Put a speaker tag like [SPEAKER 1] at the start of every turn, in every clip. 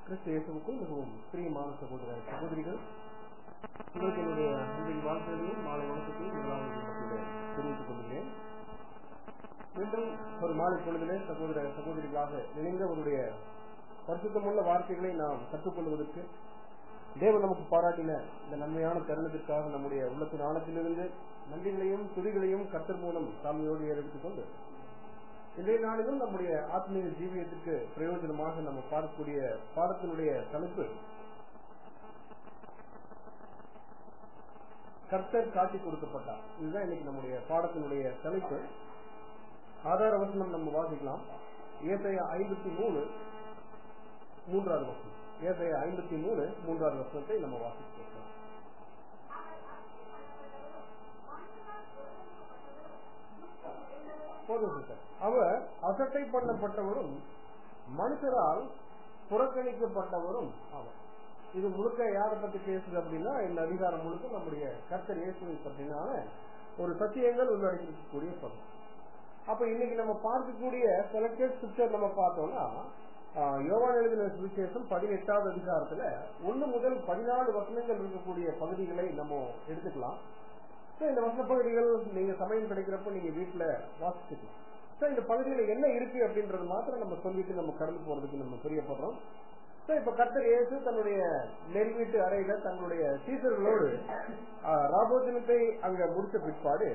[SPEAKER 1] கிறிஸ்து இயேசுவுக்கும் மிகவும் பிரியமான சகோதர சகோதரிகள் உங்களுக்கு என்னுடைய அன்பின் வாழ்க்கையையும் மாலை வணக்கத்தையும் முதலாவது மத்தியிலே தெரிவித்துக் கொள்கிறேன் மீண்டும் ஒரு மாலை பொழுதிலே சகோதர சகோதரிகளாக இணைந்த அவருடைய பரிசுத்தமுள்ள வார்த்தைகளை நாம் கற்றுக்கொள்வதற்கு தேவன் நமக்கு பாராட்டின இந்த நன்மையான தருணத்திற்காக நம்முடைய உள்ளத்தின் ஆழத்திலிருந்து நன்றிகளையும் துதிகளையும் கத்தர் மூலம் சாமியோடு எடுத்துக் கொண்டு இன்றைய நாளிலும் நம்முடைய ஆத்மீக ஜீவியத்துக்கு பிரயோஜனமாக நம்ம பார்க்கக்கூடிய பாடத்தினுடைய தலைப்பு கர்த்தர் காட்டி கொடுக்கப்பட்டார் இதுதான் இன்னைக்கு நம்முடைய பாடத்தினுடைய தலைப்பு ஆதார வசனம் நம்ம வாசிக்கலாம் ஏசைய ஐம்பத்தி மூணு மூன்றாவது வசனம் ஏசைய ஐம்பத்தி மூணு மூன்றாவது வசனத்தை நம்ம வாசிக்கலாம் போதும் சார் அவர் அசட்டை பண்ணப்பட்டவரும் மனுஷரால் புறக்கணிக்கப்பட்டவரும் அவர் இது முழுக்க யாரை பத்தி பேசுது அப்படின்னா இந்த அதிகாரம் முழுக்க நம்முடைய கர்த்தர் இயேசுவை பற்றினால ஒரு சத்தியங்கள் உள்ளடக்கிக்கூடிய பதம் அப்ப இன்னைக்கு நம்ம பார்க்கக்கூடிய செலக்டட் ஸ்கிரிப்சர் நம்ம பார்த்தோம்னா யோகான் எழுதின சுவிசேஷம் பதினெட்டாவது அதிகாரத்துல ஒன்னு முதல் பதினாலு வசனங்கள் இருக்கக்கூடிய பகுதிகளை நம்ம எடுத்துக்கலாம் இந்த வசன பகுதிகள் நீங்க சமயம் கிடைக்கிறப்ப நீங்க வீட்டுல வாசிச்சுக்கலாம் சார் இந்த பகுதியில என்ன இருக்கு அப்படின்றது மாத்திரம் நம்ம சொல்லிட்டு நம்ம கடந்து போறதுக்கு நம்ம தெரியப்படுறோம் இப்ப கர்த்தர் இயேசு தன்னுடைய நெல் வீட்டு அறையில தங்களுடைய சீசர்களோடு ராபோஜனத்தை அங்க முடிச்ச பிற்பாடு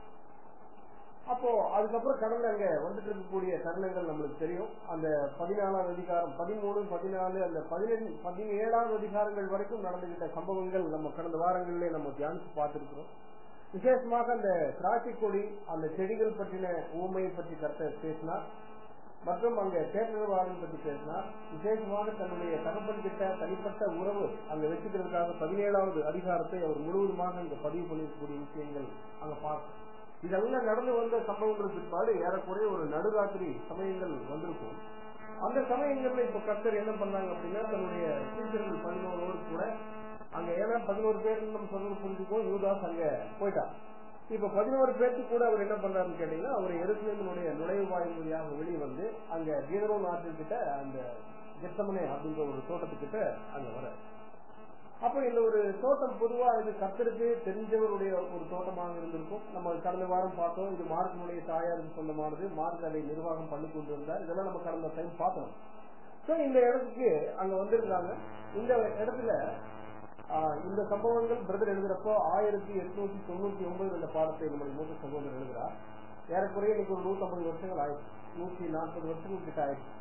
[SPEAKER 1] அப்போ அதுக்கப்புறம் கடல்ல அங்க வந்துட்டு இருக்கக்கூடிய தருணங்கள் நம்மளுக்கு தெரியும் அந்த பதினாலாவது அதிகாரம் பதிமூணு பதினாலு அந்த பதினெண்டு பதினேழாவது அதிகாரங்கள் வரைக்கும் நடந்துகிட்ட சம்பவங்கள் நம்ம கடந்த வாரங்களிலே நம்ம தியானிச்சு பார்த்திருக்கிறோம் விசேஷமாக அந்த திராட்சை கொடி அந்த செடிகள் பற்றின ஊமையை பற்றி கருத்தை பேசினார் மற்றும் அங்க தேர்தல்வாதம் பற்றி பேசினார் விசேஷமாக தன்னுடைய தகப்பன் கிட்ட தனிப்பட்ட உறவு அங்க வச்சுக்கிறதுக்காக பதினேழாவது அதிகாரத்தை அவர் முழுவதுமாக இங்க பதிவு பண்ணிருக்கக்கூடிய விஷயங்கள் அங்க பார்க்க இதெல்லாம் நடந்து வந்த சம்பவங்கள் பிற்பாடு ஏறக்குறைய ஒரு நடுராத்திரி சமயங்கள் வந்திருக்கும் அந்த சமயங்கள்ல இப்ப கர்த்தர் என்ன பண்ணாங்க அப்படின்னா தன்னுடைய சீசர்கள் பதினோரோடு கூட அங்க ஏன்னா பதினோரு பேர் நம்ம சொல்றது புரிஞ்சுக்கோ யூதாஸ் அங்க போயிட்டார் இப்ப பதினோரு பேருக்கு கூட அவர் என்ன பண்றாருன்னு கேட்டீங்கன்னா அவர் எருசலேமனுடைய நுழைவு வாய்மொழியாக வெளியே வந்து அங்க கீதரோ நாட்டுக்கிட்ட அந்த கெத்தமனே அப்படின்ற ஒரு தோட்டத்துக்கிட்ட அங்க வர அப்ப இந்த ஒரு தோட்டம் பொதுவா இது கத்தருக்கு தெரிஞ்சவருடைய ஒரு தோட்டமாக இருந்திருக்கும் நம்ம கடந்த வாரம் பார்த்தோம் இது மார்க்கினுடைய தாயாருக்கு சொந்தமானது மார்க் அதை நிர்வாகம் பண்ணி கொண்டு இருந்தார் இதெல்லாம் நம்ம கடந்த டைம் பார்த்தோம் சோ இந்த இடத்துக்கு அங்க வந்திருந்தாங்க இந்த இடத்துல இந்த சம்பவங்கள் பிரதர் எழுதுறப்போ ஆயிரத்தி எட்நூத்தி தொண்ணூத்தி ஒன்பது இந்த பாடத்தை நம்முடைய மூத்த சகோதரர் எழுதுறார் ஏறக்குறைய இன்னைக்கு ஒரு நூத்தி ஐம்பது வருஷங்கள் ஆயிடுச்சு நூத்தி நாற்பது வருஷங்கள் கிட்ட ஆயிடுச்சு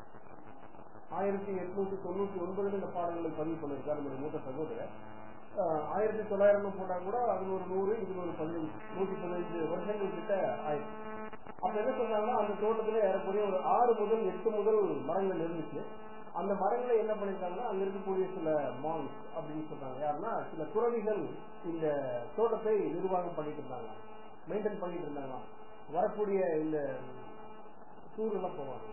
[SPEAKER 1] ஆயிரத்தி எட்நூத்தி தொண்ணூத்தி ஒன்பதுல இந்த பாடங்களை பதிவு பண்ணிருக்காரு நம்முடைய மூத்த சகோதரர் ஆயிரத்தி தொள்ளாயிரம் போட்டா கூட அது ஒரு நூறு இது ஒரு பதினஞ்சு நூத்தி பதினஞ்சு வருஷங்கள் கிட்ட ஆயிடுச்சு அப்ப என்ன சொன்னாங்கன்னா அந்த தோட்டத்துல ஏறக்குறைய ஒரு ஆறு முதல் எட்டு முதல் மரங்கள் இருந்துச்சு அந்த மரங்களை என்ன பண்ணிருக்காங்கன்னா அங்க இருக்கக்கூடிய சில மாங்ஸ் அப்படின்னு சொல்றாங்க யாருன்னா சில துறவிகள் இந்த தோட்டத்தை நிர்வாகம் பண்ணிட்டு இருந்தாங்க மெயின்டைன் பண்ணிட்டு இருந்தாங்க வரக்கூடிய இந்த டூர் எல்லாம் போவாங்க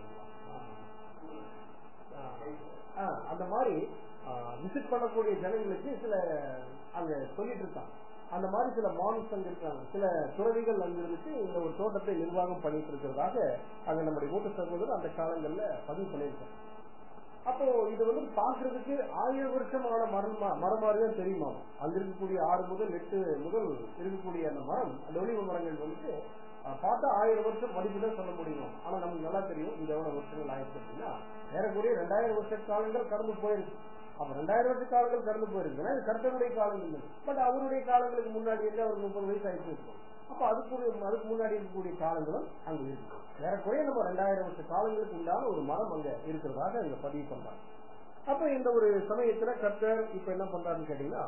[SPEAKER 1] அந்த மாதிரி விசிட் பண்ணக்கூடிய ஜனங்களுக்கு சில அங்க சொல்லிட்டு இருக்காங்க அந்த மாதிரி சில மான்ஸ் அங்க இருக்காங்க சில துறவிகள் அங்க இருந்துட்டு இந்த ஒரு தோட்டத்தை நிர்வாகம் பண்ணிட்டு இருக்கிறதாக அங்க நம்முடைய மூத்த சகோதரர் அந்த காலங்கள்ல பதிவு பண்ணியிருக்காங்க அப்போ இது வந்து பாக்குறதுக்கு ஆயிரம் வருஷமான மரம் மரம் மாதிரிதான் தெரியுமா அங்க இருக்கக்கூடிய ஆறு முதல் எட்டு முதல் இருக்கக்கூடிய அந்த மரம் அந்த ஒளிவு மரங்கள் வந்துட்டு பார்த்தா ஆயிரம் வருஷம் மதிப்புதான் சொல்ல முடியும் ஆனா நமக்கு நல்லா தெரியும் இது எவ்வளவு வருஷங்கள் ஆயிடுச்சு அப்படின்னா ஏறக்கூடிய ரெண்டாயிரம் வருஷ காலங்கள் கடந்து போயிருக்கு அப்ப ரெண்டாயிரம் வருஷ காலங்கள் கடந்து போயிருக்கு இது கர்த்தருடைய காலங்கள் பட் அவருடைய காலங்களுக்கு முன்னாடி இருந்து அவருக்கு முப்பது வயசு ஆயிட்டு இருக்கும் அப்ப அதுக்கு அதுக்கு முன்னாடி இருக்கக்கூடிய காலங்களும் அங்க இருக்கு ஏறக்குறைய நம்ம ரெண்டாயிரம் வருஷ காலங்களுக்கு உண்டான ஒரு மரம் அங்க இருக்கிறதாக அங்க பதிவு பண்றாங்க அப்ப இந்த ஒரு சமயத்துல கர்த்தர் இப்ப என்ன பண்றாருன்னு கேட்டீங்கன்னா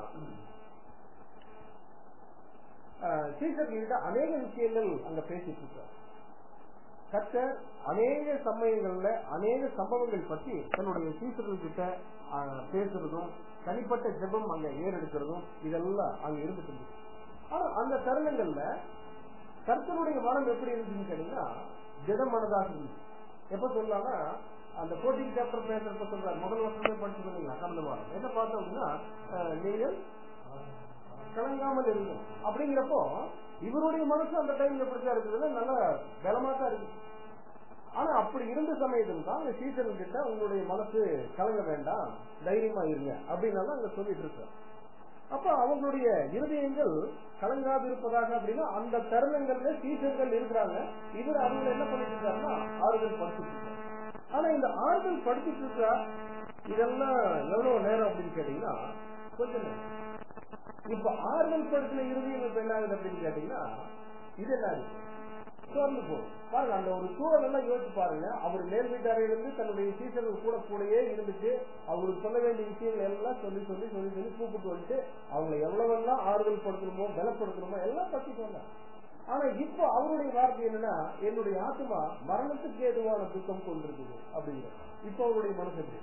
[SPEAKER 1] சீசர்கிட்ட அநேக விஷயங்கள் அங்க பேசிட்டு இருக்கார் கர்த்தர் அநேக சமயங்கள்ல அநேக சம்பவங்கள் பற்றி தன்னுடைய சீசர்கள் கிட்ட பேசுறதும் தனிப்பட்ட ஜெபம் அங்க ஏறெடுக்கிறதும் இதெல்லாம் அங்க இருந்துட்டு இருந்துச்சு ஆனா அந்த தருணங்கள்ல கர்த்தருடைய மனம் எப்படி இருந்துச்சுன்னு கேட்டீங்கன்னா ஜெடமனதாக இருந்துச்சு எப்ப சொல்லலாம்னா அந்த கோட்டிங் சாப்டர் பேசுறப்ப சொல்றாரு முதல் வருஷமே படிச்சு சொன்னீங்களா கடந்த வாரம் என்ன பார்த்தோம் அப்படின்னா நீங்கள் கலங்காமல் இருக்கும் அப்படிங்கிறப்போ இவருடைய மனசு அந்த டைம்ல எப்படிதான் இருக்குதுன்னா நல்லா பலமா தான் இருக்கு ஆனா அப்படி இருந்த சமயத்தில் தான் சீசன் கிட்ட உங்களுடைய மனசு கலங்க வேண்டாம் தைரியமா இருங்க அப்படின்னு அங்க சொல்லிட்டு இருக்க அப்ப அவங்களுடைய இருதயங்கள் கலங்காது இருப்பதாக அப்படின்னா அந்த தருணங்கள்ல சீசர்கள் இருக்கிறாங்க இவர் அவங்க என்ன பண்ணிட்டு இருக்காருன்னா ஆறுதல் படுத்திட்டு இருக்காரு ஆனா இந்த ஆறுதல் படுத்திட்டு இருக்கா இதெல்லாம் எவ்வளவு நேரம் அப்படின்னு கேட்டீங்கன்னா கொஞ்ச நேரம் இப்ப ஆறுதல் படுத்தின இறுதியில் இப்ப என்ன ஆகுது அப்படின்னு கேட்டீங்கன்னா இது என்ன ஆகுது சோர்ந்து போகும் பாருங்க அந்த ஒரு சூழல் எல்லாம் யோசிச்சு பாருங்க அவர் மேல் வீட்டாரையிலிருந்து தன்னுடைய சீசர்கள் கூட கூடயே இருந்துட்டு அவங்களுக்கு சொல்ல வேண்டிய விஷயங்கள் எல்லாம் சொல்லி சொல்லி சொல்லி சொல்லி கூப்பிட்டு வந்துட்டு அவங்களை எவ்வளவெல்லாம் ஆறுதல் படுத்தணுமோ பலப்படுத்தணுமோ எல்லாம் பத்தி சொன்னார் ஆனா இப்போ அவருடைய வார்த்தை என்னன்னா என்னுடைய ஆத்மா மரணத்துக்கு ஏதுவான துக்கம் கொண்டிருக்குது அப்படிங்கிற இப்போ அவருடைய மனசு எப்படி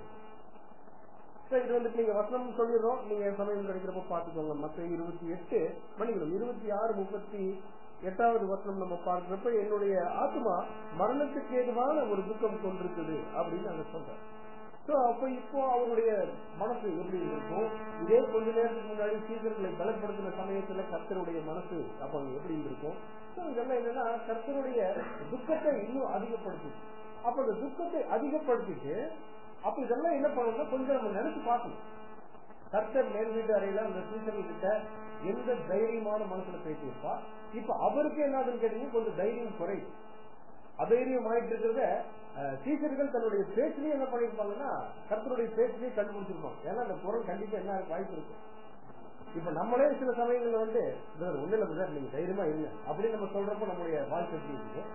[SPEAKER 1] இது வந்துட்டு நீங்க வசனம் சொல்லிடுறோம் நீங்க சமயம் கிடைக்கிறப்ப பாத்துக்கோங்க மத்த இருபத்தி எட்டு மணிக்கணும் இருபத்தி ஆறு முப்பத்தி எட்டாவது வசனம் நம்ம பார்க்கிறப்ப என்னுடைய ஆத்மா மரணத்துக்கு ஏதுவான ஒரு துக்கம் கொண்டிருக்குது அப்படின்னு நாங்க சொல்றோம் சோ அப்ப இப்போ அவருடைய மனசு எப்படி இருக்கும் இதே கொஞ்ச நேரத்துக்கு முன்னாடி சீசர்களை பலப்படுத்தின சமயத்துல கர்த்தருடைய மனசு அப்ப அங்க எப்படி இருக்கும் சோ இதெல்லாம் என்னன்னா கர்த்தருடைய துக்கத்தை இன்னும் அதிகப்படுத்து அப்ப அந்த துக்கத்தை அதிகப்படுத்திட்டு அப்ப இதெல்லாம் என்ன பண்ணணும்னா கொஞ்சம் நம்ம நினைச்சு பார்க்கணும் கர்த்தர் மேல் வீட்டு அறையில அந்த சீசர்கள் கிட்ட எந்த தைரியமான மனசுல பேசியிருப்பா இப்ப அவருக்கு என்ன ஆகுதுன்னு கேட்டீங்கன்னா கொஞ்சம் தைரியம் குறையும் அதைரியம் ஆயிட்டு இருக்கிறத டீச்சர்கள் தன்னுடைய பேச்சிலேயே என்ன பண்ணிருப்பாங்கன்னா கர்த்தருடைய பேச்சிலேயே கண்டுபிடிச்சிருப்பாங்க ஏன்னா அந்த குரல் கண்டிப்பா என்ன வாய்ப்பு இருக்கு இப்ப நம்மளே சில சமயங்கள்ல வந்து ஒண்ணு இல்ல பிரதர் நீங்க தைரியமா இருங்க அப்படின்னு நம்ம சொல்றப்ப நம்முடைய வாழ்க்கை எப்படி இருக்கு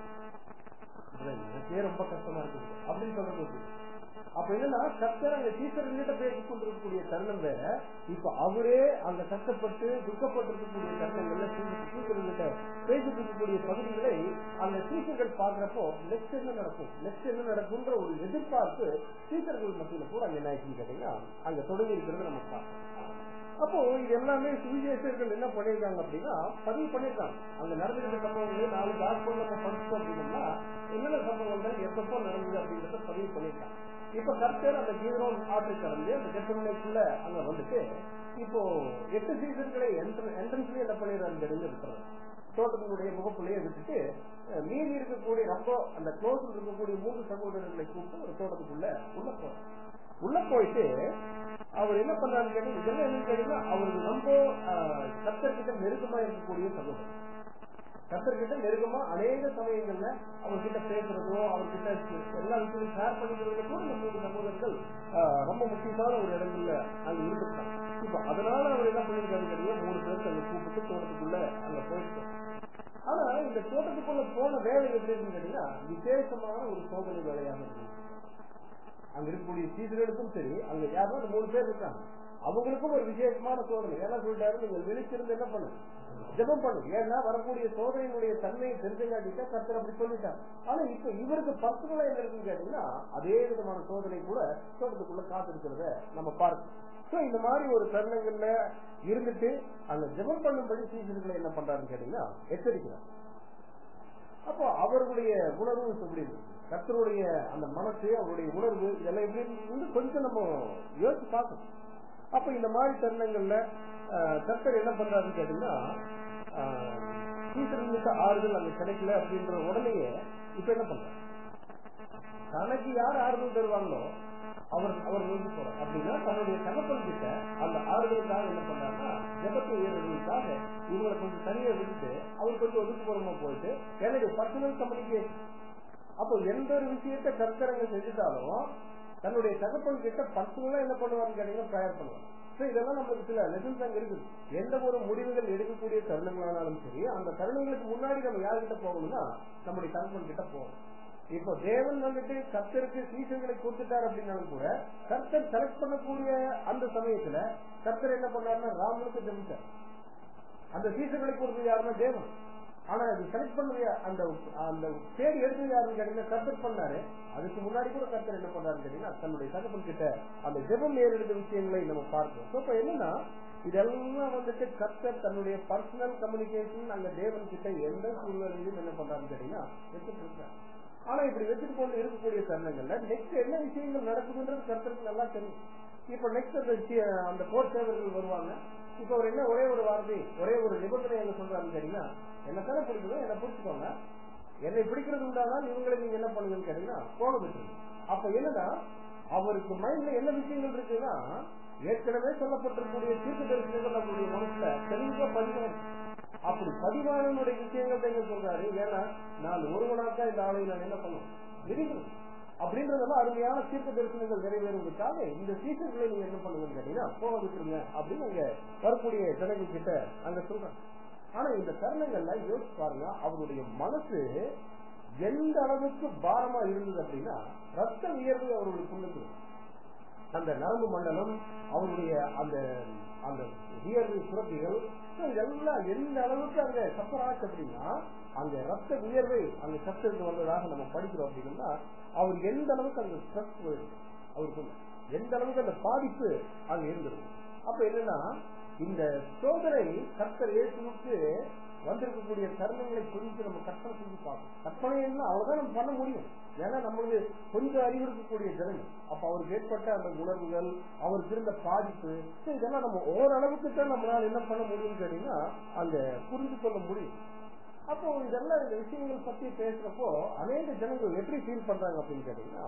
[SPEAKER 1] எனக்கே ரொம்ப கஷ்டமா இருக்குது அப்படின்னு சொல்றது அப்ப என்னன்னா கர்த்தர் அங்க டீச்சர்கிட்ட பேசிக் கொண்டிருக்கக்கூடிய தருணம் வேற இப்ப அவரே அந்த கஷ்டப்பட்டு துக்கப்பட்டு இருக்கக்கூடிய தருணங்கள்ல டீச்சர்கிட்ட பேசிட்டு இருக்கக்கூடிய பகுதிகளை அந்த டீச்சர்கள் பாக்குறப்போ நெக்ஸ்ட் என்ன நடக்கும் நெக்ஸ்ட் என்ன நடக்கும்ன்ற ஒரு எதிர்பார்ப்பு டீச்சர்கள் மத்தியில கூட அங்க என்ன ஆயிடுச்சுன்னு கேட்டீங்கன்னா அங்க தொடங்கி இருக்கிறது நம்ம பார்க்கணும் அப்போ இது எல்லாமே சுவிசேஷர்கள் என்ன பண்ணிருக்காங்க அப்படின்னா பதிவு பண்ணிருக்காங்க அங்க நடந்துகிட்ட சம்பவங்கள் நாலு காஸ்பல் நம்ம படிச்சோம் அப்படின்னா என்னென்ன சம்பவங்கள் எப்பப்போ நடந்தது அப்படின்றத பதிவு பண்ணிருக்காங்க இப்ப கர்த்தர் அந்த கீதரோன் ஆற்றை கடந்து அந்த கெட்டமனைக்குள்ள அங்க வந்துட்டு இப்போ எட்டு சீசன்களை என்ட்ரன்ஸ்லயே என்ன பண்ணிடுறாரு தெரிஞ்சு விட்டுறாரு தோட்டத்தினுடைய முகப்புலையே விட்டுட்டு மீதி இருக்கக்கூடிய ரொம்ப அந்த க்ளோஸ்ல இருக்கக்கூடிய மூன்று சகோதரர்களை கூப்பிட்டு ஒரு தோட்டத்துக்குள்ள உள்ள போறாரு உள்ள போயிட்டு அவர் என்ன பண்றாரு கேட்டீங்க இதெல்லாம் என்ன கேட்டீங்கன்னா அவருக்கு ரொம்ப கத்தர்கிட்ட நெருக்கமா இருக்கக்கூடிய சகோதரர் கத்தர்கிட்ட நெருக்கமா அநேக சமயங்கள்ல அவர்கிட்ட பேசுறதோ அவர்கிட்ட எல்லா விஷயத்தையும் ஷேர் பண்ணிக்கிறதுல கூட இந்த மூன்று சகோதரர்கள் ரொம்ப முக்கியமான ஒரு இடங்கள்ல அங்க இருந்திருக்காங்க இப்ப அதனால அவர் என்ன பண்ணிருக்காரு கேட்டீங்கன்னா மூணு பேருக்கு அங்க கூப்பிட்டு தோட்டத்துக்குள்ள அங்க போயிட்டு ஆனா இந்த தோட்டத்துக்குள்ள போன வேலை எப்படி இருக்குன்னு கேட்டீங்கன்னா விசேஷமான ஒரு சோதனை வேலையாக இருக்கு அங்க இருக்கக்கூடிய சீசர்களுக்கும் சரி அங்க யாரும் மூணு பேர் இருக்காங்க அவங்களுக்கும் ஒரு விசேஷமான சோதனை என்ன சொல்லிட்டாரு நீங்கள் விழிச்சிருந்து என்ன பண்ணுங்க ஜபம் பண்ணுங்க ஏன்னா வரக்கூடிய சோதனையினுடைய தன்மையை தெரிஞ்சங்காட்டிட்டா கர்த்தர் அப்படி சொல்லிட்டாங்க ஆனா இப்ப இவருக்கு பர்சனலா என்ன இருக்குன்னு கேட்டீங்கன்னா அதே விதமான சோதனை கூட தோட்டத்துக்குள்ள காத்திருக்கிறத நம்ம பார்க்கணும் சோ இந்த மாதிரி ஒரு தருணங்கள்ல இருந்துட்டு அந்த ஜபம் பண்ணும்படி சீசர்களை என்ன பண்றாருன்னு கேட்டீங்கன்னா எச்சரிக்கிறார் அப்போ அவர்களுடைய உணர்வு எப்படி இருக்கு கர்த்தருடைய அந்த மனசு அவருடைய உணர்வு இதெல்லாம் எப்படி இருந்து கொஞ்சம் நம்ம யோசிச்சு பார்க்கணும் அப்ப இந்த மாதிரி தருணங்கள்ல கர்த்தர் என்ன பண்றாருன்னு கேட்டீங்கன்னா சீசர்களுக்கு ஆறுதல் அங்க கிடைக்கல அப்படின்ற உடனேயே இப்ப என்ன பண்றாரு தனக்கு யார் ஆறுதல் தருவாங்களோ அவர் அவர் நோக்கி போறார் அப்படின்னா தன்னுடைய தகப்பன் கிட்ட அந்த ஆறுதலுக்காக என்ன பண்றாருன்னா ஜபத்தை உயர்வதற்காக இவங்களை கொஞ்சம் தனியா விட்டுட்டு அவர் கொஞ்சம் ஒதுக்குப்புறமா போயிட்டு எனக்கு பர்சனல் கம்யூனிகேஷன் அப்போ எந்த ஒரு விஷயத்த கற்கரங்க செஞ்சுட்டாலும் தன்னுடைய தகப்பன் கிட்ட பர்சனலா என்ன பண்ணுவான்னு கேட்டீங்கன்னா ப்ரேயர் பண்ணுவாங்க இதெல்லாம் நம்மளுக்கு சில லெசன்ஸ் அங்க இருக்குது எந்த ஒரு முடிவுகள் எடுக்கக்கூடிய தருணங்களானாலும் சரி அந்த தருணங்களுக்கு முன்னாடி நம்ம யார்கிட்ட போகணும்னா நம்முடைய தகப்பன் கிட்ட போகணும் இப்போ தேவன் வந்துட்டு கர்த்தருக்கு சீசன்களை கொடுத்துட்டார் அப்படின்னாலும் கூட கர்த்தர் செலக்ட் பண்ணக்கூடிய அந்த சமயத்துல கர்த்தர் என்ன பண்ணாருன்னா ராமனுக்கு ஜெபிச்சார் அந்த சீசன்களை கொடுத்தது யாருன்னா தேவன் ஆனா அது செலக்ட் பண்ணது அந்த அந்த தேடி எடுத்தது யாருன்னு கேட்டீங்கன்னா கர்த்தர் பண்ணாரு அதுக்கு முன்னாடி கூட கர்த்தர் என்ன பண்ணாருன்னு கேட்டீங்கன்னா தன்னுடைய தகப்பன் கிட்ட அந்த ஜெபம் ஏறெடுத்த விஷயங்களை நம்ம பார்க்கிறோம் இப்ப என்னன்னா இதெல்லாம் வந்துட்டு கர்த்தர் தன்னுடைய பர்சனல் கம்யூனிகேஷன் அங்க தேவன் கிட்ட எந்த சூழ்நிலையிலும் என்ன பண்றாருன்னு கேட்டீங்கன்னா வச்சுட்டு இருக்காரு ஆனா இப்படி வச்சுட்டு கொண்டு இருக்கக்கூடிய தருணங்கள்ல நெக்ஸ்ட் என்ன விஷயங்கள் நடக்குதுன்றது கருத்துக்கு நல்லா தெரியும் இப்ப நெக்ஸ்ட் அந்த அந்த கோர் சேவர்கள் வருவாங்க இப்ப அவர் என்ன ஒரே ஒரு வார்த்தை ஒரே ஒரு நிபந்தனை என்ன சொல்றாருன்னு கேட்டீங்கன்னா என்ன தானே பிடிக்குதோ என்ன பிடிச்சிக்கோங்க என்னை பிடிக்கிறது உண்டாதான் இவங்களை நீங்க என்ன பண்ணுங்கன்னு கேட்டீங்கன்னா போக விட்டுருங்க அப்ப என்னன்னா அவருக்கு மைண்ட்ல என்ன விஷயங்கள் இருக்குன்னா ஏற்கனவே சொல்லப்பட்டிருக்கக்கூடிய தீர்க்க தரிசனங்கள் நம்மளுடைய மனசுல தெளிவா பதிவாக அப்படி பதிவானனுடைய விஷயங்கள் தான் இங்க சொல்றாரு ஏன்னா நான் ஒருவனாக்கா இந்த ஆளை நான் என்ன பண்ணுவேன் விரிக்கணும் அப்படின்றதெல்லாம் அருமையான தீர்க்க தரிசனங்கள் நிறைவேறுவதற்காக இந்த சீசன்களை நீங்க என்ன பண்ணுங்கன்னு கேட்டீங்கன்னா போக விட்டுருங்க அப்படின்னு அங்க வரக்கூடிய ஜனங்கள் கிட்ட அங்க சொல்றாங்க ஆனா இந்த தருணங்கள்ல யோசிச்சு பாருங்க அவருடைய மனசு எந்த அளவுக்கு பாரமா இருந்தது அப்படின்னா ரத்த உயர்வு அவர்களுக்கு அந்த நரம்பு மண்டலம் அவருடைய அந்த அந்த வியர்வு சுரப்பிகள் இதெல்லாம் எந்த அளவுக்கு அங்க சப்பராச்சு அப்படின்னா அங்க ரத்த வியர்வை அங்க சத்திற்கு வந்ததாக நம்ம படிக்கிறோம் அப்படின்னா அவர் எந்த அளவுக்கு அந்த ஸ்ட்ரெஸ் அவருக்கு எந்த அளவுக்கு அந்த பாதிப்பு அங்க இருந்தது அப்ப என்னன்னா இந்த சோதனை கர்த்தர் இயேசுவுக்கு வந்திருக்கக்கூடிய தருணங்களை குறித்து நம்ம கற்பனை செஞ்சு பார்க்கணும் கற்பனை என்ன அவ்வளவுதான் நம்ம பண்ண முடியும் ஏன்னா நம்மளுக்கு கொஞ்சம் அறிவு இருக்கக்கூடிய ஜனங்கள் அப்ப அவருக்கு ஏற்பட்ட அந்த உணர்வுகள் அவருக்கு இருந்த பாதிப்பு இதெல்லாம் நம்ம ஓரளவுக்கு தான் நம்மளால என்ன பண்ண முடியும்னு கேட்டீங்கன்னா அங்க புரிந்து கொள்ள முடியும் அப்போ இதெல்லாம் இந்த விஷயங்கள் பத்தி பேசுறப்போ அநேக ஜனங்கள் எப்படி ஃபீல் பண்றாங்க அப்படின்னு கேட்டீங்கன்னா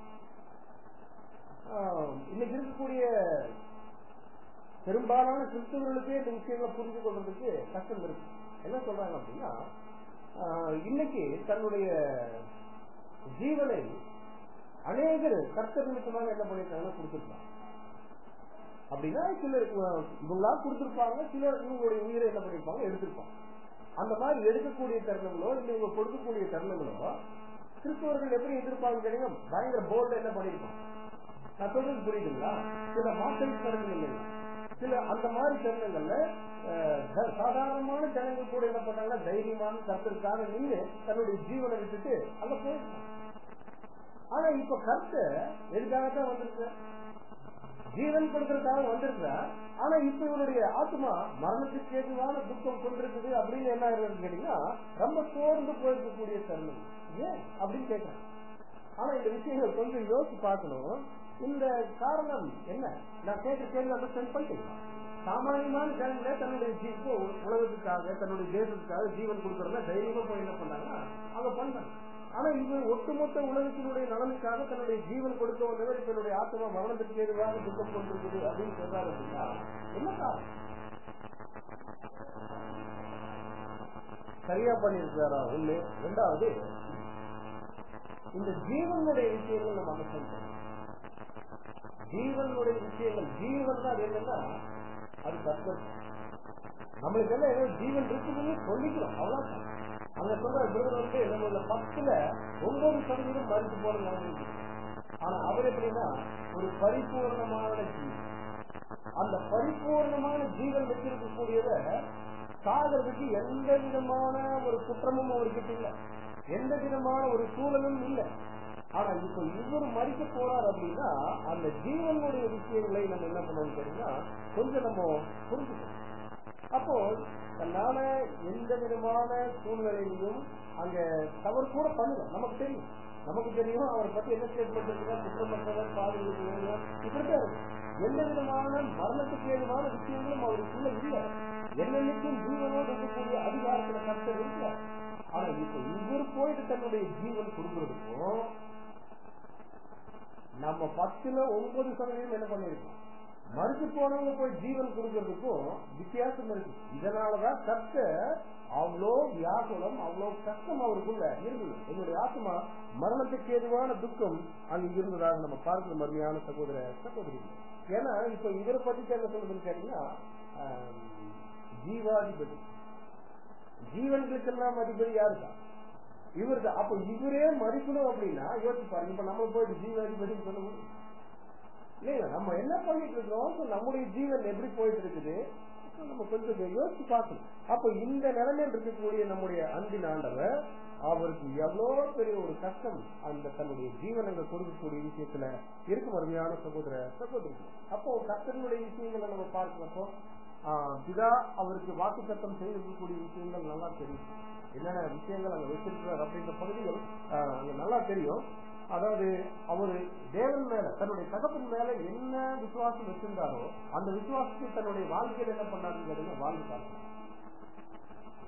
[SPEAKER 1] இன்னைக்கு இருக்கக்கூடிய பெரும்பாலான கிறிஸ்தவர்களுக்கே இந்த விஷயங்களை புரிந்து கொள்றதுக்கு கஷ்டம் இருக்கு என்ன சொல்றாங்க அப்படின்னா இன்னைக்கு தன்னுடைய ஜீவனை அநேகர் கர்த்தர் நிமித்தமாக என்ன பண்ணிருக்காங்கன்னா கொடுத்திருக்காங்க அப்படின்னா சிலர் இவங்களா கொடுத்திருப்பாங்க சிலர் இவங்களுடைய உயிரை என்ன பண்ணிருப்பாங்க எடுத்திருப்பாங்க அந்த மாதிரி எடுக்கக்கூடிய தருணங்களோ இல்ல இவங்க கொடுக்கக்கூடிய தருணங்களோ கிறிஸ்தவர்கள் எப்படி எதிர்ப்பாங்க கேட்டீங்க பயங்கர போர்டு என்ன பண்ணிருப்பாங்க நான் சொல்றது புரியுதுங்களா சில மாற்றம் தருணங்கள் இல்லைங்க சில அந்த மாதிரி தருணங்கள்ல சாதாரணமான ஜனங்கள் கூட என்ன பண்ணாங்கன்னா தைரியமான கருத்திற்காக நின்று தன்னுடைய ஜீவனை விட்டுட்டு அங்க போயிருக்காங்க ஆனா இப்ப கருத்து எதுக்காகத்தான் வந்திருக்க ஜீவன் கொடுக்கறதுக்காக வந்திருக்கா ஆனா இப்ப இவருடைய ஆத்மா மரணத்துக்கு ஏதுவான துக்கம் கொண்டிருக்குது அப்படின்னு என்ன ஆகுதுன்னு கேட்டீங்கன்னா ரொம்ப சோர்ந்து போயிருக்கக்கூடிய தருணம் ஏன் அப்படின்னு கேட்கிறேன் ஆனா இந்த விஷயங்கள் கொஞ்சம் யோசிச்சு பார்க்கணும் இந்த காரணம் என்ன நான் கேட்கிற கேள்வி அண்டர்ஸ்டாண்ட் பண்ணிக்கலாம் சாமானியமான ஜனங்களே தன்னுடைய ஜீவோ உலகத்துக்காக தன்னுடைய தேசத்துக்காக ஜீவன் கொடுக்கறத தைரியமா போய் என்ன பண்ணாங்கன்னா அங்க பண்ணாங்க ஆனா இது ஒட்டுமொத்த உலகத்தினுடைய நலனுக்காக தன்னுடைய ஜீவன் கொடுக்க வந்தவர் தன்னுடைய ஆத்மா மரணத்துக்கு எதிராக துக்கம் கொண்டிருக்குது அப்படின்னு சொல்றாரு அப்படின்னா என்ன காரணம் சரியா பண்ணிருக்காரா ஒண்ணு ரெண்டாவது இந்த ஜீவனுடைய விஷயங்கள் நம்ம அண்டர்ஸ்டாண்ட் பண்ணணும் ஜீவனுடைய விஷயங்கள் ஜீவன் தான் என்னன்னா அது கஷ்டம் நம்மளுக்கு என்ன ஏதோ ஜீவன் இருக்குதுன்னு சொல்லிக்கிறோம் அவ்வளவுதான் அங்க சொல்ற பிரதர் வந்து நம்மளோட பத்துல ஒன்பது சதவீதம் மறுத்து போற நிலைமை ஆனா அவர் எப்படின்னா ஒரு பரிபூர்ணமான ஜீவன் அந்த பரிபூர்ணமான ஜீவன் வச்சிருக்கக்கூடியத சாகிறதுக்கு எந்த விதமான ஒரு குற்றமும் அவர்கிட்ட இல்ல எந்த விதமான ஒரு சூழலும் இல்லை ஆனா இப்ப இவர் மறிக்க போறார் அப்படின்னா அந்த ஜீவனுடைய விஷயங்களை நம்ம என்ன பண்ணணும் கேட்டீங்கன்னா கொஞ்சம் நம்ம புரிஞ்சுக்கணும் அப்போ தன்னால எந்த விதமான சூழ்நிலையிலும் அங்க தவறு கூட பண்ணல நமக்கு தெரியும் நமக்கு தெரியும் அவரை பத்தி என்ன ஸ்டேட்மெண்ட் இருக்குதா குற்றமற்றவர் பாதி இப்படித்தான் இருக்கு எந்த விதமான மரணத்துக்கு ஏதுவான விஷயங்களும் அவருக்குள்ள இல்ல என்னென்னைக்கும் ஜீவனோடு இருக்கக்கூடிய அதிகாரத்துல கஷ்டம் இல்ல ஆனா இப்ப இவர் போயிட்டு தன்னுடைய ஜீவன் கொடுக்கறதுக்கும் நம்ம பத்துல ஒன்பது சதவீதம் என்ன பண்ணிருக்கோம் மறுத்து போனவங்க போய் ஜீவன் கொடுக்கறதுக்கும் வித்தியாசம் இருக்கு இதனாலதான் கத்த அவ்வளோ வியாகுலம் அவ்வளோ கஷ்டம் அவருக்குள்ள இருந்தது என்னுடைய ஆத்மா மரணத்துக்கு ஏதுவான துக்கம் அங்க இருந்ததாக நம்ம பார்க்கிற மருமையான சகோதர சகோதரி ஏன்னா இப்ப இவரை பத்தி என்ன சொல்றதுன்னு கேட்டீங்கன்னா ஜீவாதிபதி ஜீவன்களுக்கெல்லாம் அதிபதி யாருக்கா இவர் தான் அப்ப இவரே மறிக்கணும் அப்படின்னா யோசிச்சு பாருங்க இப்ப நம்ம போயிட்டு ஜீவாதிபதி சொல்ல முடியும் இல்லையா நம்ம என்ன பண்ணிட்டு இருக்கோம் நம்முடைய ஜீவன் எப்படி போயிட்டு இருக்குது நம்ம கொஞ்சம் யோசிச்சு பார்க்கணும் அப்ப இந்த நிலைமையில் இருக்கக்கூடிய நம்முடைய அன்பின் ஆண்டவர் அவருக்கு எவ்வளவு பெரிய ஒரு கஷ்டம் அந்த தன்னுடைய ஜீவனங்கள் கொடுக்கக்கூடிய விஷயத்துல இருக்கும் அருமையான சகோதர சகோதரி அப்போ கர்த்தனுடைய விஷயங்களை நம்ம பார்க்கிறப்போ பிதா அவருக்கு வாக்கு சட்டம் செய்திருக்கக்கூடிய விஷயங்கள் நல்லா தெரியும் என்னென்ன விஷயங்கள் அங்க வச்சிருக்கிறார் அப்படின்ற பகுதிகள் அங்க நல்லா தெரியும் அதாவது அவரு தேவன் மேல தன்னுடைய தகப்பன் மேல என்ன விசுவாசம் வச்சிருந்தாரோ அந்த விசுவாசத்தை தன்னுடைய வாழ்க்கையில் என்ன பண்ணாருன்னு வாழ்ந்து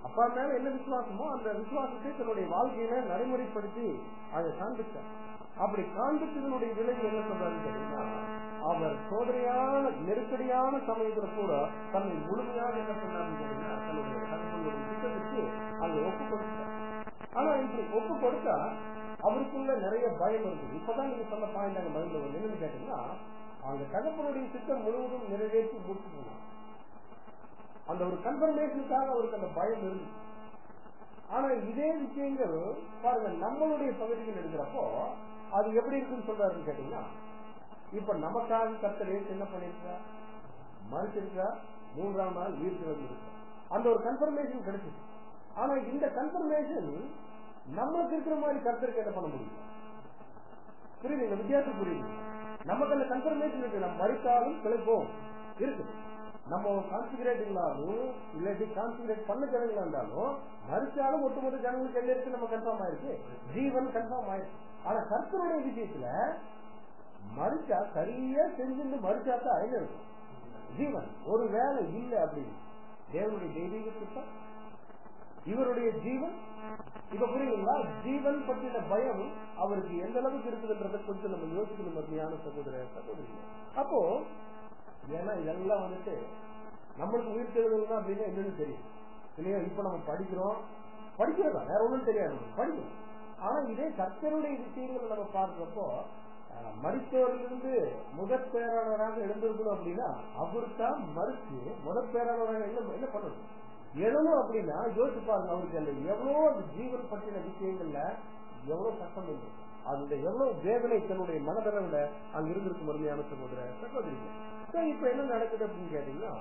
[SPEAKER 1] அப்பா மேல என்ன விசுவாசமோ அந்த விசுவாசத்தை தன்னுடைய வாழ்க்கையில நடைமுறைப்படுத்தி அதை காண்பிச்சார் அப்படி காண்பிச்சதனுடைய விளைவு என்ன சொல்றாரு தெரியுமா அவர் சோதனையான நெருக்கடியான சமயத்துல கூட தன்னை முழுமையாக என்ன பண்ணாருன்னு கேட்டீங்கன்னா தன்னுடைய தன்னுடைய திட்டத்துக்கு அங்க ஒப்பு கொடுத்தார் ஆனா இப்படி ஒப்பு கொடுத்தா அவருக்குள்ள நிறைய பயம் இருக்குது இப்பதான் நீங்க சொன்ன பாயிண்ட் அங்க மைண்ட்ல வருது என்னன்னு கேட்டீங்கன்னா அந்த தகப்பனுடைய திட்டம் முழுவதும் நிறைவேற்றி முடிச்சுக்கலாம் அந்த ஒரு கன்ஃபர்மேஷனுக்காக அவருக்கு அந்த பயம் இருந்து ஆனா இதே விஷயங்கள் பாருங்க நம்மளுடைய பகுதிகள் இருக்கிறப்போ அது எப்படி இருக்குன்னு சொல்றாருன்னு கேட்டீங்கன்னா இப்ப நமக்காக கத்தர் என்ன பண்ணிருக்கா மறுத்திருக்கா மூன்றாம் நாள் உயிர் இருக்கு அந்த ஒரு கன்ஃபர்மேஷன் கிடைச்சிச்சு ஆனா இந்த கன்ஃபர்மேஷன் நம்மளுக்கு இருக்கிற மாதிரி கருத்தருக்கு என்ன பண்ண முடியும் புரியுதுங்க வித்தியாசம் புரியுது நமக்கு அந்த கன்ஃபர்மேஷன் இருக்கு நம்ம மறித்தாலும் பிழைப்போம் இருக்கு நம்ம கான்சிகரேட் இல்லாலும் இல்லாட்டி கான்சிகரேட் பண்ண ஜனங்களா இருந்தாலும் மறிச்சாலும் ஒட்டுமொத்த ஜனங்களுக்கு என்ன இருக்கு நம்ம கன்ஃபார்ம் ஆயிருக்கு ஜீவன் கன்ஃபார்ம் ஆயிருக்கு ஆனா கர்த்தருடைய விஷயத்துல மறிச்சா சரியா செஞ்சுட்டு மறிச்சா தான் என்ன இருக்கும் ஜீவன் ஒரு வேலை இல்லை அப்படின்னு தேவனுடைய தெய்வீக திட்டம் இவருடைய ஜீவன் இப்ப புரியுங்களா ஜீவன் பற்றின பயம் அவருக்கு எந்த அளவுக்கு இருக்குதுன்றத கொஞ்சம் நம்ம யோசிக்கணும் மத்தியான சகோதர சகோதரி அப்போ ஏன்னா இதெல்லாம் வந்துட்டு நம்மளுக்கு உயிர் தேடுதல்னா அப்படின்னா என்னன்னு தெரியும் இல்லையா இப்ப நம்ம படிக்கிறோம் படிக்கிறதா வேற ஒண்ணும் தெரியாது நமக்கு படிக்கிறோம் ஆனா இதே கர்த்தருடைய விஷயங்களை நம்ம பார்க்கிறப்போ மருத்துவரிலிருந்து முதற் பேராளராக எழுந்திருக்கணும் அப்படின்னா அவர் தான் மறுத்து முதற் பேராளராக என்ன என்ன பண்ணணும் எழணும் அப்படின்னா யோசிச்சு பாருங்க அவருக்கு அந்த எவ்வளவு அந்த ஜீவன் பற்றின விஷயங்கள்ல எவ்வளவு கஷ்டம் இல்லை அந்த எவ்வளவு வேதனை தன்னுடைய மனதளவுல அங்க இருந்திருக்கும் மருமையான சகோதர சகோதரிகள் இப்ப என்ன நடக்குது அப்படின்னு கேட்டீங்கன்னா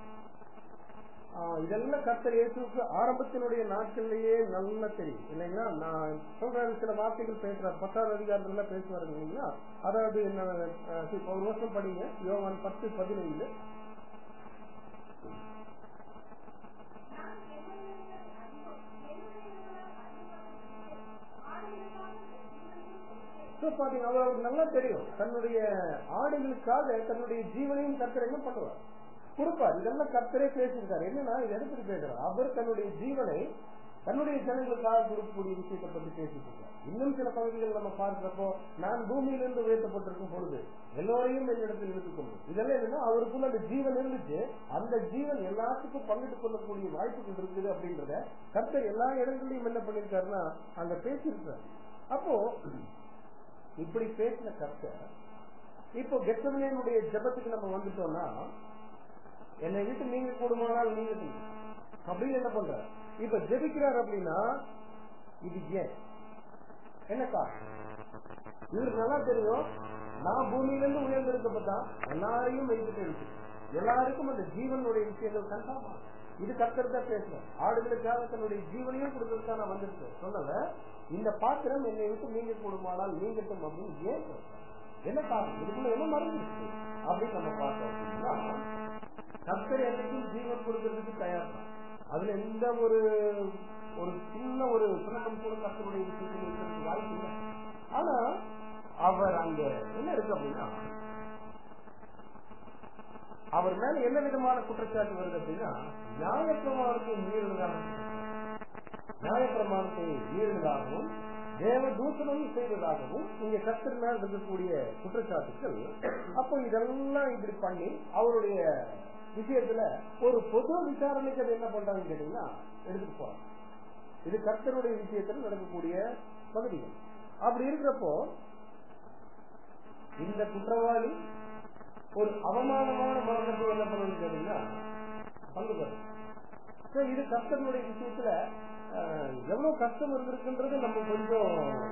[SPEAKER 1] இதெல்லாம் கர்த்தர் இயேசுக்கு ஆரம்பத்தினுடைய நாட்கள்லயே நல்லா தெரியும் இல்லைங்களா நான் சொல்ற சில வார்த்தைகள் பேசுற பத்தாவது அதிகாரத்துல பேசுவாரு இல்லைங்களா அதாவது என்ன ஒரு வருஷம் படிங்க யோவான் பத்து பதினைந்து பாத்தீங்க அவருக்கு நல்லா தெரியும் தன்னுடைய ஆடுகளுக்காக தன்னுடைய ஜீவனையும் கர்த்தர் என்ன பண்ணுவார் கொடுப்பார் இதெல்லாம் கர்த்தரே பேசியிருக்காரு என்னன்னா இது எடுத்துட்டு பேசுறாரு அவர் தன்னுடைய ஜீவனை தன்னுடைய ஜனங்களுக்காக கொடுக்கக்கூடிய விஷயத்தை பத்தி பேசிட்டு இருக்கார் இன்னும் சில பகுதிகள் நம்ம பார்க்கிறப்போ நான் பூமியிலிருந்து உயர்த்தப்பட்டிருக்கும் பொழுது எல்லோரையும் என்னிடத்தில் எடுத்துக்கொள்ளும் இதெல்லாம் என்னன்னா அவருக்குள்ள அந்த ஜீவன் இருந்துச்சு அந்த ஜீவன் எல்லாத்துக்கும் பங்கிட்டு கொள்ளக்கூடிய வாய்ப்புகள் இருக்குது அப்படின்றத கர்த்தர் எல்லா இடங்களையும் என்ன பண்ணிருக்காருன்னா அங்க பேசியிருக்காரு அப்போ இப்படி பேசின கர்த்தர் இப்போ கெட்டவனுடைய ஜபத்துக்கு நம்ம வந்துட்டோம்னா என்னை விட்டு நீங்க கூடுமானால் நீங்க அப்படின்னு என்ன பண்ற இப்ப ஜெபிக்கிறார் அப்படின்னா இது ஏன் என்ன காரணம் இவருக்கு நல்லா தெரியும் நான் பூமியிலிருந்து உயர்ந்திருக்கப்பட்டா எல்லாரையும் வைத்துட்டு இருக்கு எல்லாருக்கும் அந்த ஜீவனுடைய விஷயங்கள் கன்ஃபார்ம் இது கத்தர் தான் பேசுறேன் ஆடுகளுக்காக தன்னுடைய ஜீவனையும் கொடுக்கறதுக்காக நான் வந்திருக்கேன் சொன்னத இந்த பாத்திரம் என்னை விட்டு நீங்க கூடுமானால் நீங்கட்டும் அப்படின்னு ஏன் என்ன காரணம் இதுக்குள்ள என்ன மருந்து இருக்கு அப்படின்னு நம்ம பார்த்தோம் அப்படின்னா கத்தர் என்னைக்கும் ஜீவன் கொடுக்கறதுக்கு தயார் தான் அதுல எந்த ஒரு ஒரு சின்ன ஒரு சுணக்கம் கூட கத்தருடைய விஷயத்தில் இருக்கிறதுக்கு வாய்ப்பு இல்லை ஆனா அவர் அங்க என்ன இருக்கு அப்படின்னா அவர் மேல என்ன விதமான குற்றச்சாட்டு வருது அப்படின்னா நியாயப்பிரமாணத்தை மீறுவதாக நியாயப்பிரமாணத்தை மீறுவதாகவும் தேவ தூஷணம் செய்ததாகவும் இங்க கத்தர் மேல் இருக்கக்கூடிய குற்றச்சாட்டுகள் அப்போ இதெல்லாம் இப்படி பண்ணி அவருடைய விஷயத்துல ஒரு பொது விசாரணைக்கு அது என்ன பண்றாங்கன்னு கேட்டீங்கன்னா எடுத்துட்டு போறாங்க இது கர்த்தருடைய விஷயத்துல நடக்கக்கூடிய பகுதிகள் அப்படி இருக்கிறப்போ இந்த குற்றவாளி ஒரு அவமானமான மரணத்தை என்ன பண்ணணும்னு கேட்டீங்கன்னா பங்கு பெறும் இது கர்த்தனுடைய விஷயத்துல எவ்வளவு கஷ்டம் இருந்திருக்குன்றது நம்ம கொஞ்சம்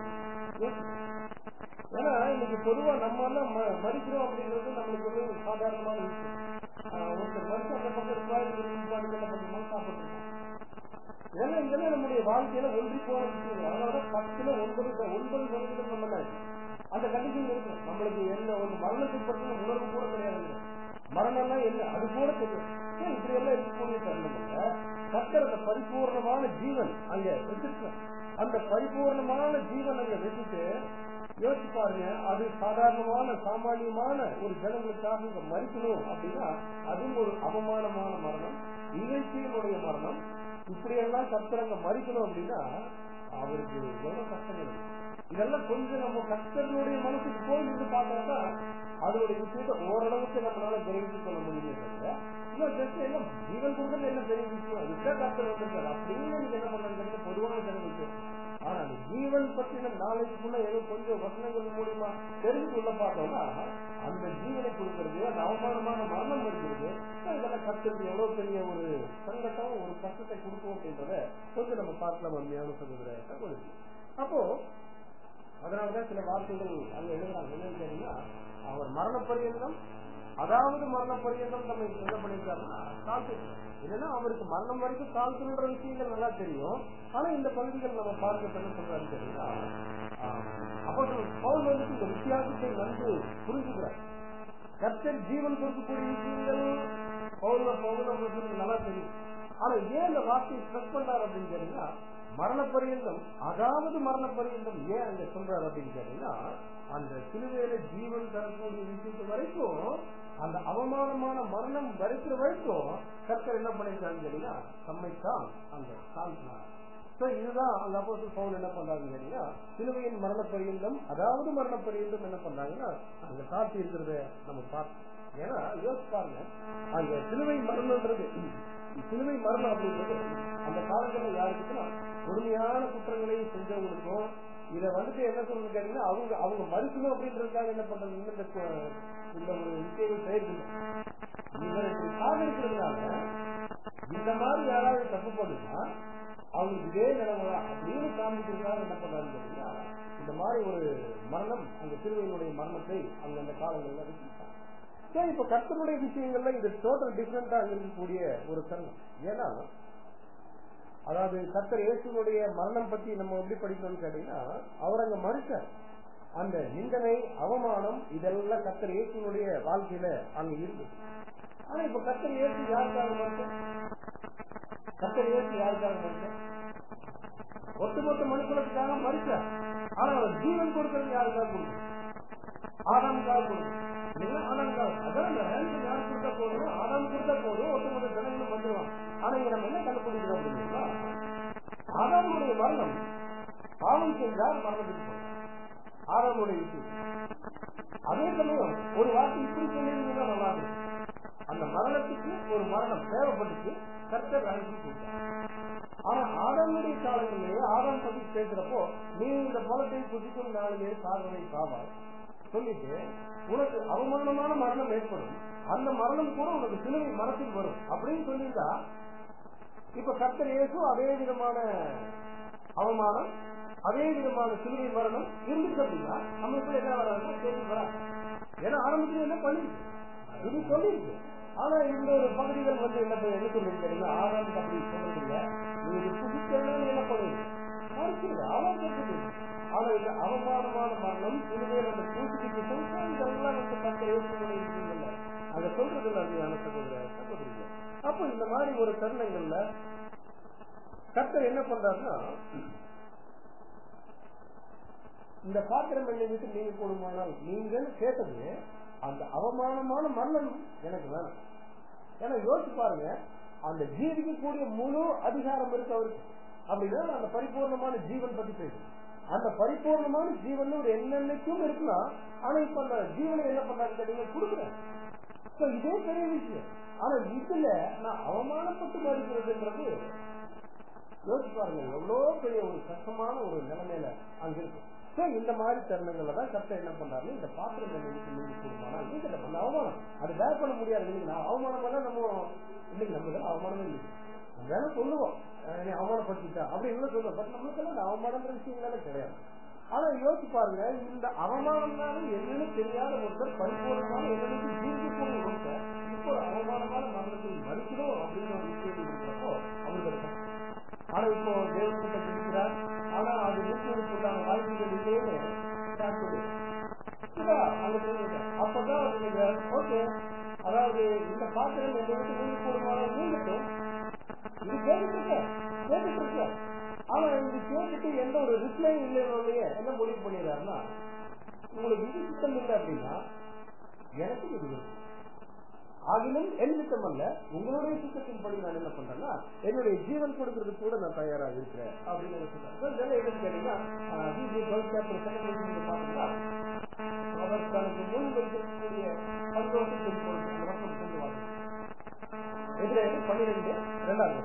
[SPEAKER 1] ஏன்னா இன்னைக்கு பொதுவா நம்ம எல்லாம் மறிக்கிறோம் அப்படின்றது நம்மளுக்கு ஒரு சாதாரணமான விஷயம் ஒருத்தர் மனுஷன் அந்த பக்கம் இருப்பாரு என்ன பண்ணுறோம் சாப்பிட்டுருக்கோம் இதெல்லாம் இதெல்லாம் நம்முடைய வாழ்க்கையில ஒன்றி போன விஷயம் அதனால பத்துல ஒன்பது ஒன்பது சதவீதம் நம்ம தான் அந்த கண்டிஷன் இருக்கு நம்மளுக்கு என்ன ஒரு மரணத்துக்கு பற்றின உணர்வு கூட கிடையாது மரணம்னா என்ன அது கூட தெரியும் இப்படி எல்லாம் இருக்கக்கூடிய தருணங்கள்ல கத்தர் அந்த பரிபூர்ணமான ஜீவன் அங்க வச்சிருக்க அந்த பரிபூர்ணமான ஜீவன் அங்க வச்சுட்டு யோசிச்சு பாருங்க அது சாதாரணமான சாமானியமான ஒரு ஜனங்களுக்காக இங்க மறிக்கணும் அப்படின்னா அதுவும் ஒரு அவமானமான மரணம் இயற்கையினுடைய மரணம் இப்படியெல்லாம் கர்த்தரங்க மறிக்கணும் அப்படின்னா அவருக்கு எவ்வளவு கஷ்டங்கள் இருக்கு. இதெல்லாம் கொஞ்சம் நம்ம கர்த்தர்களுடைய மனசுக்கு போய் இருந்து பார்த்தா அதனுடைய விஷயத்தை ஓரளவுக்கு நம்மளால கிரகித்துக் கொள்ள முடியுமே தவிர இன்னும் ஜஸ்ட் என்ன ஜீவன் கொடுக்கறது என்ன பெரிய விஷயம் அதுதான் கர்த்தர் வந்திருக்காரு அப்படின்னு நீங்க என்ன பண்ணுறது பொதுவான ஜனங்களுக்கு ஆனா அந்த ஜீவன் பற்றின நாளைக்குள்ள ஏதோ கொஞ்சம் வசனங்கள் மூலியமா தெரிஞ்சு கொள்ள பார்த்தோம்னா அந்த ஜீவனை கொடுக்கறது அந்த அவமானமான மரணம் இருக்கிறது இதெல்லாம் கத்துறது எவ்வளவு பெரிய ஒரு சங்கட்டம் ஒரு கஷ்டத்தை கொடுக்கும் அப்படின்றத கொஞ்சம் நம்ம பார்க்கலாம் அருமையான சகோதர சகோதரி அப்போ அதனாலதான் சில வார்த்தைகள் அங்க எழுதுறாங்க என்னன்னு கேட்டீங்கன்னா அவர் மரண பரியந்தம் அதாவது மரண பரியந்தம் நம்ம என்ன பண்ணிருக்காருன்னா தாழ்த்து என்னன்னா அவருக்கு மரணம் வரைக்கும் தாழ்த்துன்ற விஷயங்கள் நல்லா தெரியும் ஆனா இந்த பகுதிகள் நம்ம பார்க்க என்ன சொல்றாரு தெரியுங்களா அவர்கள் பவுல் வந்துட்டு இந்த வித்தியாசத்தை நன்கு புரிஞ்சுக்கிறார் கர்த்தர் ஜீவன் கொடுக்கக்கூடிய விஷயங்கள் பவுல பவுல அவர்களுக்கு நல்லா தெரியும் ஆனா ஏன் இந்த வார்த்தையை ஸ்ட்ரெஸ் பண்றாரு அப்படின்னு கேட்டீங்கன்னா மரண பரியந்தம் அதாவது மரண பரியந்தம் ஏன் அங்க சொல்றாரு அப்படின்னு கேட்டீங்கன்னா அந்த சிலுவையில ஜீவன் தரக்கூடிய விஷயத்து வரைக்கும் அந்த அவமானமான மரணம் வரைக்கிற வரைக்கும் கர்த்தர் என்ன பண்ணிருக்காருன்னு கேட்டீங்கன்னா தம்மைத்தான் அந்த சாந்தினார் So, இதுதான் அந்த அப்போ பவுல் என்ன பண்றாங்க கேட்டீங்கன்னா சிலுவையின் மரண பரியந்தம் அதாவது மரண பரியந்தம் என்ன பண்றாங்கன்னா அங்க சாத்தி இருக்கிறத நம்ம பார்த்தோம் ஏன்னா யோசிச்சு பாருங்க அங்க சிலுவை மரணம்ன்றது சிலுவை மரணம் அப்படின்றது அந்த காலத்துல யாருக்குன்னா கொடுமையான குற்றங்களை செஞ்சவங்களுக்கும் இத வந்துட்டு என்ன சொல்றது கேட்டீங்கன்னா அவங்க அவங்க மறுக்கணும் அப்படின்றதுக்காக என்ன பண்றது இந்த இந்த ஒரு விஷயங்கள் செயல்படும் இவருக்கு சாதனைக்கிறதுனால இந்த மாதிரி யாராவது தப்பு பண்ணுனா அவங்களுக்கு இதே நிலைமை அப்படின்னு காமிக்கிறதுக்காக என்ன பண்றாங்க கேட்டீங்கன்னா இந்த மாதிரி ஒரு மரணம் அந்த திருவையினுடைய மரணத்தை அவங்க அந்த காலங்கள்ல வச்சிருக்காங்க சரி இப்ப கர்த்தனுடைய விஷயங்கள்ல இது டோட்டல் டிஃபரெண்டா இருக்கக்கூடிய ஒரு தருணம் ஏன்னா அதாவது கர்த்தர் இயேசுனுடைய மரணம் பத்தி நம்ம எப்படி படிக்கணும்னு கேட்டீங்கன்னா அவர் அங்க மறுத்தார் அந்த நிந்தனை அவமானம் இதெல்லாம் கர்த்தர் இயேசுனுடைய வாழ்க்கையில அங்க இருந்தது ஆனா இப்ப கர்த்தர் இயேசு யாருக்காக மறுத்த கர்த்தர் இயேசு யாருக்காக மறுத்த ஒட்டுமொத்த மனுஷனுக்காக மறுத்தார் ஆனா அவர் ஜீவன் கொடுக்கறது யாருக்காக கொடுக்கும் ஆதாமுக்காக கொடுக்கும் இல்ல ஆதாமுக்காக அதான் அந்த ரேன்சம் யார் கொடுத்தா போதும் ஆதாம் கொடுத்தா போதும் ஒட்டுமொத்த ஜனங்களும் வந்துருவாங்க ஆனா இங்க நம்ம என்ன கண்டுபிடிக்கிறோம் அப்படின்னா ஆதாமுடைய மரணம் பாவம் செஞ்சால் மரணத்துக்கு போகும் ஆதாமுடைய விஷயம் அதே சமயம் ஒரு வார்த்தை இப்படி சொல்லியிருந்தீங்கன்னா நல்லா இருக்கும் அந்த மரணத்துக்கு ஒரு மரணம் தேவைப்பட்டுச்சு கர்த்தர் அனுப்பி கொடுத்தார் ஆனா ஆதாமுடைய காலங்களிலேயே ஆதாம் பத்தி பேசுறப்போ நீ இந்த பலத்தை புதிக்கும் நாளிலே சாதனை சாவாய் சொல்லிட்டு உனக்கு அவமானமான மரணம் ஏற்படும் அந்த மரணம் கூட உனக்கு சிலுவை மரத்தில் வரும் அப்படின்னு சொல்லியிருந்தா இப்ப கர்த்தர் இயேசு அதே விதமான அவமானம் அதே விதமான சிலுவை மரணம் இருந்துச்சு அப்படின்னா நம்மளுக்கு என்ன வராது கேள்வி வராது ஏன்னா ஆரம்பத்துல என்ன பண்ணிருக்கு இது சொல்லிருக்கு ஆனா இந்த ஒரு பகுதிகள் வந்து என்ன பண்ண- என்ன சொல்லிருக்கீங்க ஆரம்பம் அப்படி சொல்றது இல்ல நீ இது புதுக்கணும் என்ன பண்ணுது மறுக்கிறது அவன் கேட்குது ஆனா இது அவமானமான மரணம் சிலுவையில் அந்த பூசிக்கு இதெல்லாம் வந்து கத்த யோசனை இருக்குங்கல்ல அதை சொல்றது இல்ல அது சகோதர சகோதரிகள் அப்போ இந்த மாதிரி ஒரு தருணங்கள்ல கர்த்தர் என்ன பண்றாருன்னா இந்த பாத்திரம் என்னை விட்டு நீங்க போடுமானால் நீங்கள் கேட்டது அந்த அவமானமான மரணம் எனக்கு வேணும் ஏன்னா யோசிச்சு பாருங்க அந்த ஜீவிக்கு கூடிய முழு அதிகாரம் இருக்கு அவருக்கு அப்படின்னா அந்த பரிபூர்ணமான ஜீவன் பத்தி பேசும் அந்த பரிபூர்ணமான ஜீவன் ஒரு என்னென்னைக்கும் இருக்கலாம் ஆனா இப்ப அந்த ஜீவனை என்ன பண்றாங்க கேட்டீங்க கொடுக்குறேன் So, இதே பெரிய விஷயம் ஆனா இதுல நான் அவமானப்பட்டு மறுக்கிறதுன்றது யோசிச்சு பாருங்க எவ்வளவு பெரிய ஒரு கஷ்டமான ஒரு நிலைமையில அங்க இருக்கு So, இந்த மாதிரி தருணங்கள்ல தான் கர்த்தர் என்ன பண்றாரு இந்த பாத்திரம் நீங்க நீங்க கொடுமானா நீங்க அந்த அவமானம் அது வேற பண்ண முடியாது இன்னைக்கு நான் அவமானம் பண்ணா நம்ம இன்னைக்கு நம்ம இதெல்லாம் அவமானமே இல்லை நம்ம வேணா சொல்லுவோம் அஹ் நீ அவமானப்படுத்திட்டா அப்படின்னு சொல்லுவோம் பட் நம்மளுக்கெல்லாம் இந்த அவமானன்ற விஷயங்களே கிடையாது ஆனா யோசிச்சு பாருங்க இந்த அவமானம்னால என்னன்னு தெரியாத ஒருத்தர் பரிபூர்ணமான என்னன்னு ஜீவிக்கக்கூடிய ஒருத்தர் இப்போ அவமானமான மரணத்தில் மறிக்கணும் அப்படின்ற ஒரு விஷயம் இருக்கிறப்போ அவங்களுக்கு அது கஷ்டம். ஆனா இப்போ தேவன்கிட்ட பிடிக்கிறார் ஆனா அது நிச்சயத்துக்குள்ளான வாய்ப்புகள் இல்லைன்னு நான் சொல்லுவேன். இல்லையா? அங்க சொல்லுங்க. அப்பதான் அவங்க ஓகே அதாவது இந்த பாத்திரம் எங்க வீட்டு நீங்க போடுமான நீங்கட்டும் இது கேட்டுட்டு இருக்க கேட்டுட்டு இருக்க ஆனா இது கேட்டுட்டு எந்த ஒரு ரிப்ளை இல்லையே என்ன முடிவு பண்ணிடுறாருன்னா உங்களுக்கு இது சுத்தம் இல்லை அப்படின்னா எனக்கு இது இருக்கு. ஆகிலும் என் திட்டம் அல்ல உங்களுடைய சித்தத்தின்படி நான் என்ன பண்றேன்னா என்னுடைய ஜீவன் கொடுக்கறதுக்கு கூட நான் தயாராக இருக்கிறேன் அப்படின்னு சொல்றாங்க இதெல்லாம் என்னன்னு கேட்டீங்கன்னா பாத்தீங்கன்னா அவர் தனக்கு முன் வைத்திருக்கக்கூடிய சந்தோஷத்தின் பொருள் அந்த வசனம் கொண்டு வாங்க எதிரே பன்னிரெண்டு இரண்டாவது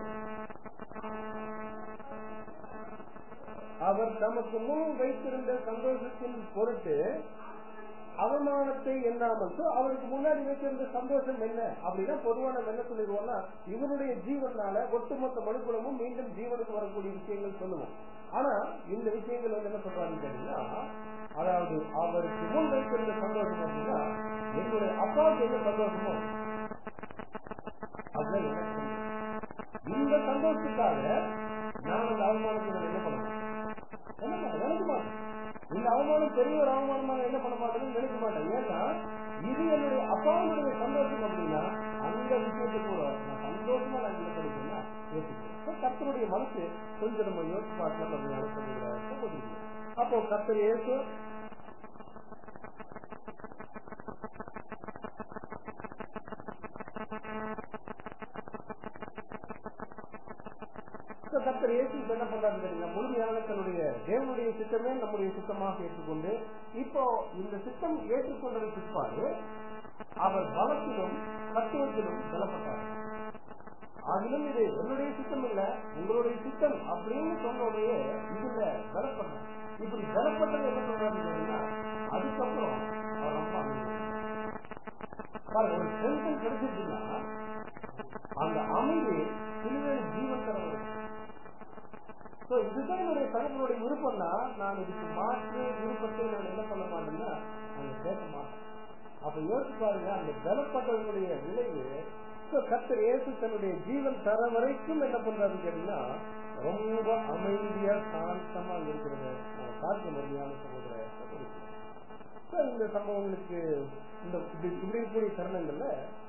[SPEAKER 1] அவர் தமக்கு முன் வைத்திருந்த சந்தோஷத்தின் பொருட்டு அவமானத்தை எண்ணாமல் அவருக்கு முன்னாடி வைத்திருந்த சந்தோஷம் என்ன அப்படின்னா பொதுவா நம்ம என்ன சொல்லிடுவோம்னா இவருடைய ஜீவனால ஒட்டுமொத்த மனுக்குலமும் மீண்டும் ஜீவனுக்கு வரக்கூடிய விஷயங்கள் சொல்லுவோம் ஆனா இந்த விஷயங்கள் வந்து என்ன சொல்றாங்கன்னு கேட்டீங்கன்னா அதாவது அவருக்கு முன் வைத்திருந்த சந்தோஷம் அப்படின்னா என்னுடைய அப்பாவுக்கு என்ன சந்தோஷமோ அதுதான் எனக்கு இந்த சந்தோஷத்துக்காக நான் அந்த அவமானத்தை நான் என்ன பண்ணணும் என்ன பண்ண நினைக்க மாட்டேன் இந்த அவமானம் பெரிய ஒரு அவமானமா என்ன பண்ண மாட்டேன்னு நினைக்க மாட்டேன் ஏன்னா இது என்னுடைய அப்பாவுடைய சந்தோஷம் அப்படின்னா அந்த விஷயத்தை கூட நான் சந்தோஷமா நான் என்ன பண்ணிக்கிறேன்னா ஏற்றுக்கிறேன் கர்த்தருடைய மனசு கொஞ்சம் நம்ம யோசிச்சு பார்க்கலாம் நம்ம நடத்துகிற அப்போ கர்த்தர் ஏசு கர்த்தர் இயேசு என்ன பண்றாரு தெரியுங்க முழுமையாக தன்னுடைய தேவனுடைய சித்தமே நம்முடைய சித்தமாக ஏற்றுக்கொண்டு இப்போ இந்த சித்தம் ஏற்றுக்கொண்டது பிற்பாடு அவர் பலத்திலும் தத்துவத்திலும் பலப்பட்டார் ஆகிலும் இது என்னுடைய சித்தம் இல்ல உங்களுடைய சித்தம் அப்படின்னு சொன்னோடைய இதுல பலப்பட்டார் இப்படி பலப்பட்டது என்ன சொல்றாரு கேட்டீங்கன்னா அதுக்கப்புறம் அவர் அப்பா பாருங்க ஒரு டென்ஷன் கிடைச்சிருச்சுன்னா அந்த அமைதி சிலுவையில் ஜீவன் தரவர் சோ இதுதான் என்னுடைய தகவலுடைய விருப்பம்னா நான் இதுக்கு மாற்று விருப்பத்தை நான் என்ன பண்ண மாட்டேன்னா அவங்க கேட்க மாட்டேன் அப்ப யோசிச்சு பாருங்க அந்த பலப்பட்டவர்களுடைய விளைவு கத்தர் இயேசு தன்னுடைய ஜீவன் தர வரைக்கும் என்ன பண்றாருன்னு கேட்டீங்கன்னா ரொம்ப அமைதியா சாந்தமா இருக்கிறத பார்க்க முடியாத சகோதர இந்த சம்பவங்களுக்கு இந்த இப்படி இருக்கக்கூடிய தருணங்கள்ல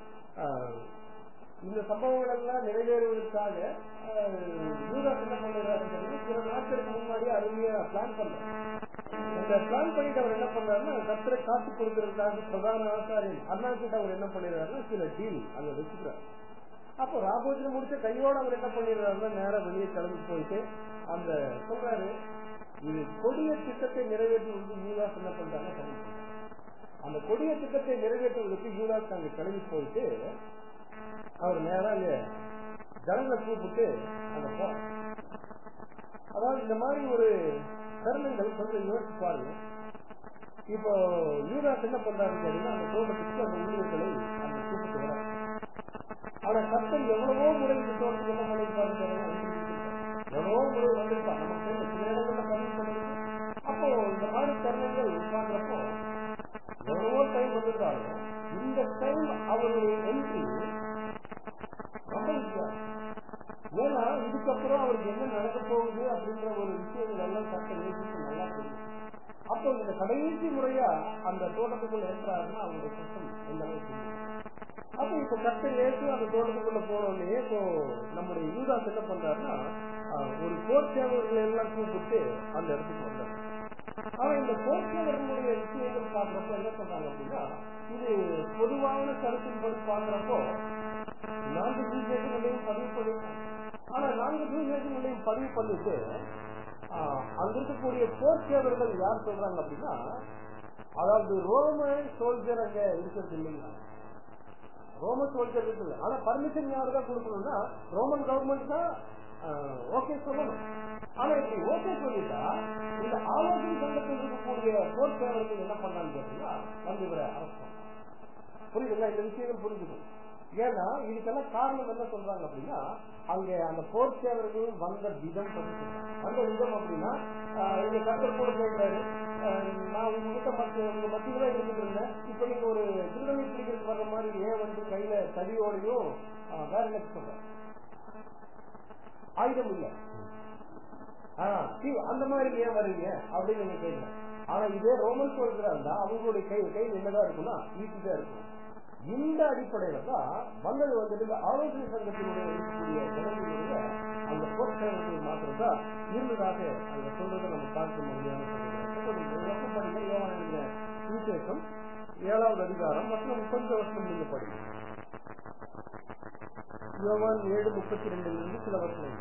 [SPEAKER 1] இந்த சம்பவங்கள் எல்லாம் நிறைவேறுவதற்காக யூதாஸ் என்ன பண்ணுறாரு சில நாட்களுக்கு முன்னாடி அருமையா பிளான் பண்றாரு இந்த பிளான் பண்ணிட்டு அவர் என்ன பண்றாருன்னா கத்திர காசு கொடுக்கறதுக்காக பிரதான ஆசாரியன் அண்ணா கிட்ட அவர் என்ன பண்ணிடுறாருன்னா சில டீல் அங்க வச்சுக்கிறாரு அப்போ ராபோஜனம் முடிச்ச கையோட அவர் என்ன பண்ணிடுறாருன்னா நேரம் வெளியே கிளம்பி போயிட்டு அந்த சொல்றாரு இது கொடிய திட்டத்தை நிறைவேற்றுவதற்கு யூதாஸ் என்ன பண்றாங்க கிளம்பி அந்த கொடிய திட்டத்தை நிறைவேற்றுவதற்கு யூதாஸ் அங்க கிளம்பி போயிட்டு அவர் நேரம் அங்க ஜனங்களை கூப்பிட்டு அங்க போற அதாவது இந்த மாதிரி ஒரு தருணங்கள் கொஞ்சம் யோசிச்சு பாருங்க இப்போ யூதாஸ் என்ன பண்றாருன்னு கேட்டீங்கன்னா அந்த தோட்டத்துக்கு அந்த ஊழியர்களை அந்த கூப்பிட்டு வர ஆனா கத்தன் எவ்வளவோ முறை இந்த தோட்டத்துக்கு என்ன பண்ணிருப்பாரு எவ்வளவோ முறை வந்திருப்பா நம்ம சில இடங்கள்ல பதிவு பண்ணிருக்கு அப்போ இந்த மாதிரி தருணங்கள் உட்கார்ந்தப்போ எவ்வளவோ டைம் வந்திருந்தாலும் இந்த டைம் அவருடைய என்ட்ரி ரொம்ப முக்கியம் ஏன்னா இதுக்கப்புறம் அவருக்கு என்ன நடக்க போகுது அப்படின்ற ஒரு விஷயங்கள் எல்லாம் சட்ட யோசிச்சு நல்லா தெரியும் அப்போ இந்த கடைசி முறையா அந்த தோட்டத்துக்குள்ள ஏற்றாருன்னா அவருடைய கஷ்டம் எந்த அளவுக்கு அப்போ இப்ப கட்ட ஏற்று அந்த தோட்டத்துக்குள்ள போனோடனே இப்போ நம்முடைய யூதாஸ் என்ன பண்றாருன்னா ஒரு போர் சேவர்களை எல்லாம் கூப்பிட்டு அந்த இடத்துக்கு வந்தார் ஆனா இந்த போர்ச்சேவர்களுடைய விஷயங்கள் பாக்குறப்ப என்ன சொல்றாங்க அப்படின்னா இது பொதுவான கருத்தின்படி பாக்குறப்போ நான்கு சுவிசேஷங்களையும் பதிவு பண்ணி ஆனா நான்கு சுவிசேஷங்களையும் பதிவு பண்ணிட்டு அங்க இருக்கக்கூடிய போர்ச்சேவர்கள் யார் சொல்றாங்க அப்படின்னா அதாவது ரோம சோல்ஜர் அங்க இருக்கிறது இல்லைங்களா ரோம சோல்ஜர் இருக்குது ஆனா பர்மிஷன் யாரு தான் கொடுக்கணும்னா ரோமன் கவர்மெண்ட் தான் ஓகே சொல்லணும் ஆனா இப்படி ஓகே சொல்லிட்டா இந்த ஆலோசனை சங்கத்தில் இருக்கக்கூடிய போர்ச்சேவர்கள் என்ன பண்ணான்னு கேட்டீங்கன்னா வந்து இவரை அரசு புரியுதுங்களா இந்த விஷயங்கள் புரிஞ்சுக்கணும் ஏன்னா இதுக்கெல்லாம் காரணம் என்ன சொல்றாங்க அப்படின்னா அங்க அந்த போர்ச்சேவர்கள் வந்த விதம் பத்தி வந்த விதம் அப்படின்னா இங்க கத்தர் கூட கேட்டாரு நான் உங்ககிட்ட மத்திய உங்க மத்தியில இருந்துட்டு இருந்தேன் இப்ப நீங்க ஒரு திருடனை பிடிக்கிறது வர்ற மாதிரி ஏன் வந்து கையில தடியோடையும் வேற என்ன சொல்றேன் ஆயுதம் இல்ல அந்த மாதிரி ஏன் வரீங்க அப்படின்னு நீங்க கேட்க ஆனா இதே ரோமன் சொல்கிறா இருந்தா அவங்களுடைய கை கையில் என்னதான் இருக்கும்னா ஈஸி தான் இருக்கும் இந்த அடிப்படையில தான் வந்தது வந்துட்டு ஆலோசனை சங்கத்தினுடைய இருக்கக்கூடிய ஜனங்களுடைய அந்த போர்ச்சேவர்கள் மாத்திரம் தான் இருந்ததாக அந்த சொல்றதை நம்ம பார்க்க முடியாத படிக்க யோகான சுவிசேஷம் ஏழாவது அதிகாரம் மற்றும் கொஞ்சம் வருஷம் நீங்க படிங்க யோவான் ஏழு முப்பத்தி ரெண்டுல இருந்து சில வசனங்கள்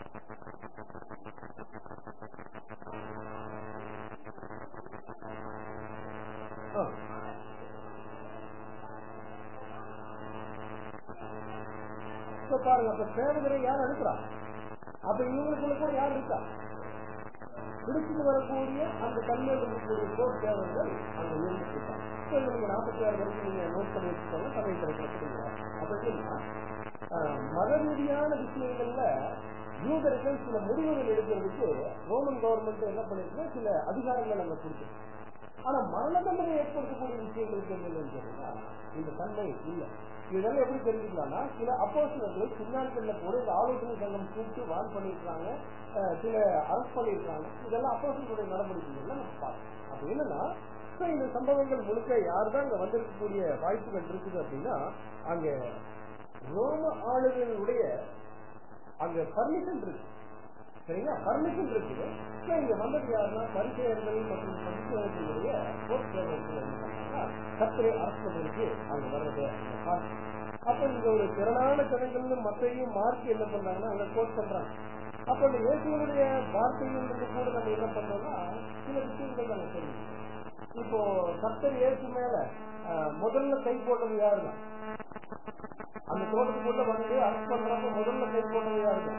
[SPEAKER 1] ஆ. இப்ப பாருங்க அப்ப சேவகரை யார் அனுப்புறா அப்ப இவங்களுக்குள்ள கூட யார் இருக்கா பிடிச்சிட்டு வரக்கூடிய அந்த தன்மையில் இருக்கக்கூடிய போர் தேவர்கள் அங்க இருந்துட்டாங்க இப்போ நீங்க நாற்பத்தி ஆறு வரைக்கும் நீங்க நோட் பண்ணி வச்சுக்கோங்க சபை கிடைக்கிறீங்க அப்ப எப்படின்னா ஆஹ், மத ரீதியான விஷயங்கள்ல யூதர்கள் சில முடிவுகள் எடுக்கிறதுக்கு ரோமன் கவர்மெண்ட் என்ன பண்ணிருக்கு சில அதிகாரங்கள் அங்க கொடுத்துருக்கு ஆனா மரண தண்டனை ஏற்படுத்தக்கூடிய விஷயங்களுக்கு என்னன்னு கேட்டீங்கன்னா இந்த தன்மை இல்லை இதெல்லாம் எப்படி தெரிஞ்சுக்கலாம்னா சில அப்போசிலர்கள் பின்னாட்கள்ல கூட இந்த ஆலோசனை சங்கம் கூப்பிட்டு வான் பண்ணிருக்காங்க அஹ், சில அரெஸ்ட் பண்ணிருக்காங்க இதெல்லாம் அப்போசிலுடைய நடவடிக்கைகள்ல நம்ம பார்க்கணும் அப்ப என்னன்னா இப்ப இந்த சம்பவங்கள் முழுக்க யார் தான் அங்க வந்திருக்கக்கூடிய வாய்ப்புகள் இருக்குது அப்படின்னா அங்க ரோம ஆளுநருடைய அங்க பர்மிஷன் இருக்கு சரிங்களா பர்மிஷன் இருக்குது இப்ப இங்க வந்தது யாருன்னா பரிசெயர்கள் மற்றும் பரிசெயர்களுடைய கோர்ட் கத்திரை அரசுக்கு அங்க வர்றது அங்க பார்த்து. அப்ப இங்க ஒரு திரளான ஜனங்கள்னு மத்தையும் மார்க் என்ன பண்றாங்கன்னா அங்க கோட் பண்றாங்க அப்ப இந்த இயேசுடைய வார்த்தையில் இருந்து கூட நம்ம என்ன பண்றோம்னா சில விஷயங்கள் நாங்க தெரியும் இப்போ கத்தர் இயேசு மேல அஹ், முதல்ல கை போட்டது யாருன்னா அந்த தோட்டத்துக்குள்ள வந்து அரசு பண்றப்ப முதல்ல கை போட்டது யாருங்க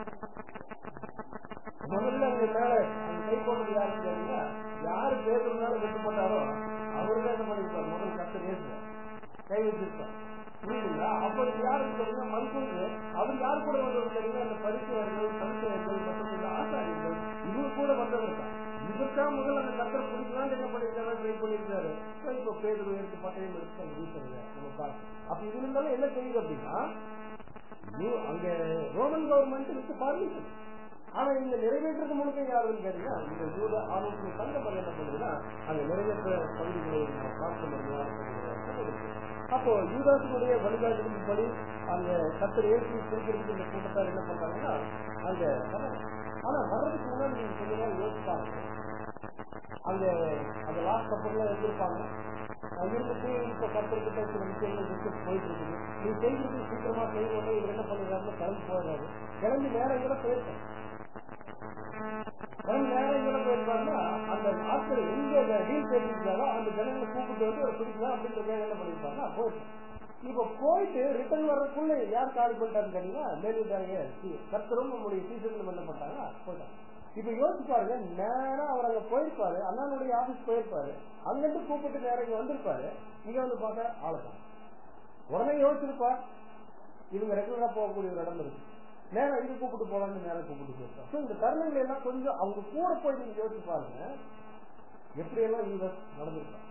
[SPEAKER 1] முதல்ல அங்க மேல அந்த கை போட்டது யாருன்னு கேட்டீங்கன்னா யாரு பேசுறதுனால வெட்டுப்பட்டாரோ அவரு தான் என்ன பண்ணிருப்பாரு முதல் கத்த நேசு கை வச்சிருப்பார் புரியுதுங்களா அப்ப இது யாருன்னு கேட்டீங்கன்னா மருத்துவங்க அவர் யார் கூட வந்தவர் கேட்டீங்கன்னா அந்த பரிசுவர்கள் பரிசுவர்கள் மற்றும் இந்த ஆசாரியர்கள் இவங்க கூட வந்தவர் தான் இதுதான் முதல்ல அந்த கத்தரை பிடிக்கலாம்னு என்ன பண்ணிருக்காரு ட்ரை பண்ணிருக்காரு இப்ப இப்ப பேர் எடுத்து பட்டையும் எடுத்து அந்த வீசுறீங்க நம்ம பார்க்கணும் அப்ப இதுல இருந்தாலும் என்ன தெரியுது அப்படின்னா யூ- அங்க ரோமன் கவர்மெண்ட் இருக்கு பர்மிஷன் ஆனா இங்க நிறைவேற்றது முழுக்க யாருன்னு கேட்டீங்கன்னா இந்த யூத ஆலோசனை சங்கம் அது என்ன பண்ணுதுன்னா அந்த நிறைவேற்ற பகுதிகளை நம்ம பார்க்க முடியும் அப்போ யூதாசினுடைய வழிகாட்டுதலின்படி அந்த கத்தர் ஏற்றி பிடிக்கிறதுக்கு இந்த கூட்டத்தார் என்ன பண்றாங்கன்னா அங்க வர்றாங்க. ஆனா வர்றதுக்கு முன்னாடி நீங்க கொஞ்ச நேரம் யோசிப்பாங்க அங்க அந்த லாஸ்ட் கப்பல்ல இருந்திருப்பாங்க அங்க இருந்துட்டு இப்ப கப்பல்கிட்ட சில விஷயங்கள் டிஸ்கஸ் போயிட்டு இருக்குது நீ செய்கிறது சீக்கிரமா செய்யணும் இவர் என்ன பண்ணிடுறாருன்னு கிளம்பி போயிடுறாரு கிளம்பி நேரம் இங்கே போயிருக்கேன் கிளம்பி நேரம் இங்கே போயிருப்பாருன்னா அந்த ஆட்கள் எங்க அந்த டீல் பேசிருக்காரோ அந்த ஜனங்களை கூப்பிட்டு வந்து ஒரு பிடிக்கலாம் அப்படின்றத என்ன பண்ணிருப்பாருன்னா போயிட்டேன் இப்ப போயிட்டு ரிட்டர்ன் வர்றதுக்குள்ள யார் காலி பண்ணிட்டாருன்னு கேட்டீங்கன்னா மேலுதாங்க கர்த்தரும் நம்முடைய சீசன்ல என்ன பண்ணாங்க போயிட்டாங்க இப்ப யோசிச்சு பாருங்க நேரா அவர் அங்க போயிருப்பாரு அண்ணனுடைய ஆபீஸ் போயிருப்பாரு அங்கிருந்து கூப்பிட்டு நேரம் இங்க வந்திருப்பாரு இங்க வந்து பார்த்தா ஆளுதான் உடனே யோசிச்சிருப்பார் இவங்க ரெகுலரா போகக்கூடிய ஒரு இடம் இருக்கு நேரம் இங்க கூப்பிட்டு போலாம்னு நேரம் கூப்பிட்டு போயிருப்பார் So, இந்த தருணங்கள் எல்லாம் கொஞ்சம் அவங்க கூட போய் நீங்க யோசிச்சு பாருங்க எப்படி எல்லாம் இவங்க நடந்திருக்காங்க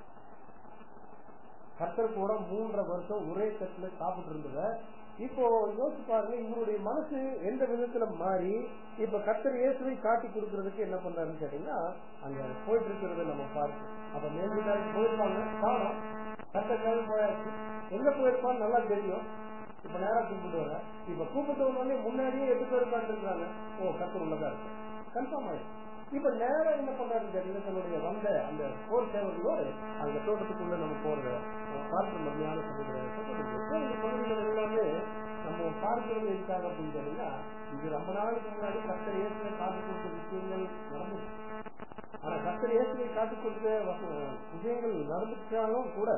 [SPEAKER 1] கர்த்தர் கூட மூன்றரை வருஷம் ஒரே தட்டுல சாப்பிட்டு இருந்தத இப்போ யோசிச்சு பாருங்க இவருடைய மனசு எந்த விதத்துல மாறி இப்ப கர்த்தர் இயேசுவை காட்டி கொடுக்கறதுக்கு என்ன பண்றாருன்னு கேட்டீங்கன்னா அங்க போயிட்டு இருக்கிறத நம்ம பார்க்கணும் அப்ப மேல்வீட்டாருக்கு போயிருப்பாங்க காணும் கர்த்தர் கிளம்பி போயாச்சு எங்க போயிருப்பான்னு நல்லா தெரியும் இப்ப நேரா கூப்பிட்டு வர இப்ப கூப்பிட்டு வந்தோடனே முன்னாடியே எட்டு பேர் உட்காந்துருக்காங்க ஓ கர்த்தர் உள்ளதா இருக்கு கன்ஃபார்ம் ஆயிடுச்சு இப்ப நேரம் என்ன பண்றாருன்னு கேட்டீங்கன்னா தன்னுடைய வந்த அந்த போர் சேவர்களோடு அந்த தோட்டத்துக்குள்ள நம்ம போறத பார்க்க மதியான சகோதரர் இந்த பகுதிகள் எல்லாமே நம்ம பார்க்கிறது எதுக்காக அப்படின்னு கேட்டீங்கன்னா இது ரொம்ப நாளுக்கு முன்னாடி கத்தர் இயேசுவை காத்து கொடுத்த விஷயங்கள் நடந்துச்சு ஆனா கத்தர் இயேசுவை காத்து கொடுத்த வச- விஷயங்கள் நடந்துச்சாலும் கூட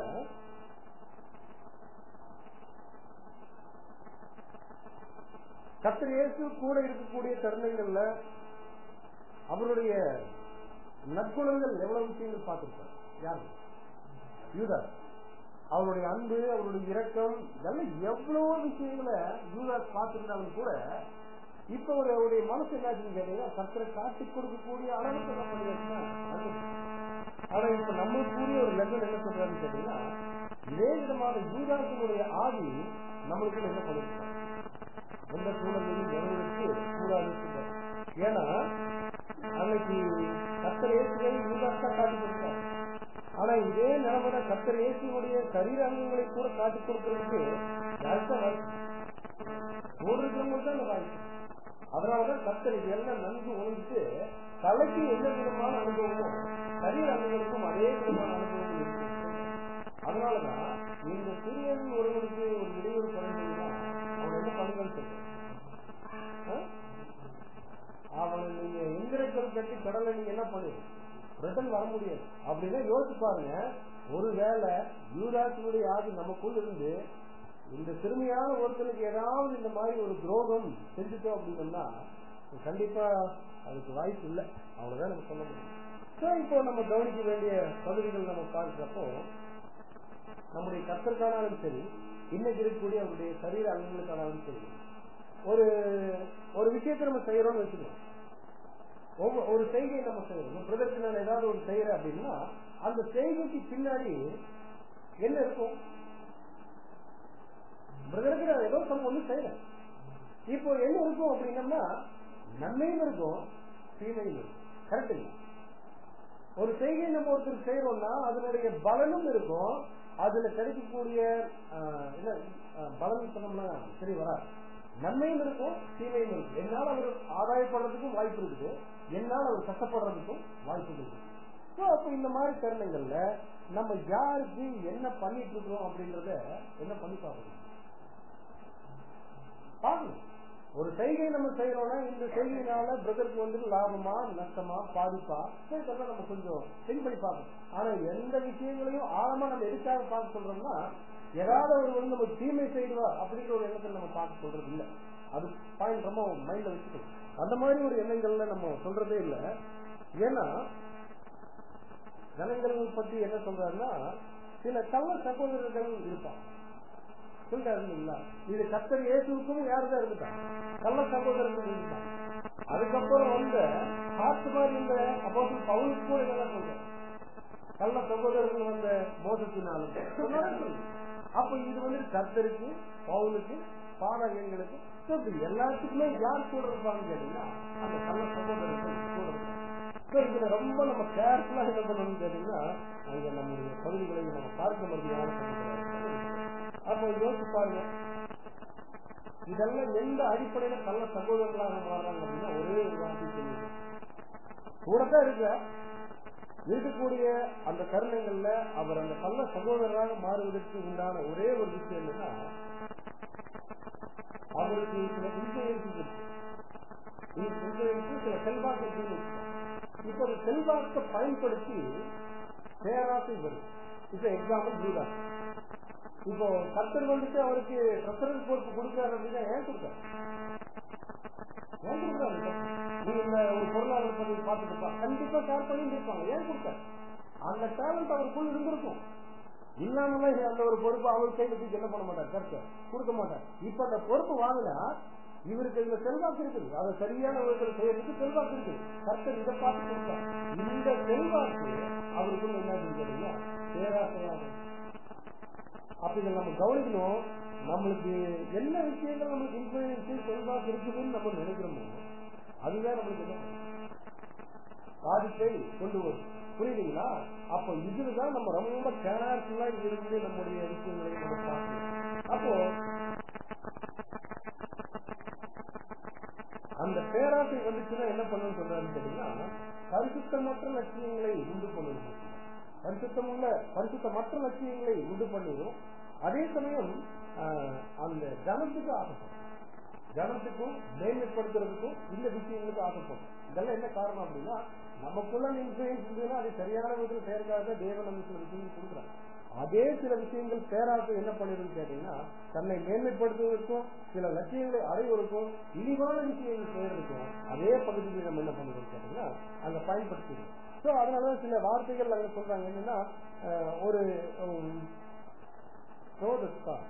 [SPEAKER 1] கத்தர் இயேசு கூட இருக்கக்கூடிய தருணங்கள்ல அவருடைய நற்குணங்கள் எவ்வளவு விஷயங்கள் பார்த்திருப்பார் யாரு யூதாஸ் அவருடைய அன்பு அவருடைய இரக்கம் இதெல்லாம் எவ்வளவோ விஷயங்களை யூதாஸ் பார்த்திருந்தாலும் கூட இப்ப ஒரு அவருடைய மனசு என்னாச்சுன்னு கேட்டீங்கன்னா கத்தரை காட்டி கொடுக்கக்கூடிய அளவுக்கு என்ன பண்ணிருச்சுன்னா ஆனா இப்ப நம்ம கூடிய ஒரு லெவல் என்ன சொல்றாருன்னு கேட்டீங்கன்னா இதே விதமான யூதாசினுடைய ஆவி நம்மளுக்கு என்ன பண்ணிருக்காங்க எந்த சூழலையும் நிறைவேற்றி கூடாது சொல்றாரு ஏன்னா அன்னைக்கு கத்தர் இயேசுவை யூதாஸ் தான் காட்டி கொடுத்தார் ஆனா இதே நிலைமையில கத்தர் இயேசுடைய சரீர அங்கங்களை கூட காட்டி கொடுக்கறதுக்கு யாருக்கும் வாய்ப்பு ஒரு இருக்கிறவங்களுக்கு தான் அந்த வாய்ப்பு அதனாலதான் கத்தர் இது எல்லாம் நன்கு உணர்ந்துட்டு தலைக்கு எந்த விதமான அனுபவமோ சரீர அங்கங்களுக்கும் அதே விதமான அனுபவம் இருக்கு அதனாலதான் இந்த சிறியன் ஒருவனுக்கு ஒரு இடையூறு பண்ணீங்கன்னா அவன் என்ன கல் கட்டி கடலை நீங்க என்ன பண்ணுவீங்க ரிட்டர்ன் வர முடியாது அப்படின்னா யோசிச்சு பாருங்க ஒருவேளை யூதாசினுடைய ஆவி நமக்குள் இருந்து இந்த சிறுமியான ஒருத்தனுக்கு ஏதாவது இந்த மாதிரி ஒரு துரோகம் செஞ்சுட்டோம் அப்படின்னம்னா கண்டிப்பா அதுக்கு வாய்ப்பு இல்லை அவ்வளவுதான் நம்ம சொல்ல முடியும் So, இப்போ நம்ம கவனிக்க வேண்டிய பகுதிகள் நம்ம பார்க்கிறப்போ நம்முடைய கத்தற்கானாலும் சரி இன்னைக்கு இருக்கக்கூடிய அவருடைய சரீர அங்கங்களுக்கானாலும் சரி ஒரு ஒரு விஷயத்தை நம்ம செய்யறோம்னு வச்சுக்கோங்க ஒவ்வொரு ஒரு செய்கை நம்ம செய்யறோம் பிரதர்ஷன் நான் ஏதாவது ஒரு செய்யறேன் அப்படின்னா அந்த செய்கைக்கு பின்னாடி என்ன இருக்கும் பிரதருக்கு நான் ஏதோ நம்ம ஒண்ணு செய்யறேன் இப்போ என்ன இருக்கும் அப்படின்னம்னா நன்மையும் இருக்கும் தீமையும் இருக்கும் கரெக்ட் இல்லை ஒரு செய்கை நம்ம ஒருத்தர் செய்யறோம்னா அதனுடைய பலனும் இருக்கும் அதுல கிடைக்கக்கூடிய ஆஹ், என்ன ஆஹ், பலன் சொன்னோம்னா சரி வராது நன்மையும் இருக்கும் தீமையும் இருக்கும் என்னால் அவர் ஆதாயப்படுறதுக்கும் வாய்ப்பு இருக்குது என்னால் அவர் கஷ்டப்படுறதுக்கும் வாய்ப்பு இருக்குது ஸோ அப்போ இந்த மாதிரி தருணங்கள்ல நம்ம யாருக்கு என்ன பண்ணிட்டு இருக்கிறோம் அப்படின்றத என்ன பண்ணி பார்க்கணும் பார்க்கணும் ஒரு செய்கை நம்ம செய்யறோம்னா இந்த செய்கையினால பிரதருக்கு வந்து லாபமா நஷ்டமா பாதிப்பா so இதெல்லாம் நம்ம கொஞ்சம் திங்க் பண்ணி பார்க்கணும் ஆனா எந்த விஷயங்களையும் ஆழமா நம்ம எதுக்காக பார்க்க சொல்றோம்னா ஏதாவது ஒரு வந்து நம்ம தீமை செய்வா அப்படிங்கிற ஒரு எண்ணத்தை நம்ம பார்க்க சொல்றது இல்ல அது பாயிண்ட் ரொம்ப மைண்ட்ல வச்சுக்கணும் அந்த மாதிரி ஒரு எண்ணங்கள்ல நம்ம சொல்றதே இல்ல ஏன்னா ஜனங்கள் பத்தி என்ன சொல்றாருன்னா சில கள்ள சகோதரர்கள் இருப்பாங்க சொல்லிட்டாரு இல்லைங்களா இது கத்தர் இயேசுக்கும் யாருதான் இருந்துட்டாங்க கள்ள சகோதரர்கள் இருந்தாங்க அதுக்கப்புறம் வந்து பார்த்து மாதிரி இந்த அப்போ பவுலுக்கு கூட இதெல்லாம் சொல்றேன் கள்ள சகோதரர்கள் வந்த மோசத்தினாலும் சொன்னாலும் சொல்லுங்க. அப்ப இது வந்து கர்த்தருக்கு பவுலுக்கு பாடகங்களுக்கு so இப்ப எல்லாத்துக்குமே யார் கூட இருப்பாங்க கேட்டீங்கன்னா அந்த கள்ள சகோதரர்கள் கூட இருப்பாங்க So இதுல ரொம்ப நம்ம கேர்ஃபுல்லா என்ன பண்ணணும்னு கேட்டீங்கன்னா அங்க நம்முடைய பகுதிகளை நம்ம பார்க்க முடியும் அப்போ யோசிச்சு பாருங்க இதெல்லாம் எந்த அடிப்படையில கள்ள சகோதரர்களாக மாறுறாங்க அப்படின்னா ஒரே ஒரு வார்த்தை சொல்லுங்க கூடத்தான் இருக்க இருக்கக்கூடிய அந்த தருணங்கள்ல அவர் அந்த கள்ள சகோதரராக மாறுவதற்கு உண்டான ஒரே ஒரு விஷயம் என்னன்னா அவருக்கு சில இன்ஃபுளுன்ஸ் இருக்கு இன்ஃபுளுன்ஸ் சில செல்வாக்கு இருக்குன்னு வச்சுக்கோங்க. இப்ப அந்த செல்வாக்கை பயன்படுத்தி பேராசை வருது இப்ப எக்ஸாம்பிள் ஜூதாஸ் இப்போ கர்த்தர் வந்துட்டு அவருக்கு பிரசிடன்ட் பொறுப்பு கொடுக்காரு அப்படின்னா ஏன் கொடுக்காரு ஏன் கொடுக்குறாரு நீ இந்த ஒரு பொருளாதார பதவி பார்த்துட்டுப்பா கண்டிப்பா ஷேர் பண்ணி இருப்பாங்க ஏன் கொடுத்தாரு அந்த டேலண்ட் அவருக்குள்ள இருந்திருக்கும் இல்லாம அந்த ஒரு பொறுப்பு அவர் கையில தூக்கி என்ன பண்ண மாட்டார் கர்த்தர் கொடுக்க மாட்டார் இப்ப அந்த பொறுப்பு வாங்கினா இவருக்கு இதுல செல்வாக்கு இருக்குது அதை சரியான விதத்தில் செய்யறதுக்கு செல்வாக்கு இருக்கு கர்த்தர் இதை பார்த்து கொடுத்தார் இந்த செல்வாக்கு அவருக்குள்ள என்ன கேட்டீங்கன்னா பேராசையாக அப்ப இதை நம்ம கவனிக்கணும் நம்மளுக்கு என்ன விஷயங்கள் நம்மளுக்கு இன்ஃபுளுன்ஸ் செல்வாக்கு இருக்குதுன்னு நம்ம நினைக்கிறோமோ அதுதான் நம்மளுக்கு என்ன பாதிப்பை கொண்டு வரும் புரியுதுங்களா அப்போ இதுலதான் நம்ம ரொம்ப கேர்ஃபுல்லா இருந்து நம்முடைய விஷயங்களை நம்ம பார்க்கணும் அப்போ அந்த பேராசை வந்துச்சுன்னா என்ன பண்ணணும்னு சொல்றாருன்னு கேட்டீங்கன்னா பரிசுத்தமற்ற லட்சியங்களை உண்டு பண்ணணும் பரிசுத்தமுள்ள பரிசுத்தமற்ற லட்சியங்களை உண்டு பண்ணிடும் அதே சமயம் ஆஹ், அந்த ஜனத்துக்கு ஆசைப்படும் ஜனத்துக்கும் மேன்மைப்படுத்துறதுக்கும் இந்த விஷயங்களுக்கு ஆசைப்படும் இதெல்லாம் என்ன காரணம் அப்படின்னா நமக்குள்ள இன்ஃபுளுன்ஸ் இருந்ததுன்னா அது சரியான விதத்தில் செயற்காக தேவன் நம்ம சில விஷயங்கள் கொடுக்குறாங்க அதே சில விஷயங்கள் பேராசை என்ன பண்ணிருன்னு கேட்டீங்கன்னா தன்னை மேன்மைப்படுத்துவதற்கும் சில லட்சியங்களை அடைவதற்கும் இழிவான விஷயங்கள் செய்யறதுக்கும் அதே பகுதியில் நம்ம என்ன பண்ணுறோம் கேட்டீங்கன்னா அங்க பயன்படுத்திடுவோம் சோ அதனாலதான் சில வார்த்தைகள் அங்க சொல்றாங்க என்னன்னா அஹ், ஒரு உம், throw the star.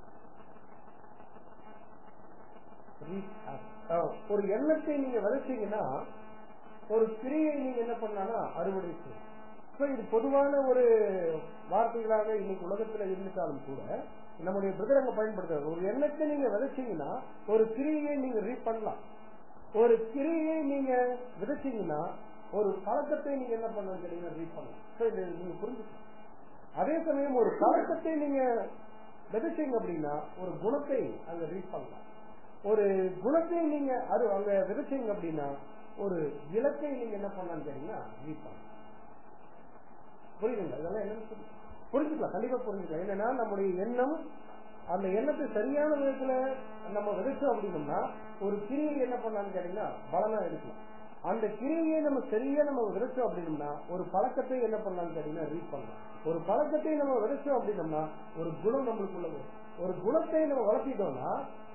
[SPEAKER 1] Reach up. அஹ், ஒரு எண்ணத்தை நீங்க விதைச்சீங்கன்னா ஒரு கிரியை நீங்க என்ன பண்ணானா அறுவடை செய்யும் So, இது பொதுவான ஒரு வார்த்தைகளாக இன்னைக்கு உலகத்துல இருந்துட்டாலும் கூட நம்முடைய பிரதரங்க பயன்படுத்துறது ஒரு எண்ணத்தை நீங்க விதைச்சீங்கன்னா ஒரு கிரியை நீங்க ரீட் பண்ணலாம் ஒரு கிரியை நீங்க விதைச்சீங்கன்னா ஒரு பழக்கத்தை நீங்க என்ன பண்ணணும் கேட்டீங்கன்னா ரீட் பண்ணலாம் So, இதை நீங்க புரிஞ்சுக்கணும் அதே சமயம் ஒரு பழக்கத்தை நீங்க விதைச்சீங்க அப்படின்னா ஒரு குணத்தை அங்க ரீட் பண்ணலாம் ஒரு குணத்தை நீங்க அது அங்க விதைச்சீங்க அப்படின்னா ஒரு இலக்கை நீங்க என்ன பண்ணலாம்னு கேட்டீங்கன்னா ரீட் பண்ணலாம் புரியுதுங்களா இதெல்லாம் என்னன்னு புரி- புரிஞ்சுக்கலாம் கண்டிப்பா புரிஞ்சுக்கலாம் என்னன்னா நம்முடைய எண்ணம் அந்த எண்ணத்தை சரியான விதத்துல நம்ம விதைச்சோம் அப்படின்னோம்னா ஒரு கிரியை என்ன பண்ணலாம்னு கேட்டீங்கன்னா பலனா எடுக்கலாம் அந்த கிரியையை நம்ம சரியா நம்ம விதைச்சோம் அப்படின்னம்னா ஒரு பழக்கத்தை என்ன பண்ணலாம்னு கேட்டீங்கன்னா ரீட் பண்ணலாம் ஒரு பழக்கத்தை நம்ம விதைச்சோம் அப்படின்னம்னா ஒரு குணம் நம்மளுக்குள்ள வரும் ஒரு குணத்தை நம்ம வளர்த்திட்டோம்னா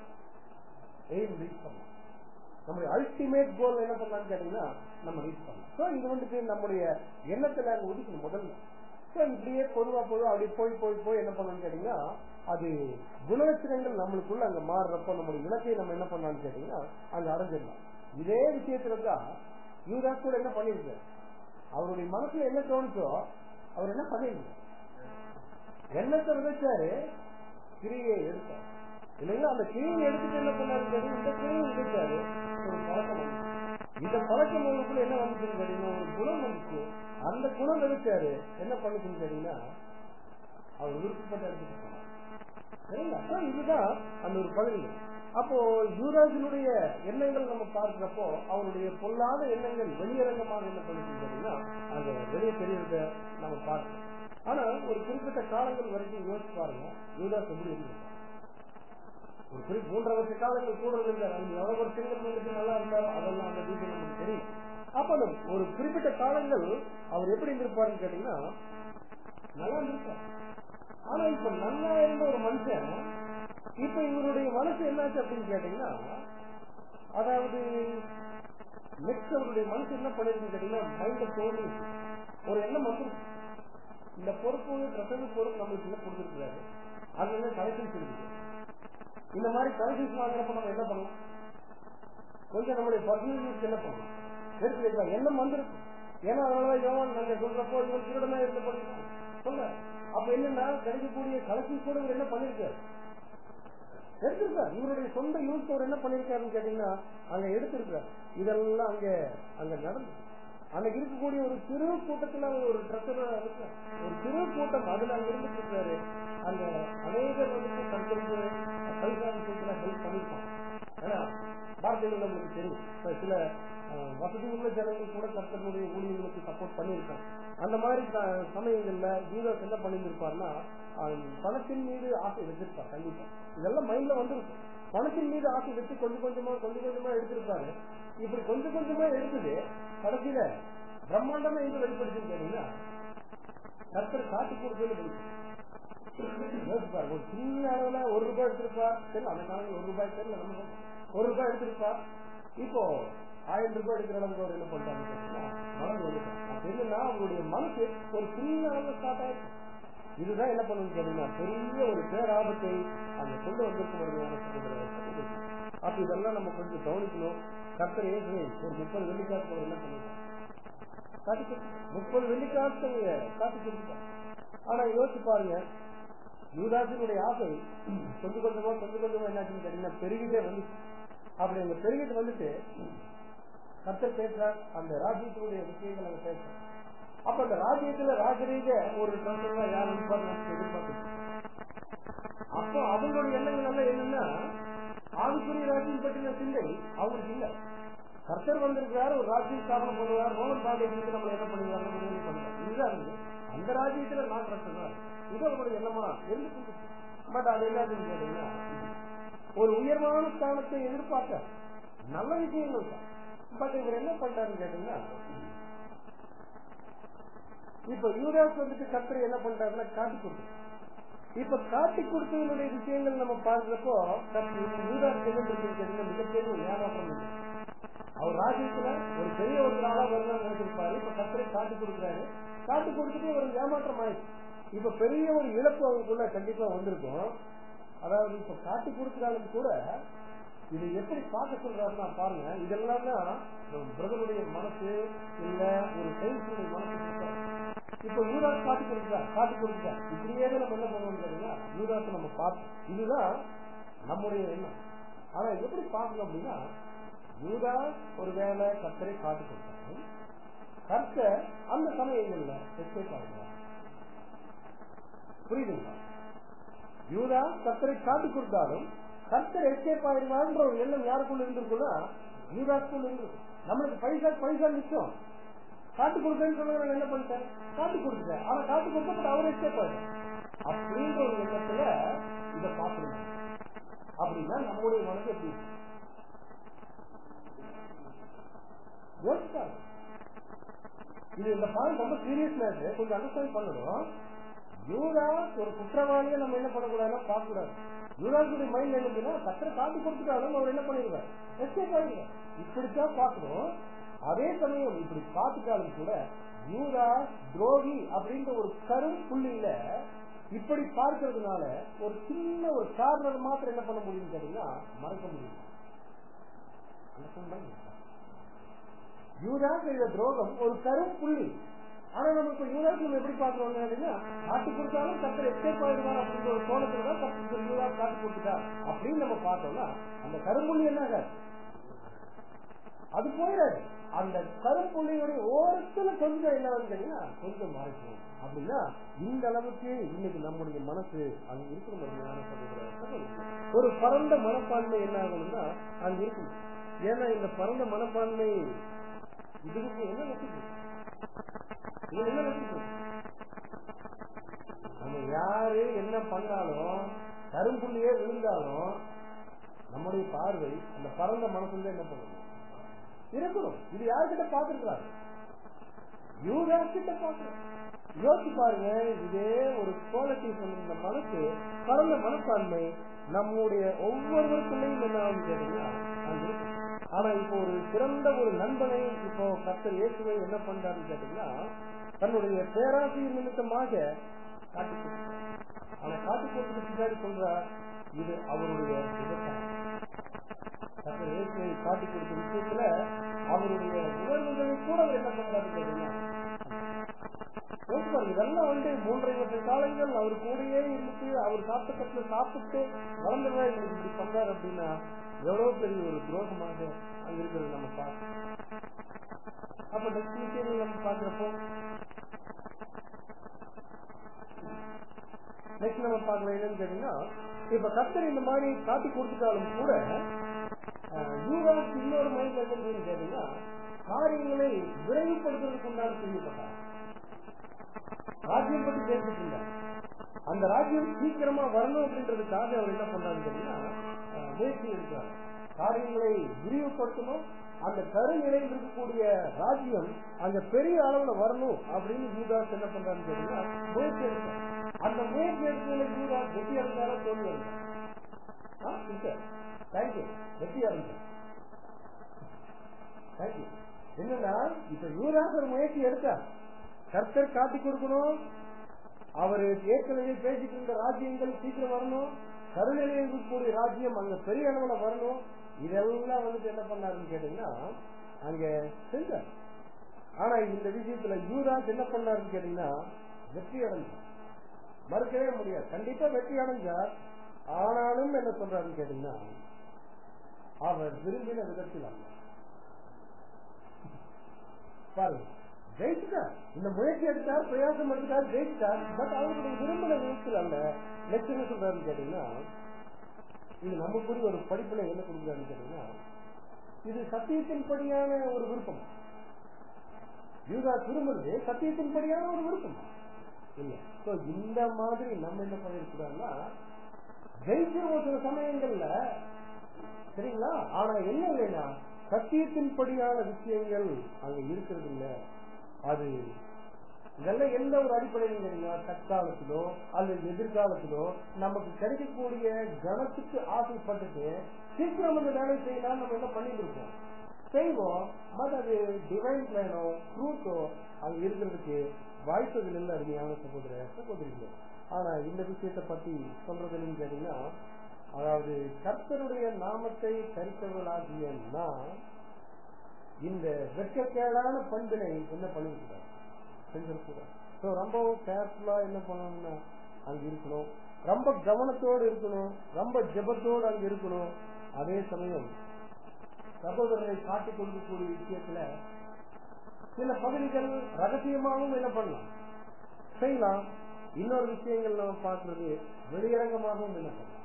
[SPEAKER 1] எய்ம் ரீச் பண்ணலாம் நம்முடைய அல்டிமேட் கோல் என்ன பண்ணலாம்னு கேட்டீங்கன்னா நம்ம ரீச் பண்ணலாம் ஸோ இது வந்துட்டு நம்முடைய எண்ணத்துல அங்க ஒதுக்கணும் முதல்ல ஸோ இப்படியே பொதுவா பொதுவா அப்படி போய் போய் போய் என்ன பண்ணணும்னு கேட்டீங்கன்னா அது குணலட்சணங்கள் நம்மளுக்குள்ள அங்க மாறுறப்போ நம்முடைய இலக்கையை நம்ம என்ன பண்ணலாம்னு கேட்டீங்கன்னா அங்க அடைஞ்சிடலாம் இதே விஷயத்துல தான் யூதாஸ் கூட என்ன பண்ணிருக்காரு அவருடைய மனசுல என்ன தோணுச்சோ அவர் என்ன பண்ணிருக்காரு எண்ணத்தை விதைச்சாரு கிரியை எடுத்தார் இல்லைங்களா அந்த கிரியை எடுத்துட்டு என்ன பண்ணாரு கேட்டீங்க, இந்த கிரியை விதைச்சாரு ஒரு பழக்கம் வந்துச்சு. இந்த பழக்கம் உங்களுக்குள்ள என்ன வந்துச்சுன்னு கேட்டீங்கன்னா ஒரு குணம் வந்துச்சு அந்த குணம் விதைச்சாரு என்ன பண்ணுச்சுன்னு கேட்டீங்கன்னா அவர் விருப்பப்பட்ட இடத்துக்கு போனார் சரிங்களா So, இதுதான் அந்த ஒரு பகுதி அப்போ யூராஜினுடைய எண்ணங்கள் நம்ம பார்க்கிறப்போ அவருடைய பொல்லாத எண்ணங்கள் வெளியரங்கமாக என்ன பண்ணிட்டு கேட்டீங்கன்னா அந்த வெளியே தெரியறத நம்ம பார்க்கிறோம் ஆனா ஒரு குறிப்பிட்ட காலங்கள் வரைக்கும் யோசிச்சு பாருங்க யூதாஸ் எப்படி இருந்திருக்காரு ஒரு குறி மூன்றரை வருஷ காலங்கள் கூட இருந்தார் அவங்க எவ்வளவு வருஷங்கள் வந்துட்டு நல்லா இருந்தாரோ அதெல்லாம் அந்த டீட்டெயில் நமக்கு தெரியும் அப்ப அந்த ஒரு குறிப்பிட்ட காலங்கள் அவர் எப்படி இருந்திருப்பாருன்னு கேட்டீங்கன்னா நல்லா இருந்திருப்பார் ஆனா இப்ப நல்லா இருந்த ஒரு மனுஷன் இப்ப இவருடைய மனசு என்னாச்சு அப்படின்னு கேட்டீங்கன்னா அதாவது நெக்ஸ்ட் அவருடைய மனசு என்ன பண்ணிருக்குன்னு கேட்டீங்கன்னா மைண்ட தோணி ஒரு எண்ணம் வந்து இந்த பொறுப்பு பிரசங்க பொறுப்பு நம்மளுக்கு என்ன கொடுத்துருக்காரு அது என்ன கலெக்ஷன்ஸ் இருக்குது இந்த மாதிரி கலெக்ஷன்ஸ் வாங்குறப்ப நம்ம என்ன பண்ணலாம் கொஞ்சம் நம்மளுடைய பர்சனல் யூஸ் என்ன பண்ணலாம் எடுத்து வைக்கலாம் எண்ணம் வந்திருக்கு ஏன்னா அதனாலதான் யோவான் நாங்க சொல்றப்போ இவன் திருடனா இருந்த பண்ணிருக்கான் சொல்ல அப்ப என்னன்னா கிடைக்கக்கூடிய கலெக்ஷன்ஸ் கூட இவர் என்ன பண்ணிருக்காரு எடுத்திருக்கார் இவருடைய சொந்த யூஸ் அவர் என்ன பண்ணிருக்காருன்னு கேட்டீங்கன்னா அங்க எடுத்திருக்கார் இதெல்லாம் அங்க அங்க நடந்து அன்னைக்கு இருக்கக்கூடிய ஒரு சிறு கூட்டத்துல அவர் ஒரு ட்ரெஸ்ஸரா இருக்கார் ஒரு சிறு கூட்டம் அதுல அங்க இருந்துட்டு இருக்காரு அந்த அநேகர் வந்துட்டு கருத்து பைசா விஷயத்துல ஹெல்ப் பண்ணிருப்பாங்க ஏன்னா வார்த்தைகள் நம்மளுக்கு தெரியும் இப்ப சில அஹ், வசதி உள்ள ஜனங்கள் கூட கர்த்தனுடைய ஊழியர்களுக்கு சப்போர்ட் பண்ணியிருக்காங்க அந்த மாதிரி ச- சமயங்கள்ல ஜீவஸ் என்ன பண்ணியிருப்பாருன்னா பணத்தின் மீது ஆசை வச்சிருப்பார் கண்டிப்பா இதெல்லாம் மைண்ட்ல வந்துருக்கும் பணத்தின் மீது ஆசை வச்சு கொஞ்சம் கொஞ்சமா கொஞ்சம் கொஞ்சமா எடுத்திருப்பாரு இப்படி கொஞ்சம் கொஞ்சமா எடுத்தது கடைசியில பிரம்மாண்டமா எங்க வெளிப்படுத்துன்னு கேட்டீங்கன்னா கர்த்தர் காட்டி கொடுத்தது யோசிப்பார் ஒரு சின்ன அளவுல ஒரு ரூபாய் எடுத்திருப்பா தெரியல அந்த காலத்துல ஒரு ரூபாய் தெரியல நம்ம ஒரு ரூபாய் எடுத்திருப்பா இப்போ ஆயிரம் ரூபாய் எடுக்கிற அளவுக்கு அவர் என்ன பண்றாங்க கேட்டீங்கன்னா, வளர்ந்து வந்துட்டார் அப்ப என்னன்னா அவருடைய மனசு ஒரு சின்ன அளவுல ஸ்டார்ட் ஆயிருக்கு இதுதான் என்ன பண்ணுன்னு கேட்டீங்கன்னா பெரிய ஒரு பேராபத்தை அங்க கொண்டு வந்திருக்கும் ஒரு ஞானத்துக்கு அப்ப இதெல்லாம் நம்ம கொஞ்சம் கவனிக்கணும் கர்த்தர் ஏசுவே ஒரு முப்பது வெள்ளிக்காசு அவர் என்ன பண்ணிருக்காங்க காட்டி கொடுத்தார். முப்பது வெள்ளிக்காசு அவங்க காட்டி கொடுத்தார் ஆனா யோசிச்சு பாருங்க யூதாசினுடைய ஆசை கொஞ்சம் கொஞ்சமா கொஞ்சம் கொஞ்சமா என்னாச்சுன்னு கேட்டீங்கன்னா பெருகிட்டே வந்துச்சு அப்படி அங்க பெருகிட்டு வந்துட்டு கர்த்தர் பேசுறார் அந்த ராஜ்யத்தினுடைய விஷயங்கள் அங்க பேசுறார் அப்ப அந்த ராஜ்யத்துல ராஜரீக ஒரு ட்ரெஸ்ஸர் யார் இருப்பார் எதிர்பார்த்து அப்போ அவங்களுடைய எண்ணங்கள் எல்லாம் என்னன்னா ஆவிக்குரிய ராஜ்யம் பற்றின சிந்தை அவங்களுக்கு இல்ல கர்த்தர் வந்திருக்கிறார் ஒரு ராஜ்யம் ஸ்தாபனம் பண்ணுவார் ரோமன் பாண்டியத்துக்கு நம்ம என்ன பண்ணுவாங்க உதவி பண்றாரு இதுதான் இருக்கு. அந்த ராஜ்யத்துல நான் பிரச்சனை இது அவங்களுடைய எண்ணமா இருந்து பட் அது என்னதுன்னு கேட்டீங்கன்னா ஒரு உயர்வான ஸ்தானத்தை எதிர்பார்க்க நல்ல விஷயங்கள் தான் பட் இவர் என்ன பண்றாருன்னு கேட்டீங்கன்னா இப்ப யூராஸ் வந்துட்டு கர்த்தர் என்ன பண்றாருன்னா காட்டி கொடுத்து இப்ப காட்டி கொடுத்தவனுடைய விஷயங்கள் நம்ம பார்க்கிறப்போ கர்த்தர் யூராஸ் என்ன கேட்டீங்கன்னா மிகப்பெரிய ஒரு ஏமாற்றம் இல்லை அவர் ராஜ்யத்துல ஒரு பெரிய ஒரு ஆளா வரணும்னு நினைச்சிருப்பாரு இப்ப கர்த்தரை காட்டி கொடுக்குறாரு காட்டி கொடுத்துட்டு ஒரு ஏமாற்றம் ஆயிடுச்சு இப்ப பெரிய ஒரு இழப்பு அவங்களுக்குள்ள கண்டிப்பா வந்திருக்கும் அதாவது இப்ப காட்டி கொடுக்கிறாலும் கூட இதை எப்படி பார்க்க சொல்றாருன்னா பாருங்க இதெல்லாம் தான் பிரதருடைய மனசு இல்ல ஒரு சயின்ஸுடைய மனசு கொடுத்தாரு. இப்ப யூராஸ் காட்டி கொடுக்குறார் காட்டி கொடுக்குறார் இப்படியே தான் நம்ம என்ன பண்ணுவோம் கேட்டீங்கன்னா யூராஸ் நம்ம பார்த்தோம் இதுதான் நம்முடைய எண்ணம் ஆனா எப்படி பார்க்கணும் அப்படின்னா யூதா ஒருவேளை கர்த்தரை காட்டி கொடுத்தாங்க கர்த்தர் அந்த சமயங்கள்ல எஸ்கேப் ஆகுறார் புரியுதுங்களா யூதா கர்த்தரை காட்டி கொடுத்தாலும் கர்த்தர் எஸ்கேப் ஆயிருவான்ற ஒரு எண்ணம் யாருக்குள்ள இருந்திருக்குன்னா யூதாஸ்குள்ள இருந்திருக்கும் நம்மளுக்கு பைசா பைசா நிச்சயம் காட்டு கொடுக்கன்னு சொன்னா நான் என்ன பண்ணிட்டேன் காட்டு கொடுத்துட்டேன் ஆனா காட்டு கொடுத்த அவர் எஸ்கேப் ஆயிட்டேன் அப்படின்ற ஒரு எண்ணத்துல இதை பார்க்கணும் அப்படின்னா நம்முடைய மனசு எப்படி இருக்கு? யோசிப்பாங்க இது இந்த பாயிண்ட் ரொம்ப சீரியஸ் மேட்டர் கொஞ்சம் அண்டர்ஸ்டாண்ட் பண்ணணும் யூராஸ் ஒரு குற்றவாளியை நம்ம என்ன பண்ணக்கூடாதுன்னா பார்க்க கூடாது யூராஸுடைய மைண்ட் என்னதுன்னா கத்திர காட்டி கொடுத்துட்டாலும் அவர் என்ன பண்ணிருவார் எஸ்கேப் ஆகிடுவார் இப்படித்தான் பார்க்கணும் அதே சமயம் இப்படி பார்த்துட்டாலும் கூட யூராஸ் துரோகி அப்படின்ற ஒரு கரும் புள்ளியில இப்படி பார்க்கறதுனால ஒரு சின்ன ஒரு காரணம் மாத்திரம் என்ன பண்ண முடியும் கேட்டீங்கன்னா மறக்க முடியும் Understand பண்ணுங்க. யூதாஸ் செய்த துரோகம் ஒரு கரும் புள்ளி ஆனா நம்ம இப்ப யூதாஸ் நம்ம எப்படி பாக்குறோம் அப்படின்னா காட்டி கொடுத்தாலும் கத்தர் எஸ்கேப் ஆயிடுவார் அப்படின்ற ஒரு கோணத்துல தான் கத்தர் யூதாஸ் காட்டி கொடுத்துட்டா அப்படின்னு நம்ம பார்த்தோம்னா அந்த கரும்புள்ளி என்ன ஆகாது அது போயிடாது அந்த கரும்புள்ளியுடைய ஓரத்துல கொஞ்சம் என்ன கேட்டீங்கன்னா கொஞ்சம் மாறிக்கும் அப்படின்னா இந்த அளவுக்கு இன்னைக்கு நம்முடைய மனசு அங்க இருக்கிற ஒரு பரந்த மனப்பான்மை என்ன ஆகணும்னா அங்க இருக்கும் ஏன்னா இந்த பரந்த மனப்பான்மை இதுக்கு என்ன நசிக்கு இது என்ன நசிக்கு நம்ம யாரு என்ன பண்ணாலும் கரும்புள்ளியே விழுந்தாலும் நம்முடைய பார்வை அந்த பரந்த மனசுல என்ன பண்ணணும் இருக்கணும் இது யாருக்கிட்ட பாத்துருக்காரு யூதா கிட்ட பாக்குறோம் யோசிச்சு பாருங்க இதே ஒரு குவாலிட்டி இந்த மனசு பரந்த மனப்பான்மை நம்முடைய ஒவ்வொருவருக்குள்ளேயும் என்ன ஆகும் கேட்டீங்கன்னா அங்க இருக்கு. ஆனா இப்போ ஒரு சிறந்த ஒரு நண்பனை இப்போ கத்தர் இயேசுவை என்ன பண்றாருன்னு கேட்டீங்கன்னா தன்னுடைய பேராசிரியர் நிமித்தமாக காட்டி கொடுத்தார். ஆனா காட்டி கொடுத்ததுக்கு பின்னாடி சொல்றார் இது அவருடைய விவசாயம் கர்த்தர் இயேசுவை காட்டி கொடுத்த விஷயத்துல அவருடைய உணர்வுகளை கூட அவர் என்ன பண்றாரு கேட்டீங்கன்னா யோசிச்சு பாருங்க, இதெல்லாம் வந்து மூன்றரை வருஷ காலங்கள் அவர் கூடயே இருந்துட்டு அவர் சாப்பிட்ட சாப்பிட்டு வளர்ந்தவா எங்களுக்கு இப்படி பண்றாரு அப்படின்னா எவ்வளவு பெரிய ஒரு துரோகமாக அங்க இருக்கிறது நம்ம பார்க்கணும் அப்ப நெக்ஸ்ட் விஷயம் நம்ம பாக்குறப்போ நெக்ஸ்ட் நம்ம பார்க்கலாம் என்னன்னு கேட்டீங்கன்னா இப்ப கத்தர் இந்த மாதிரி காட்டி கொடுத்துட்டாலும் கூட யூராஸ் இன்னொரு மைண்ட் என்னன்னு கேட்டீங்கன்னா காரியங்களை விரைவுபடுத்துறதுக்கு உண்டான செய்யப்பட்டார் ராஜ்யம் பத்தி பேசிட்டு இருந்தார் அந்த ராஜ்யம் சீக்கிரமா வரணும் அப்படின்றதுக்காக அவர் என்ன பண்றாரு கேட்டீங்கன்னா அஹ், முயற்சி எடுக்கிறார் காரியங்களை விரிவுபடுத்தணும் அந்த கருநிலையில் இருக்கக்கூடிய ராஜ்யம் அங்க பெரிய அளவுல வரணும் அப்படின்னு யூதாஸ் என்ன பண்றாருன்னு கேட்டீங்கன்னா முயற்சி எடுக்கிறார் அந்த முயற்சி எடுக்கிறதுல யூதாஸ் வெற்றி அடைஞ்சாரா தோல்வி அடைஞ்சார் தேங்க்யூ வெற்றி அடைஞ்சார் தேங்க்யூ என்னன்னா இப்ப யூதாஸ் ஒரு முயற்சி எடுத்தார் கர்த்தர் காட்டி கொடுக்கணும் அவர் ஏற்கனவே பேசிட்டு இருந்த ராஜ்யங்கள் சீக்கிரம் வரணும் கருநிலையில் இருக்கக்கூடிய ராஜ்யம் அங்க பெரிய அளவுல வரணும் இதெல்லாம் வந்துட்டு என்ன பண்ணாருன்னு கேட்டீங்கன்னா அங்க செஞ்சார் ஆனா இந்த விஷயத்துல யூதாஸ் என்ன பண்ணாருன்னு கேட்டீங்கன்னா வெற்றி அடைஞ்சார் மறுக்கவே முடியாது கண்டிப்பா வெற்றி அடைஞ்சார் ஆனாலும் என்ன சொல்றாருன்னு கேட்டீங்கன்னா அவர் விரும்பின விதத்தில் அல்ல பாருங்க ஜெயிச்சுட்டார் இந்த முயற்சி எடுத்தார் பிரயாசம் எடுத்தார் ஜெயிச்சுட்டார் பட் அவருடைய விரும்பின விதத்தில் அல்ல நெக்ஸ்ட் என்ன சொல்றாருன்னு கேட்டீங்கன்னா இது நமக்குரிய ஒரு படிப்புல என்ன கொடுக்குறாருன்னு கேட்டீங்கன்னா இது சத்தியத்தின்படியான ஒரு விருப்பம் யூதா விரும்புறது சத்தியத்தின்படியான ஒரு விருப்பம் இல்ல சோ இந்த மாதிரி நம்ம என்ன பண்ணிருக்கிறோம்னா ஜெயிச்சிருவோம் சில சமயங்கள்ல சரிங்களா ஆனா என்ன இல்லைன்னா சத்தியத்தின்படியான விஷயங்கள் அங்க இருக்கிறது இல்ல அது இதெல்லாம் எந்த ஒரு அடிப்படையில் தெரியுமா தற்காலத்திலோ அல்லது எதிர்காலத்திலோ நமக்கு கிடைக்கக்கூடிய கனத்துக்கு ஆசைப்பட்டுட்டு சீக்கிரம் அந்த வேலை செய்யலாம் நம்ம என்ன பண்ணிட்டு இருக்கோம் செய்வோம் பட் அது டிவைன் பிளானோ ட்ரூத்தோ அங்க இருக்கிறதுக்கு வாய்ப்புகள் இல்லை அருமையான சகோதர சகோதரிகள் ஆனா இந்த விஷயத்தை பத்தி சொல்றது என்னன்னு கேட்டீங்கன்னா அதாவது கர்த்தருடைய நாமத்தை தரித்தவர்களாகிய நான் இந்த வெட்கக்கேடான பண்பினை என்ன பண்ணிருக்கிறார் செஞ்சிருக்கிறார் ஸோ ரொம்ப கேர்ஃபுல்லா என்ன பண்ணணும்னா அங்க இருக்கணும் ரொம்ப கவனத்தோடு இருக்கணும் ரொம்ப ஜெபத்தோடு அங்க இருக்கணும் அதே சமயம் சகோதரரை காட்டிக் கொடுக்கக்கூடிய விஷயத்துல சில பகுதிகள் ரகசியமாகவும் என்ன பண்ணலாம் செய்யலாம் இன்னொரு விஷயங்கள் நம்ம பார்க்கறது வெளியரங்கமாகவும் என்ன பண்ணலாம்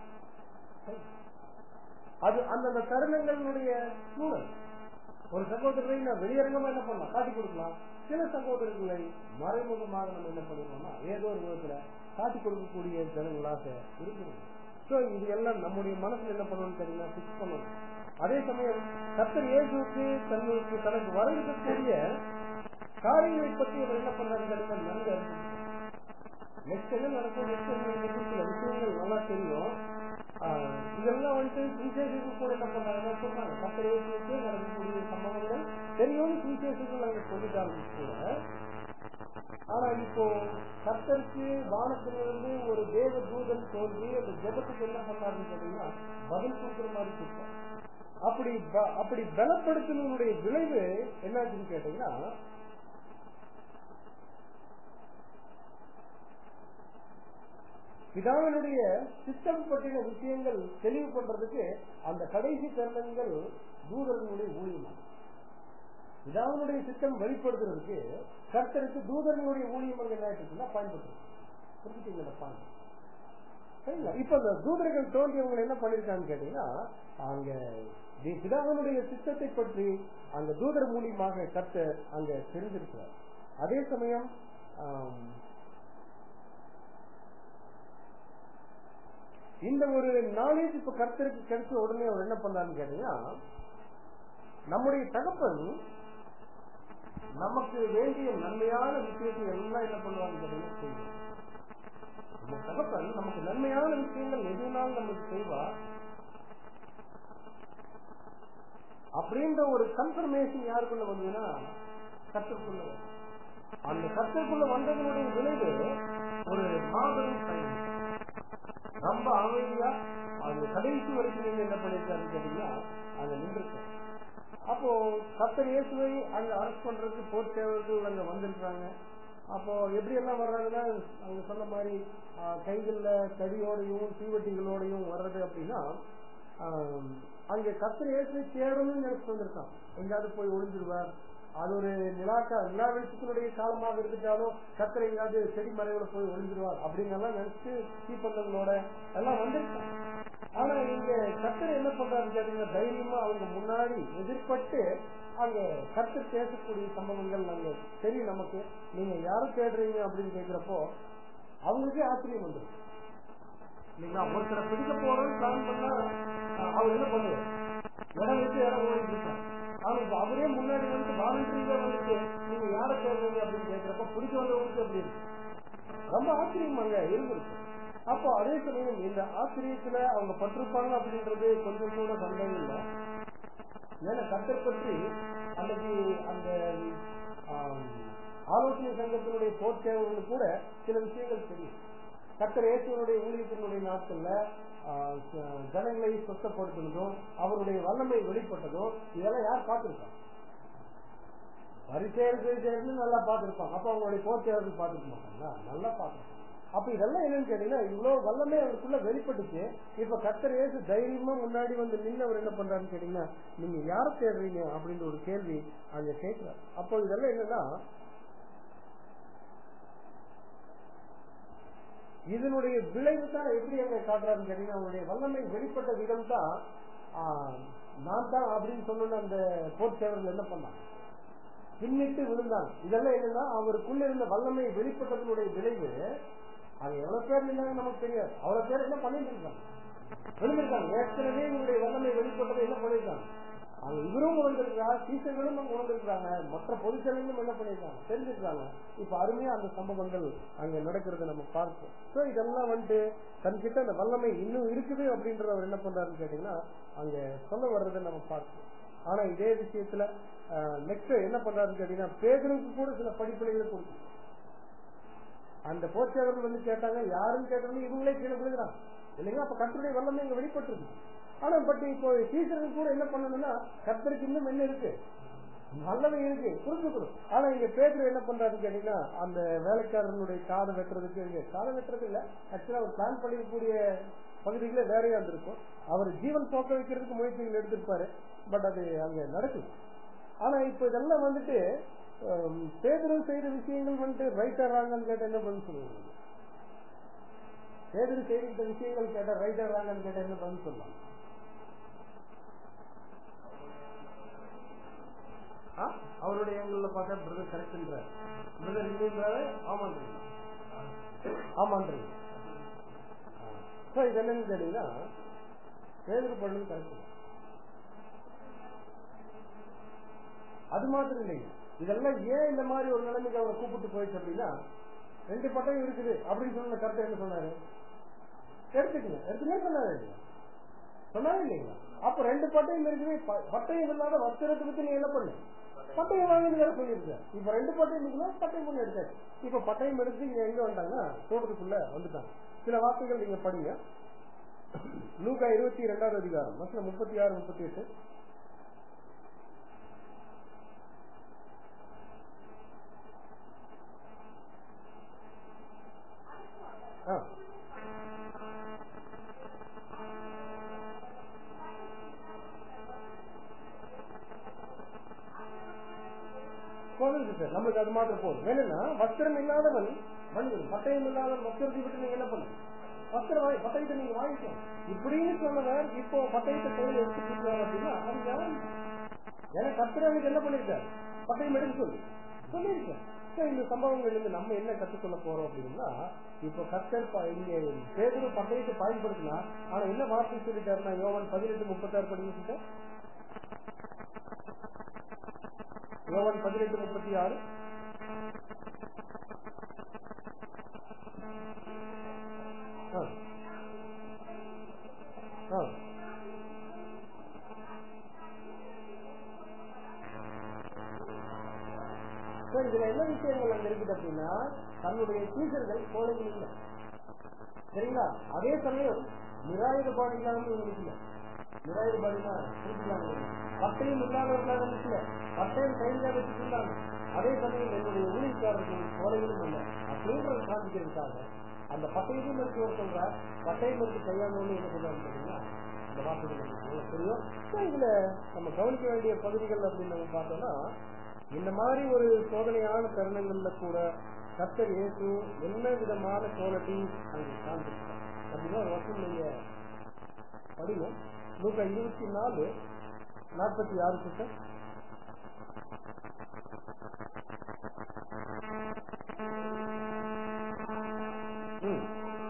[SPEAKER 1] அது அந்தந்த தருணங்களுடைய சூழல் ஒரு சகோதரரை நான் வெளியரங்கமா என்ன பண்ணலாம் காட்டி கொடுக்கலாம் சில சகோதரர்களை மறைமுகமாக நம்ம என்ன பண்ணிடுவோம்னா ஏதோ ஒரு விதத்துல காட்டி கொடுக்கக்கூடிய ஜனங்களாக இருக்கிறோம் சோ இது எல்லாம் நம்முடைய மனசுல என்ன பண்ணணும்னு தெரியுமா பிக்ஸ் பண்ணணும் அதே சமயம் கத்தர் இயேசுக்கு தன்னுக்கு தனக்கு வரவிருக்கக்கூடிய காரியங்களை பற்றி அவர் என்ன பண்றாரு நன்கு நெக்ஸ்ட் என்ன நடக்கும் நெக்ஸ்ட் என்ன நடக்கும் சில விஷயங்கள் நல்லா தெரியும் ஆஹ் இதெல்லாம் வந்துட்டு சுவிசேஷத்துக்கு கூட என்ன பண்ணாங்க சொல்றாங்க கத்தர் இயேசுக்கு நடக்கக்கூடிய சம்பவங்கள் தெரியும் சுவிசேஷத்துக்கு நாங்க சொல்லிட்டாங்க கூட ஆனா இப்போ கர்த்தருக்கு வானத்திலிருந்து ஒரு தேவ தூதன் தோன்றி அந்த ஜெபத்துக்கு என்ன பண்ணாருன்னு கேட்டீங்கன்னா பதில் கொடுக்குற மாதிரி கொடுத்தார் அப்படி ப- அப்படி பலப்படுத்தினுடைய விளைவு என்னாச்சுன்னு கேட்டீங்கன்னா பிதாவினுடைய சித்தம் பற்றின விஷயங்கள் தெளிவு பண்றதுக்கு அந்த கடைசி தருணங்கள் தூதர்களுடைய ஊழியம் பிதாவினுடைய சித்தம் வெளிப்படுத்துறதுக்கு கர்த்தருக்கு தூதர்களுடைய ஊழியம் அங்க என்ன ஆயிட்டுன்னா பயன்படுது புரிஞ்சுட்டீங்களா பாயிண்ட் சரிங்களா இப்ப இந்த தூதர்கள் தோன்றியவங்க என்ன பண்ணிருக்காங்கன்னு கேட்டீங்கன்னா அங்க தி- பிதாவினுடைய சித்தத்தை பற்றி அந்த தூதர் மூலியமாக கர்த்தர் அங்க தெரிஞ்சிருக்கிறார் அதே சமயம் ஆம், இந்த ஒரு நாலேஜ் இப்ப கர்த்தருக்கு கிடைச்ச உடனே அவர் என்ன பண்றாருன்னு கேட்டீங்கன்னா நம்முடைய தகப்பன் நமக்கு வேண்டிய நன்மையான விஷயத்தை எல்லாம் என்ன பண்ணுவாங்க கேட்டீங்கன்னா செய்வார். நம்ம தகப்பன் நமக்கு நன்மையான விஷயங்கள் எதுனாலும் நமக்கு செய்வா அப்படின்ற ஒரு கன்ஃபர்மேஷன் யாருக்குள்ள வந்ததுன்னா கற்றுக்குள்ள வரும். அந்த கற்றுக்குள்ள வந்ததனுடைய விளைவு ஒரு மாபெரும் பயன் ரொம்ப அமைதியா அது கடைசி வரைக்கும் நீங்க என்ன பண்ணிருக்காருன்னு கேட்டீங்கன்னா அங்க நின்றுருக்க அப்போ கத்தர் இயேசுவை அங்க அரெஸ்ட் பண்றதுக்கு போர் சேவர்கள் அங்க வந்திருக்காங்க அப்போ எப்படி எல்லாம் வர்றாங்கன்னா அவங்க சொன்ன மாதிரி ஆஹ், கைகள்ல கடியோடையும் தீவட்டிகளோடையும் வர்றது அப்படின்னா ஆஹ், அங்க கத்தர் இயேசுவை தேடணும்னு நினைச்சு வந்திருக்கான் எங்கேயாவது போய் ஒளிஞ்சிருவார் அது ஒரு நிலாக்கா நிலா வெளிச்சத்தினுடைய காலமாக இருந்துட்டாலும் கத்தர் எங்கேயாவது செடி மறைவுல போய் ஒளிஞ்சிருவார் அப்படிங்கெல்லாம் நினைச்சு தீப்பந்தங்களோட எல்லாம் வந்திருக்காங்க ஆனா இங்க கத்தர் என்ன பண்றாரு கேட்டீங்கன்னா தைரியமா அவங்க முன்னாடி எதிர்பட்டு அங்க கத்தர் பேசக்கூடிய சம்பவங்கள் அங்க தெரியும் நமக்கு நீங்க யாரை தேடுறீங்க அப்படின்னு கேக்குறப்போ அவங்களுக்கே ஆச்சரியம் வந்துடும் இல்லைங்களா ஒருத்தரை பிடிக்க போறோம்னு பிளான் பண்ணா அஹ், அவர் என்ன பண்ணுவார் இடம் வச்சு இடம் ஓடிட்டு இருப்பார் ஆனா இப்ப அவரே முன்னாடி வந்து வாலண்டரியா வந்துட்டு நீங்க யாரை தேடுறீங்க அப்படின்னு கேக்குறப்ப பிடிக்க வந்தவங்களுக்கு அப்படி இருக்கு ரொம்ப ஆச்சரியம் அங்க இருந்திருக்கு அப்போ அதே சமயம் இந்த ஆச்சரியத்துல அவங்க பட்டிருப்பாங்க அப்படின்றது கொஞ்சம் கூட சந்தேகம் இல்லை ஏன்னா கத்தர் பற்றி அன்னைக்கு அந்த ஆம், ஆலோசனை சங்கத்தினுடைய போர்ச்சேவர்களுக்கு கூட சில விஷயங்கள் தெரியும் கத்தர் இயேசுவனுடைய ஊழியத்தினுடைய நாட்கள்ல ஆ, ச- ஜனங்களை சுத்தப்படுத்தினதும் அவருடைய வல்லமை வெளிப்பட்டதும் இதெல்லாம் யார் பார்த்திருக்காங்க பரிசெயல் நல்லா பார்த்திருப்பாங்க அப்ப அவங்களுடைய போர்ச்சேவர்கள் பார்த்திருக்க மாட்டாங்களா நல்லா பார்த்திருப்பாங்க அப்ப இதெல்லாம் என்னன்னு கேட்டீங்கன்னா இவ்வளவு வல்லமை அவருக்குள்ள வெளிப்பட்டுச்சு இப்ப கத்தர் இயேசு தைரியமா முன்னாடி வந்து நின்று அவர் என்ன பண்றாருன்னு கேட்டீங்கன்னா நீங்க யாரை தேடுறீங்க அப்படின்ற ஒரு கேள்வி அங்க கேட்கிறார் அப்போ இதெல்லாம் என்னன்னா இதனுடைய விளைவு தான் எப்படி அங்க காட்டுறாருன்னு கேட்டீங்கன்னா அவருடைய வல்லமை வெளிப்பட்ட விதம் தான் நான் தான் அப்படின்னு சொன்ன அந்த போர்ச்சேவர்கள் என்ன பண்ணாங்க பின்னிட்டு விழுந்தாங்க இதெல்லாம் என்னன்னா அவருக்குள்ள இருந்த வல்லமை வெளிப்பட்டதனுடைய விளைவு அது எவ்வளவு பேர் இருந்தாங்க நமக்கு தெரியாது அவ்வளவு பேர் என்ன பண்ணிட்டு இருக்காங்க விழுந்திருக்காங்க ஏற்கனவே இவருடைய வல்லமை வெளிப்பட்டதை என்ன பண்ணிருக்காங்க அவங்க இவரும் உணர்ந்திருக்காங்க சீசர்களும் அங்க உணர்ந்திருக்காங்க மற்ற பொதுச்சலையும் என்ன பண்ணிருக்காங்க தெரிஞ்சிருக்காங்க இப்ப அருமையா அந்த சம்பவங்கள் அங்க நடக்கிறத நம்ம பார்ப்போம் சோ இதெல்லாம் வந்துட்டு தன்கிட்ட அந்த வல்லமை இன்னும் இருக்குது அப்படின்றத அவர் என்ன பண்றாருன்னு கேட்டீங்கன்னா அங்க சொல்ல வர்றதை நம்ம பார்ப்போம் ஆனா இதே விஷயத்துல நெக்ஸ்ட் என்ன பண்றாருன்னு கேட்டீங்கன்னா பேதருக்கு கூட சில படிப்பனைகளை கொடுக்கும் அந்த போர்ச்சவர்கள் வந்து கேட்டாங்க யாரும் கேட்டோம்னு இவங்களே கீழே விழுகிறாங்க இல்லைங்களா அப்ப கத்தருடைய வல்லமை இங்க வெளிப்பட்டிருக்கு ஆனா பட் இப்போ டீச்சருக்கு கூட என்ன பண்ணணும்னா கத்தருக்கு இன்னும் என்ன இருக்கு வல்லமை இருக்கு புரிஞ்சுக்கணும் ஆனா இங்க பேதர் என்ன பண்றாருன்னு கேட்டீங்கன்னா அந்த வேலைக்காரனுடைய காதை வெட்டுறதுக்கு இங்க காதை வெட்டுறது இல்ல ஆக்சுவலா அவர் பிளான் பண்ணிக்கக்கூடிய பகுதிகளே வேறையா இருந்திருக்கும் அவர் ஜீவன் போக்க வைக்கிறதுக்கு முயற்சிகள் எடுத்திருப்பாரு பட் அது அங்க நடக்குது ஆனா இப்ப இதெல்லாம் வந்துட்டு பேதரும் செய்த விஷயங்கள் வந்துட்டு ரைட் ஆறாங்கன்னு கேட்ட என்ன பதில் சொல்லுவாங்க பேதரு செய்த விஷயங்கள் கேட்ட ரைட் ஆறாங்கன்னு கேட்ட என்ன பதில் சொல்லலாம் அவருடைய எங்கள பார்த்தா பிரதர் கரெக்ட்ன்றார் பிரதர் இல்லைன்றாரு ஆமான்றீங்க ஆமான்றீங்க சோ இது என்னன்னு கேட்டீங்கன்னா பேதர் பண்ணது கரெக்ட் அது மாத்திரம் இல்லைங்க இதெல்லாம் ஏன் இந்த மாதிரி ஒரு நிலைமைக்கு அவரை கூப்பிட்டு போயிடுச்சு அப்படின்னா ரெண்டு பட்டையும் இருக்குது அப்படின்னு சொன்ன கருத்தை என்ன சொன்னாரு எடுத்துக்கங்க எடுத்துக்கவே சொன்னாரு இல்லையா? சொன்னாரு இல்லைங்களா அப்ப ரெண்டு பட்டையும் இருக்குது ப- பட்டயம் இல்லாத வஸ்திரத்துக்கு நீ என்ன பண்ணு பட்டயம் வாங்கிட்டு வேற சொல்லியிருக்க இப்ப ரெண்டு பட்டயம் இருக்குன்னா பட்டயம் பண்ணி எடுத்தாச்சு இப்ப பட்டயம் எடுத்து இங்க எங்க வந்தாங்கன்னா தோட்டத்துக்குள்ள வந்துட்டாங்க சில வார்த்தைகள் நீங்க படிங்க லூகா இருபத்தி ரெண்டாவது அதிகாரம் வசனம் முப்பத்தி ஆறு முப்பத்தி எட்டு ஆ போதும் சார் நம்மளுக்கு அது மாத்திரம் போதும் வேணும்னா வஸ்திரம் இல்லாதவன் மனிதன் பட்டயம் இல்லாதவன் வஸ்திரத்தை விட்டு நீங்க என்ன பண்ணு வஸ்திரம் வாங்கி பட்டயத்தை நீங்க வாங்கிக்கணும் இப்படின்னு சொன்னவர் இப்போ பட்டயத்தை கையில் எடுத்து கொடுக்குறாரு அப்படின்னா அது நியாயம். ஏன்னா கத்திரவனுக்கு என்ன பண்ணிருக்காரு பட்டயம் எடுக்க சொல்லி சொல்லியிருக்கேன் So, இந்த சம்பவங்கள் இருந்து நம்ம என்ன கற்றுக்கொள்ள போறோம் அப்படின்னா இப்ப கத்தர் ப- இங்க பேதரு பட்டயத்தை பயன்படுத்தினா ஆனா என்ன வார்த்தை சொல்லிட்டாருன்னா யோவன் பதினெட்டு முப்பத்தாறு படிங்க சார் யோவான் பதினெட்டு முப்பத்தி ஆறு ஆ. ஆ. சரி, இதுல என்ன விஷயங்கள் அங்க இருக்குது அப்படின்னா தன்னுடைய டீச்சர்கள் கோழைகள் இல்லை சரிங்களா அதே சமயம் நிராயுதபாடு இல்லாமல் இவங்களுக்கு இல்லை நிராயுதபாடுனா புரிஞ்சுக்காங்க பட்டையும் இல்லாதவர்களாக இருந்துச்சுல பட்டையும் கையில் தான் வச்சுட்டு இருந்தாங்க அதே சமயம் என்னுடைய ஊழியக்காரர்கள் கோழைகளும் இல்லை அப்படின்றத காண்பிக்கிறதுக்காக அந்த பட்டயத்தையும் எடுத்து ஒரு சொல்றார் பட்டயம் எடுத்து கையாளணும்னு என்ன சொல்றாங்க பாத்தீங்கன்னா இந்த வார்த்தைகள் நமக்கு நல்லா தெரியும் So, இதுல நம்ம கவனிக்க வேண்டிய பகுதிகள் அப்படின்னு நம்ம பார்த்தோம்னா இந்த மாதிரி ஒரு சோதனையான தருணங்கள்ல கூட கர்த்தர் இயேசு என்ன விதமான குவாலிட்டி அங்கே காண்பிக்கிறார் அப்படின்னா ஒரு வருஷம் நீங்க படிங்க நூற்றி இருபத்தி நாலு நாற்பத்தி ஆறு கிட்ட ம்.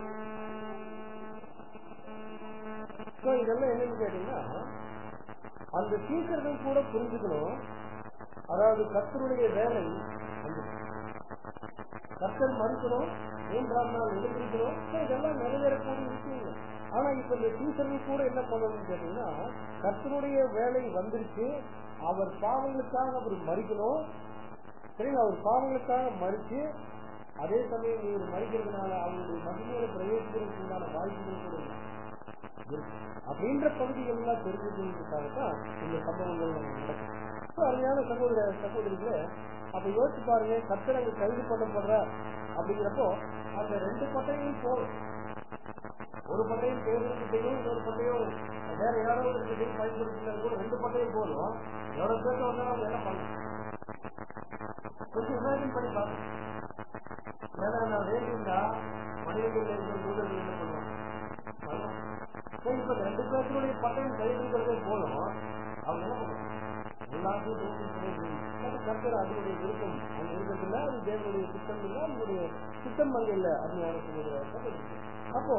[SPEAKER 1] So, இதெல்லாம் என்னன்னு கேட்டீங்கன்னா அந்த டீச்சர்கள் கூட புரிஞ்சுக்கணும் அதாவது கர்த்தருடைய வேலை அந்த கர்த்தர் மறுக்கணும் மூன்றாம் நாள் எழுந்திருக்கணும் So, இதெல்லாம் நிறைவேறக்கூடிய விஷயங்கள் ஆனா இப்ப இந்த டீச்சர்கள் கூட என்ன பண்ணணும்னு கேட்டீங்கன்னா கர்த்தருடைய வேலை வந்துருச்சு அவர் பாவங்களுக்காக அவர் மறிக்கணும் சரிங்களா அவர் பாவங்களுக்காக மறிச்சு அதே சமயம் இவர் மறிக்கிறதுனால அவங்களுடைய மகிமையில பிரவேசிக்கிறதுக்கு உண்டான வாய்ப்புகள் கூட இருக்கு. இருக்கு. அப்படின்ற பகுதிகள் எல்லாம் தெரிஞ்சுக்கிறதுக்காக தான் இந்த சம்பவங்கள் நமக்கு நடக்கும் So, அருமையான சகோதர சகோதரிகளே அப்ப யோசிச்சு பாருங்க கர்த்தர் அங்க கைது பண்ணப்படுற அப்படிங்கிறப்போ அந்த ரெண்டு பட்டையும் போதும் ஒரு பட்டையும் தேர்தல்கிட்டையும் இன்னொரு பட்டையும் வேற யாரோ ஒருத்தையும் பயன்படுத்தினாலும் கூட ரெண்டு பட்டையும் போதும் எவ்வளவு பேர் வந்தாலும் அவங்க என்ன பண்ணணும் கொஞ்சம் இமேஜின் பண்ணி பாருங்க ஏன்னா நான் வேண்டியிருந்தா மனிதர்கள் இருக்கிற தூதர்கள் என்ன பண்ணுவாங்க பண்ணலாம். சரி, இப்ப ரெண்டு பேருடைய பட்டையும் கைதுங்கிறதே போதும் அவங்க என்ன பண்ணுவாங்க எல்லாத்தையும் தூக்கி போய் அது கர்த்தர் அதனுடைய விருப்பம் அங்க இருக்கிறதுல அது தேவனுடைய திட்டம் இல்லை அதனுடைய திட்டம் அங்க இல்லை அப்படின்னு சொல்லுகிறார் அப்போ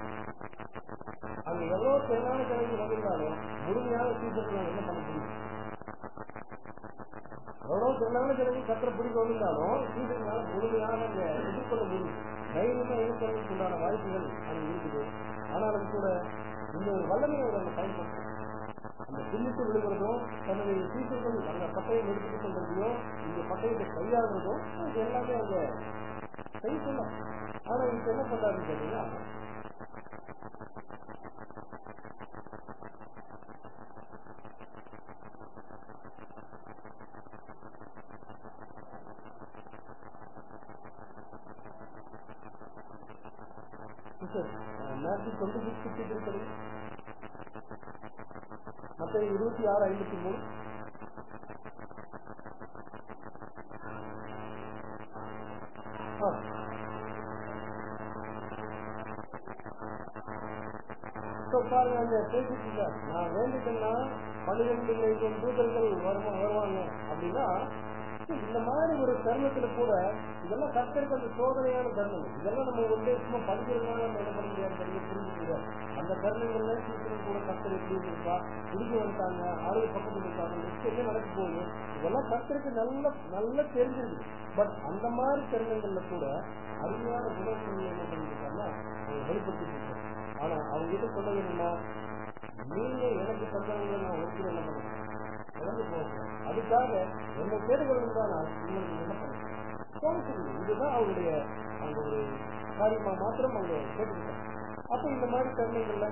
[SPEAKER 1] அங்க எவ்வளவு திறனான ஜனங்கள் வந்திருந்தாலும் முழுமையான சீசர்கள் என்ன பண்ண முடியும் எவ்வளவு திறனான ஜனங்கள் கத்திர பிடிக்க வந்திருந்தாலும் சீசர்களால் முழுமையாக அங்க எதிர்கொள்ள முடியும் தைரியமா எதிர்கொள்வதற்கு உண்டான வாய்ப்புகள் அங்க இருக்குது ஆனாலும் கூட இந்த ஒரு வல்லமையை அவர் அங்க பயன்படுத்தும் அந்த பின்னிட்டு விழுகிறதும் தன்னுடைய சீசர்கள் அந்த பட்டயம் எடுத்துட்டு கொண்டதையும் இந்த பட்டயத்தை கையாளுறதும் இது எல்லாமே அங்க செய்ய சொல்லலாம் ஆனா இப்ப என்ன பண்றாருன்னு கேட்டீங்கன்னா Matthew twenty six fifty three படி மற்ற இருபத்தி ஆறு ஐம்பத்தி மூணு ஆ. So, பாருங்க அங்க பேசிட்டு இருக்காரு. நான் வேண்டிட்டேன்னா பன்னிரெண்டு லட்சம் தூதர்கள் வருமா வருவாங்க அப்படின்னா so இந்த மாதிரி ஒரு தருணத்துல கூட இதெல்லாம் கர்த்தருக்கு அந்த சோதனையான தருணம் இதெல்லாம் நம்ம ஒன்றே சும்மா படிக்கிறதுனால நம்ம என்ன பண்ண முடியாது படிக்க புரிஞ்சு முடியாது அந்த தருணங்கள்ல சீக்கிரம் கூட கர்த்தர் எப்படி இருக்கா திரும்பி வந்துட்டாங்க ஆளுக பக்கத்துல இருக்காங்க நெக்ஸ்ட் என்ன நடக்க போகுது இதெல்லாம் கர்த்தருக்கு நல்ல நல்ல தெரிஞ்சிருக்கு பட் அந்த மாதிரி தருணங்கள்ல கூட அருமையான குணங்கள் என்ன பண்ணிருக்காங்கன்னா அவங்க வெளிப்படுத்திட்டு இருக்காங்க ஆனா அவங்க கிட்ட சொன்னது என்னன்னா நீங்க எனக்கு சொந்தவங்களை நான் ஒருத்தர் என்ன பண்ணுவேன் இறந்து போகிறேன் அதுக்காக என்னை தேடுகள் தான் நான் உங்களுக்கு என்ன பண்ணுவேன் இதுதான் அவருடைய அந்த ஒரு காரியமா மாத்திரம் அவங்க கேட்டுக்கிட்டாங்க அப்ப இந்த மாதிரி தருணங்கள்ல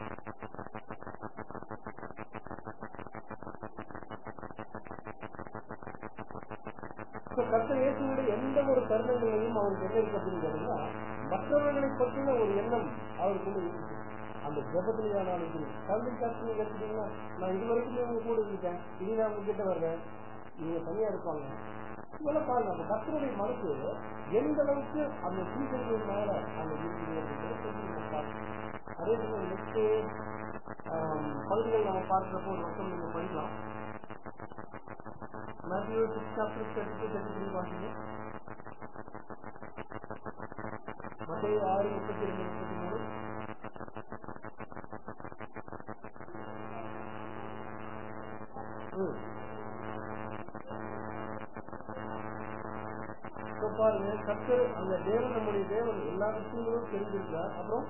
[SPEAKER 1] கத்த இயேசுடைய எந்த ஒரு தருணங்களையும் அவருக்கு என்ன இருக்கு அப்படின்னு கேட்டீங்கன்னா மற்றவர்களை பற்றின ஒரு எண்ணம் அவருக்குள்ள இருக்கு அந்த ஜபத்திலேயானாலும் சரி கல்வி கஷ்டம் எடுத்துட்டீங்கன்னா நான் இது வரைக்கும் உங்க கூட இருக்கேன் இனி நான் உங்ககிட்ட வர்றேன் நீங்க தனியா இருப்பாங்க இதெல்லாம் பாருங்க அந்த கத்தருடைய மனசு எந்த அளவுக்கு அந்த சீசர்கள் மேல அந்த இருக்குது அதே போல நெக்ஸ்ட் பகுதிகள் நம்ம பார்க்கிறப்போ ஒரு வருஷம் நீங்க படிக்கலாம் Matthew six chapter thirty two thirty three வாசிங்க மத்திய ஆறு முப்பத்தி ரெண்டு முப்பத்தி மூணு பாருங்க கத்தர் அந்த தேவன் நம்முடைய தேவன் எல்லா விஷயங்களும் தெரிஞ்சிருக்கார் அப்புறம்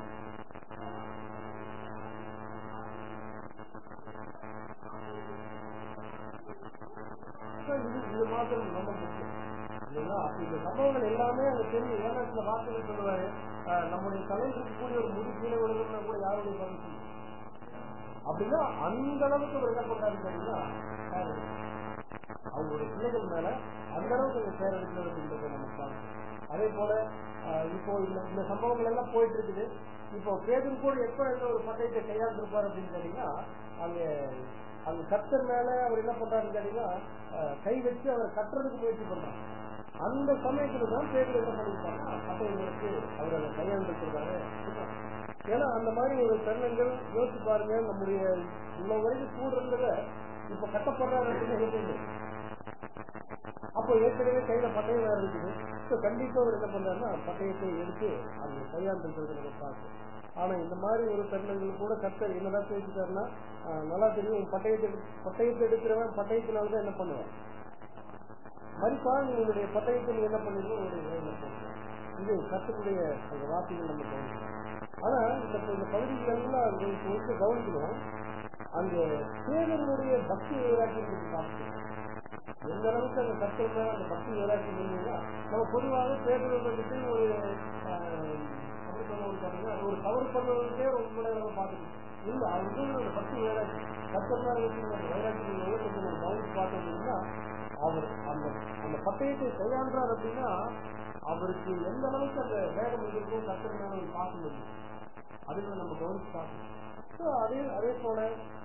[SPEAKER 1] இது மாத்திரம் ரொம்ப முக்கியம் இல்லைங்களா இந்த சம்பவங்கள் எல்லாமே அங்க தெரியும் ஏன்னா சில வார்த்தைகள் சொல்லுவாரு நம்முடைய தலையில் இருக்கக்கூடிய ஒரு முடி கீழே விழுதுன்னா கூட யாருடைய பர்மிஷன் அப்படின்னா அந்த அளவுக்கு அவர் என்ன பண்றாரு கேட்டீங்கன்னா அவங்களுடைய பிள்ளைகள் மேல அந்த அளவுக்கு அந்த சேர இருக்கிறது நம்ம பார்க்கணும் அதே போல இப்போ இந்த இந்த சம்பவங்கள் எல்லாம் போயிட்டு இருக்குது இப்போ பேதன் கூட எப்ப எந்த ஒரு பட்டயத்தை கையாண்டிருப்பார் அப்படின்னு கேட்டீங்கன்னா அங்க அந்த கத்தர் மேல அவர் என்ன பண்றாருன்னு கேட்டீங்கன்னா கை வச்சு அவர் கட்டுறதுக்கு முயற்சி பண்றாங்க அந்த சமயத்துல தான் பேதர் என்ன பண்ணிருப்பாங்க பட்டயங்களுக்கு அவர் அதை கையாண்டிருக்கிறாரு ஏன்னா அந்த மாதிரி ஒரு தருணங்கள் யோசிச்சு பாருங்க நம்முடைய இவ்வளவு வரைக்கும் கூட இருந்தத இப்ப கட்டப்படுறாரு அப்படின்னு அப்போ ஏற்கனவே கையில பட்டயம் வேற இருக்குது ஸோ கண்டிப்பா அவர் என்ன பண்றாருன்னா பட்டயத்தை எடுத்து அந்த கையாண்டுறது நம்ம பார்க்கணும் ஆனா இந்த மாதிரி ஒரு தருணங்கள் கூட கத்தர் என்னதான் பேசிட்டாருன்னா நல்லா தெரியும் பட்டயத்தை பட்டயத்தை எடுக்கிறவன் பட்டயத்தினால்தான் என்ன பண்ணுவான் மறிப்பா உங்களுடைய பட்டயத்தை நீ என்ன பண்ணிருக்கோம் உங்களுடைய இது கத்தருடைய அந்த வார்த்தைகள் நம்ம கவனிக்கணும் ஆனா இந்த இந்த பகுதிகள் எல்லாம் கொஞ்சம் கவனிக்கணும் அந்த சேவனுடைய பக்தி வைராக்கியத்துக்கு பார்த்து எந்த அளவுக்கு அந்த கத்தர் மேல அந்த பக்தி வைராக்கியம் இருந்தீங்கன்னா நம்ம பொதுவாக பேர்கள் வந்துட்டு ஒரு அப்படி சொல்லுவோம் பாத்தீங்கன்னா ஒரு கவர் பண்ணுவதற்கே ரொம்ப நேரம் பார்த்துட்டு இல்ல அவங்க ஒரு பக்தி வைராக்கியம் கத்தர் மேல வைராக்கியம் கொஞ்சம் ஒரு கவனிச்சு பார்த்தோம்னா அவர் அந்த அந்த பட்டயத்தை கையாண்டார் அப்படின்னா அவருக்கு எந்த அளவுக்கு அந்த வேகம் இருக்கும் கத்தர் மேல ஒரு பார்க்க முடியும் அதுல நம்ம கவனிச்சு பார்க்கணும் அதே அதே போல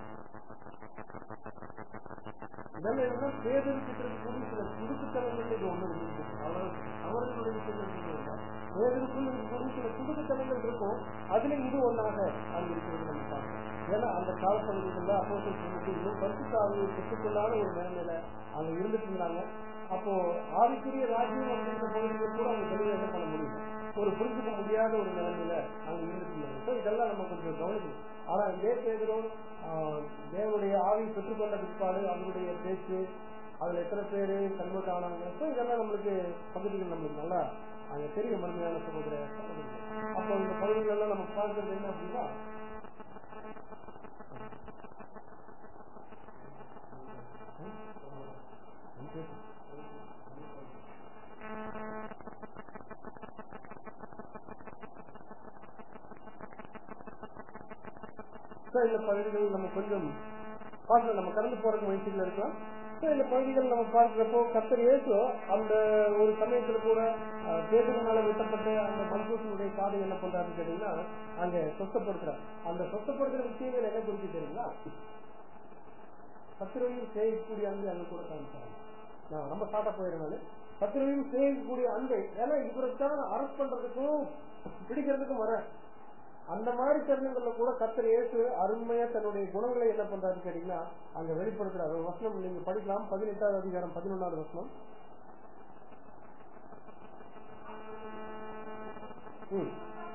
[SPEAKER 1] இதெல்லாம் என்ன பேதலுக்கு இருக்கக்கூடிய சில துடுக்குத்தனங்கள் இது ஒண்ணு அவர்களுடைய பேதலுக்குள் இருக்கக்கூடிய சில துடுக்குத்தனங்கள் இருக்கும் அதுல இது ஒன்றாக அங்க இருக்கிறது நம்ம பார்க்கணும் ஏன்னா அந்த காலப்பகுதிகளில் அப்போ சொல்லிட்டு இன்னும் பரிசுத்த ஆவியை பெற்றுக்கொள்ளாத ஒரு நிலைமையில அங்க இருந்துட்டு இருந்தாங்க அப்போ ஆவிக்குரிய ராஜ்யம் அப்படின்ற பகுதியில் கூட அவங்க தெளிவாக என்ன பண்ண முடியும் ஒரு புரிஞ்சுக்க முடியாத ஒரு நிலைமையில அங்க இருந்துட்டு இருந்தாங்க இதெல்லாம் நம்ம கொஞ்சம் கவனிக்கணும் ஆனா இதே பேதரும் தேவனுடைய ஆவி பெற்றுக்கொண்ட பிற்பாடு அவங்களுடைய பேச்சு அதுல எத்தனை பேரு கன்வெர்ட் ஆனாங்க ஸோ இதெல்லாம் நம்மளுக்கு பகுதிகள் நம்மளுக்கு நல்லா அங்க தெரியும் மறுமையான சகோதர அப்போ இந்த பகுதிகளெல்லாம் நம்ம பார்க்கறது என்ன அப்படின்னா இந்த பகுதிகள் நம்ம கொஞ்சம் பார்க்க நம்ம கடந்து போறதுக்கு முயற்சிகள் இருக்கலாம் இந்த பகுதிகள் நம்ம பார்க்கிறப்போ கத்தர் இயேசு அந்த ஒரு சமயத்துல கூட தேர்தலினால வெட்டப்பட்டு அந்த மல்கூசனுடைய பாதை என்ன பண்றாருன்னு கேட்டீங்கன்னா அங்க சொத்தப்படுத்துறாரு அந்த சொத்தப்படுத்துற விஷயங்கள் என்ன குறித்து தெரியுங்களா பத்திரையும் செய்யக்கூடிய அன்பு அங்க கூட காமிச்சாங்க நான் ரொம்ப ஸ்டார்டா போயிருந்தாலும் பத்திரையும் செய்யக்கூடிய அன்பை ஏன்னா இவருக்கான அரஸ்ட் பண்றதுக்கும் பிடிக்கிறதுக்கும் வர அந்த மாதிரி தருணங்கள்ல கூட கத்தர் இயேசு அருமையா தன்னுடைய குணங்களை என்ன பண்றாரு கேட்டீங்கன்னா அங்க வெளிப்படுத்துறாரு வசனம் நீங்க படிக்கலாம் பதினெட்டாவது அதிகாரம் பதினொன்னாவது வசனம் ம்.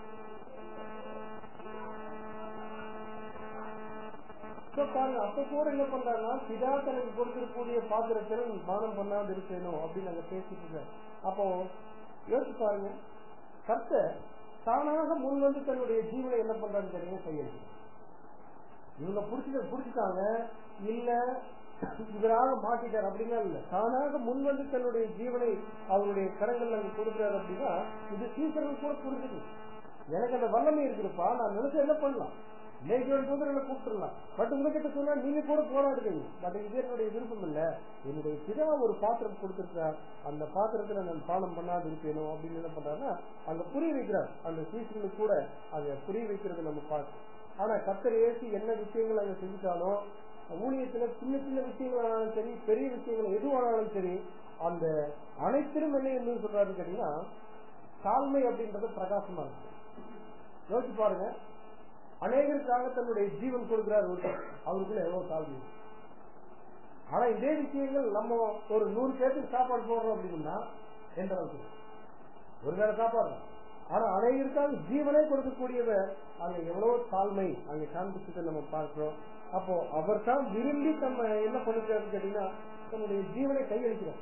[SPEAKER 1] So, பாருங்க அப்ப கூட என்ன பண்றாருன்னா பிதா தனக்கு கொடுத்திருக்கக்கூடிய பாத்திரத்தில் பானம் பண்ணாது இருக்கணும் அப்படின்னு நாங்க பேசிட்டு இருக்கோம் அப்போ யோசிச்சு பாருங்க கர்த்தர் தானாக முன் வந்து தன்னுடைய ஜீவனை என்ன பண்றாருன்னு தெரியுங்க கையெழுத்து இவங்க புடிச்சு புடிச்சுட்டாங்க இல்ல இவராக மாட்டிட்டார் அப்படின்னா இல்ல தானாக முன் வந்து தன்னுடைய ஜீவனை அவருடைய கரங்கள் அங்க கொடுக்கிறார் அப்படின்னா இது சீக்கிரம் கூட புரிஞ்சுது எனக்கு அந்த வல்லமை இருக்குதுப்பா நான் நினைச்சு என்ன பண்ணலாம் நேற்று சோதனை கூப்பிட்டுலாம் பட் உங்ககிட்ட சொன்னா நீங்க கூட போராடுவீங்க பட் இது என்னுடைய விருப்பம் இல்ல என்னுடைய பிதா ஒரு பாத்திரம் கொடுத்திருக்கார் அந்த பாத்திரத்துல நான் பானம் பண்ணாது இருப்பேனோ அப்படின்னு என்ன பண்றாருன்னா அங்க புரிய வைக்கிறார் அந்த சீசனுக்கு கூட அங்க புரிய வைக்கிறது நம்ம பார்த்து ஆனா கத்தர் ஏசி என்ன விஷயங்கள் அங்க செஞ்சுட்டாலும் ஊழியத்துல சின்ன சின்ன விஷயங்களானாலும் சரி பெரிய விஷயங்கள் எதுவானாலும் சரி அந்த அனைத்திலும் என்ன என்ன சொல்றாருன்னு கேட்டீங்கன்னா தாழ்மை அப்படின்றது பிரகாசமா இருக்கு யோசிச்சு பாருங்க அநேகருக்காக தன்னுடைய ஜீவன் கொடுக்கிறார் ஒருத்தர் அவருக்குள்ள எவ்வளவு தாழ்மை இருக்கு. ஆனா இதே விஷயங்கள் நம்ம ஒரு நூறு பேருக்கு சாப்பாடு போடுறோம் அப்படின்னா எந்த அளவுக்கு இருக்கு? ஒரு வேளை சாப்பாடு தான். ஆனா அனைவருக்காக ஜீவனே கொடுக்கக்கூடியவர் அங்க எவ்வளவு தாழ்மை அங்க காண்பிச்சதை நம்ம பார்க்கிறோம் அப்போ அவர் தான் விரும்பி நம்ம என்ன பண்ணிருக்காருன்னு கேட்டீங்கன்னா தன்னுடைய ஜீவனை கையளிக்கிறார்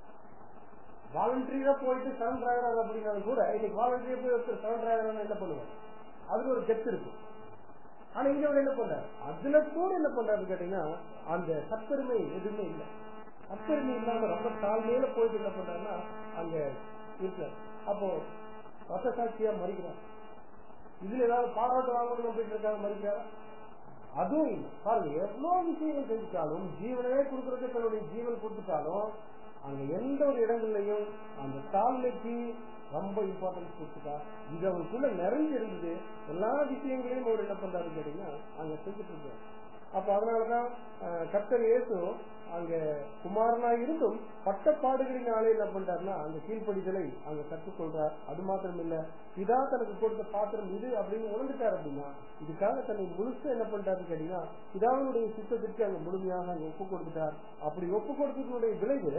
[SPEAKER 1] வாலண்டரியா போயிட்டு சரண்டர் ஆகிறாரு அப்படின்னாலும் கூட இன்னைக்கு வாலண்டரியா போய் ஒருத்தர் சரண்டர் ஆகிறான்னு என்ன பண்ணுவார் அதுக்கு ஒரு கெத்து இருக்கு ஆனா இங்க அவர் என்ன பண்றாரு அதுல கூட என்ன பண்றாருன்னு கேட்டீங்கன்னா அந்த சத்தருமை எதுவுமே இல்லை சத்தருமை இல்லாம ரொம்ப தாழ்மையில போயிட்டு என்ன பண்றாருன்னா அங்க இருக்காரு அப்போ ரத்த சாட்சியா மறிக்கிறார் இதுல ஏதாவது பாராட்டு வாங்கணும் அப்படின்னு இருக்காங்க மறிக்கிறாரா அதுவும் இல்லை பாருங்க எவ்வளவு விஷயங்கள் செஞ்சுட்டாலும் ஜீவனவே கொடுக்கறதுக்கு தன்னுடைய ஜீவன் கொடுத்துட்டாலும் அங்க எந்த ஒரு இடங்கள்லயும் அந்த தாழ்மைக்கு ரொம்ப இம்பார்ட்டன்ஸ் கொடுத்துட்டா இது அவருக்குள்ள நிறைஞ்சு இருந்தது எல்லா விஷயங்களையும் அவர் என்ன பண்றாரு கேட்டீங்கன்னா அங்க செஞ்சுட்டு இருக்காரு அப்ப அதனாலதான் அஹ், கர்த்தர் இயேசு அங்க குமாரனா இருந்தும் பட்டப்பாடுகளினாலே என்ன பண்றாருன்னா அந்த கீழ்ப்படிதலை அங்க கற்றுக்கொள்றார் அது மாத்திரம் இல்ல இதா தனக்கு கொடுத்த பாத்திரம் இது அப்படின்னு உணர்ந்துட்டார் அப்படின்னா இதுக்காக தன்னை முழுசா என்ன பண்றாருன்னு கேட்டீங்கன்னா இதாவனுடைய சித்தத்திற்கு அங்க முழுமையாக அங்க ஒப்பு கொடுத்துட்டார் அப்படி ஒப்பு கொடுத்ததனுடைய விளைவு